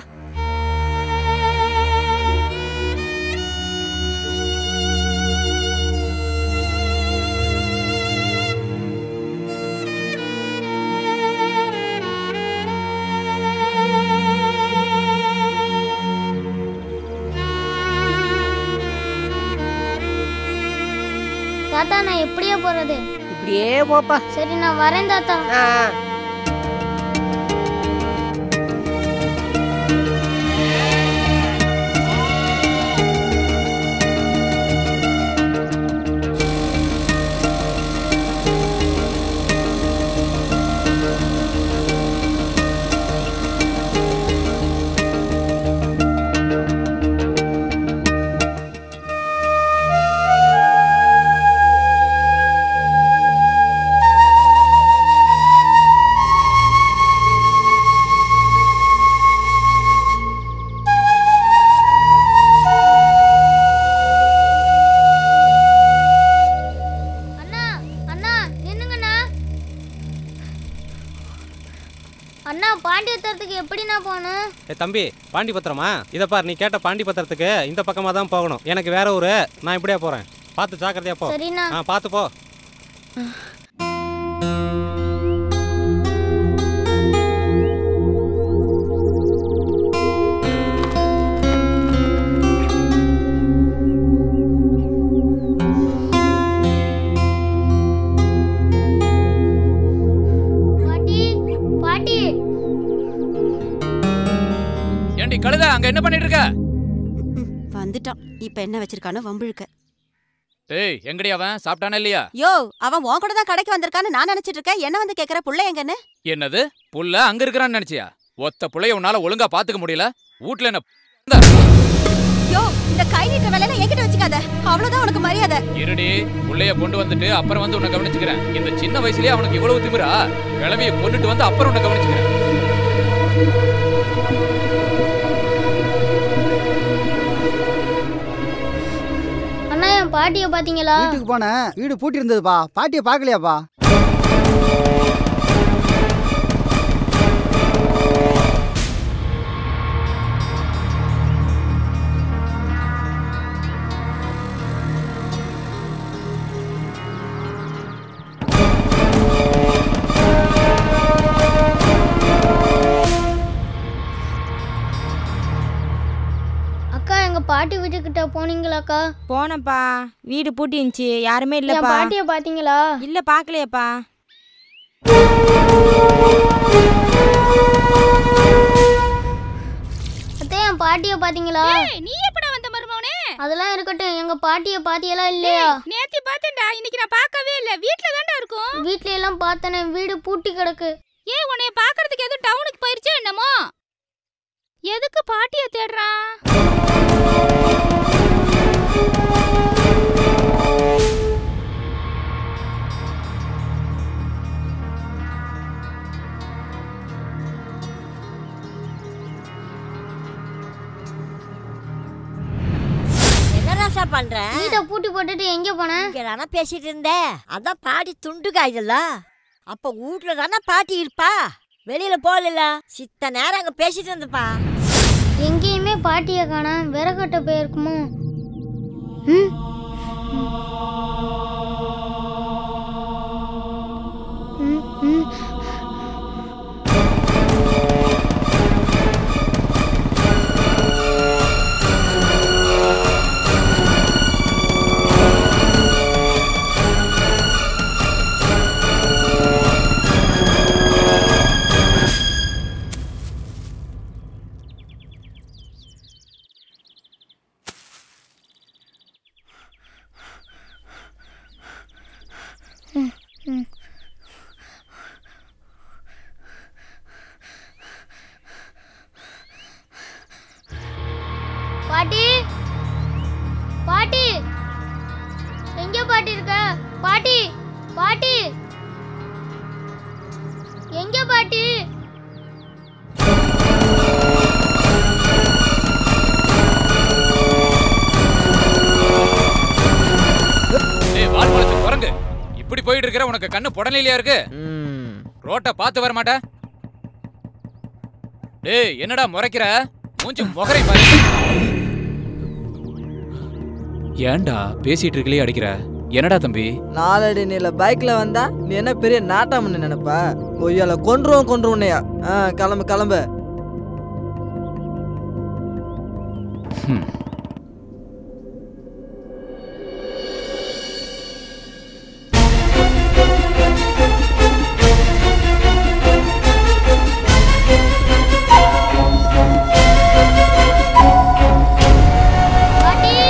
தாத்தா நான் எப்படியே போறது இப்படியே போப்பா சரி நான் வரேன் தாத்தா ஆ அண்ணா அண்ணா நின்னுங்கண்ணா அண்ணா பாண்டியத்தத்துக்கு எப்படிண்ணா போகணும் ஏ தம்பி பாண்டி பத்திரமா இதை பார் நீ கேட்ட பாண்டி பத்திரத்துக்கு இந்த பக்கமாக தான் போகணும் எனக்கு வேற ஊரு நான் இப்படியே போகிறேன் பார்த்து ஜாக்கிரதையா போ சரிண்ணா. ஆ பார்த்து போ பாட்டி பாட்டி ஏண்டி கழுத அங்க என்ன பண்ணிட்டு இருக்க வந்துட்டான் இப்ப என்ன வச்சிருக்கானோ வம்பிழுக்க ஏய் எங்கடி அவன் சாப்பிட்டானா இல்லையா யோ அவன் உன் கூட தான் கடைக்கு வந்திருக்கான்னு நான் நினைச்சிட்டு இருக்கேன் என்ன வந்து கேக்குற புள்ள எங்கன்னு என்னது புள்ள அங்க இருக்கிறான்னு நினைச்சியா ஒத்த புள்ளைய உன்னால ஒழுங்கா பாத்துக்க முடியல வீட்ல என்ன யோ இந்த கை நீட்ட வேலையில என்கிட்ட வச்சுக்காத அவ்வளவுதான் உனக்கு மரியாதை இருடி புள்ளைய கொண்டு வந்துட்டு அப்புறம் வந்து உன்னை கவனிச்சுக்கிறேன் இந்த சின்ன வயசுலயே அவனுக்கு இவ்வளவு திமிரா கிளவிய கொண்டுட்டு வந்து அப்புறம் உன்னை கவனிச்சுக்கிறேன் அண்ணா என் பாட்டியை பாத்தீங்களா வீட்டுக்கு போனேன் வீடு பூட்டி இருந்ததுப்பா பாட்டியை பார்க்கலையாப்பா அக்கா எங்க பாட்டி வீட்டுக்கிட்ட போனீங்களாக்கா போனப்பா வீடு பூட்டி இருந்துச்சு யாருமே என் இல்லப்பா பாட்டியை பாத்தீங்களா இல்ல பாக்கலையேப்பா அத்தை என் பாட்டியை பாத்தீங்களா நீ எப்படா வந்த மருமவனே அதெல்லாம் இருக்கட்டும் எங்க பாட்டியை பாத்தியெல்லாம் இல்லையா நேத்தி பார்த்தேன்டா இன்னைக்கு நான் பார்க்கவே இல்ல வீட்ல தான்டா இருக்கும் வீட்ல எல்லாம் பார்த்தனே வீடு பூட்டி கிடக்கு ஏன் உன்னைய பார்க்கறதுக்கு எதுவும் டவுனுக்கு போயிருச்சோ என்னமோ எதுக்கு பாட்டிய தேடுறான் என்ன ராசா பண்ற வீட்டை பூட்டி போட்டுட்டு எங்க போன இங்க தானே பேசிட்டு இருந்தேன் அதான் பாட்டி துண்டு காய்தல்ல அப்ப வீட்ல தானே பாட்டி இருப்பா வெளியில போகல சித்த நேரம் அங்க பேசிட்டு இருந்தப்பா எங்கேயுமே பாட்டியை காணோம் விறகட்ட போயிருக்குமோ ம்? ம், ம். பாட்டி இருக்க பாட்டி பாட்டி எங்க பாட்டி ஏய் வால் முளைச்ச குரங்கு இப்படி போயிட்டு இருக்கிற உனக்கு கண்ணு புடலையிலயா இருக்கு ரோட்டை பார்த்து வர மாட்ட டேய் என்னடா முறைக்கிற மூஞ்சி முகரை பாரு ஏன்டா பேசிட்டு இருக்கலையே அடிக்கிற என்னடா தம்பி நாலடி நீல பைக்ல வந்தா நீ என்ன பெரிய நாட்டாமன்னு நினைப்ப கொய்யால கொன்றுவோம் கொன்றுவோன்னையா ஆ கிளம்பு கிளம்பு ஹம். பாட்டி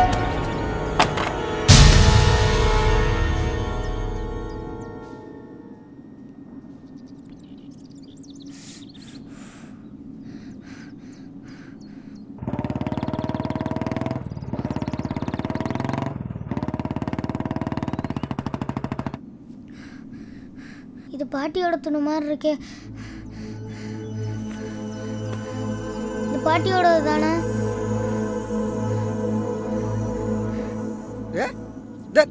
இது பாட்டியோட துணி மாதிரி இருக்கே இது பாட்டியோடது தானே ஏ டே-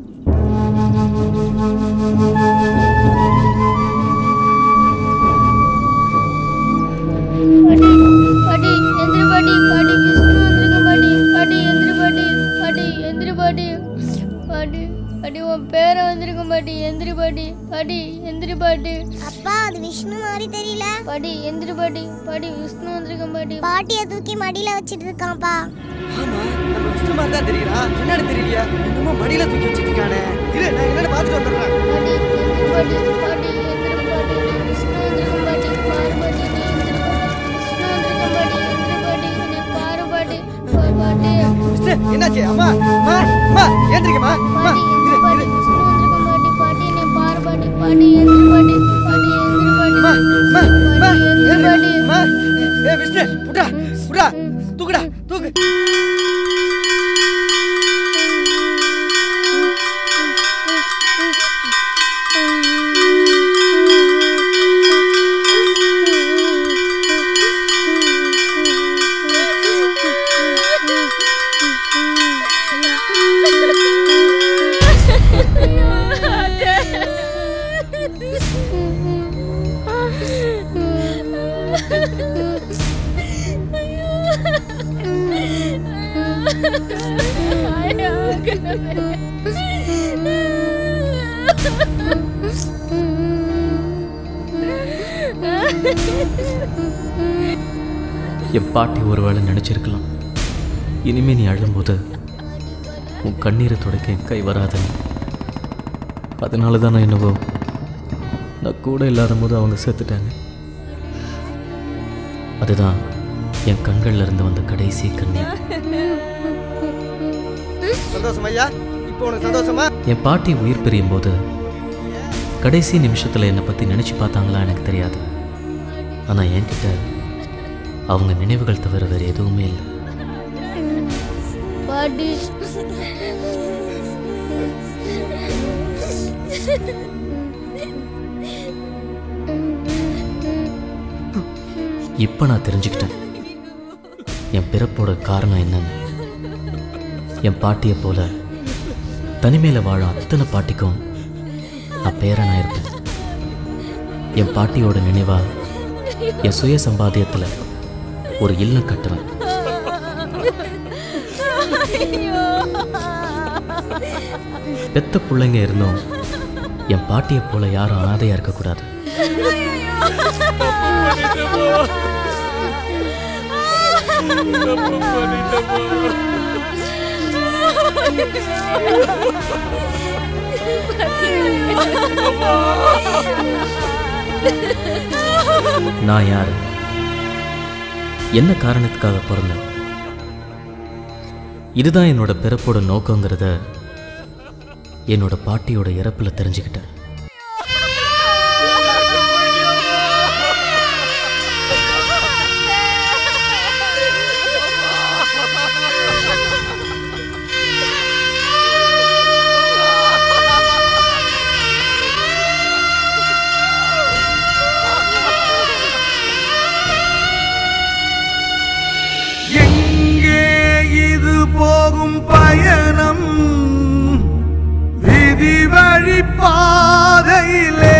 பாட்டி பாட்டி எந்திரி பாட்டி பாட்டி விஷ்ணு வந்திருக்க பாட்டி பாட்டி எந்திரி பாட்டி பாட்டி எந்திரி பாட்டி பாட்டி பாட்டி உன் பேரை வந்திருக்க பாட்டி எந்திரி பாட்டி பாட்டி எந்திரி பாட்டி அப்பா அது விஷ்ணு மாதிரி தெரியல பாட்டி எந்திரி பாட்டி பாட்டி விஷ்ணு வந்திருக்க பாட்டி பாட்டியை தூக்கி மடியில வச்சிட்டு இருக்கான்ப்பா ஆமா நம்ம விஷ்ணு மாதிரி தான் தெரியுறா என்னன்னு தெரியலையா என்னமோ மடியில தூக்கி வச்சிட்டு இருக்கானே இரு நான் என்னன்னு பார்த்துட்டு வந்துடுறேன் பாட்டி எந்திரி பாட்டி பாட்டி எந்திரி பாட்டி விஷ்ணு வந்திருக்க பாட்டி பாரு பாட்டி நீ எந்திரி பாட்டி விஷ்ணு வந்திருக்க பாட்டி எந்திரி பாட்டி நீ பாரு பாட்டி பா- பாட்டி விஷ்ணு என்னாச்சு அம்மா அம்மா அம்மா ஏந்திரிக்கம்மா அம்மா இரு பாட்டி விஷ்ணு வந்திருக்க பாட்டி பாட்டி நீ பாரு பாட்டி பாட்டி எந்திரி பாட்டி பாட்டி எந்திரி பாட்டி அம்மா அம்மா அம்மா எந்திரி பாட்டி அம்மா ஏ விஷ்ணு புடா புடா தூக்குடா தூக்கு என் பாட்டி ஒருவேளை நினச்சிருக்கலாம் இனிமே நீ அழும்போது உன் கண்ணீரை துடைக்க என் கை வராதுன்னு அதனால தான் நான் என்னவோ நான் கூட இல்லாத போது அவங்க செத்துட்டாங்க அதுதான் என் கண்கள்ல இருந்து வந்த கடைசி கண்ணீர் சந்தோஷம் ஐயா இப்போ உனக்கு சந்தோஷமா என் பாட்டி உயிர் பிரியும் போது கடைசி நிமிஷத்தில் என்னை பற்றி நினச்சி பார்த்தாங்களா எனக்கு தெரியாது ஆனால் என்கிட்ட அவங்க நினைவுகள் தவிர வேறு எதுவுமே இல்லை பாட்டி இப்போ நான் தெரிஞ்சுக்கிட்டேன் என் பிறப்போட காரணம் என்னன்னு என் பாட்டியை போல தனிமையில் வாழும் அத்தனை பாட்டிக்கும் நான் பேரனாக இருப்பேன் என் பாட்டியோட நினைவா என் சுய சம்பாத்தியத்தில் ஒரு இல்லம் கட்டுவேன் பெத்த பிள்ளைங்க இருந்தும் என் பாட்டியை போல யாரும் அனாதையாக இருக்கக்கூடாது நான் யார் என்ன காரணத்துக்காக பிறந்தேன் இதுதான் என்னோட பிறப்போட நோக்கங்கிறத என்னோட பாட்டியோட இறப்புல தெரிஞ்சுக்கிட்டேன் விதி வழி பாதையிலே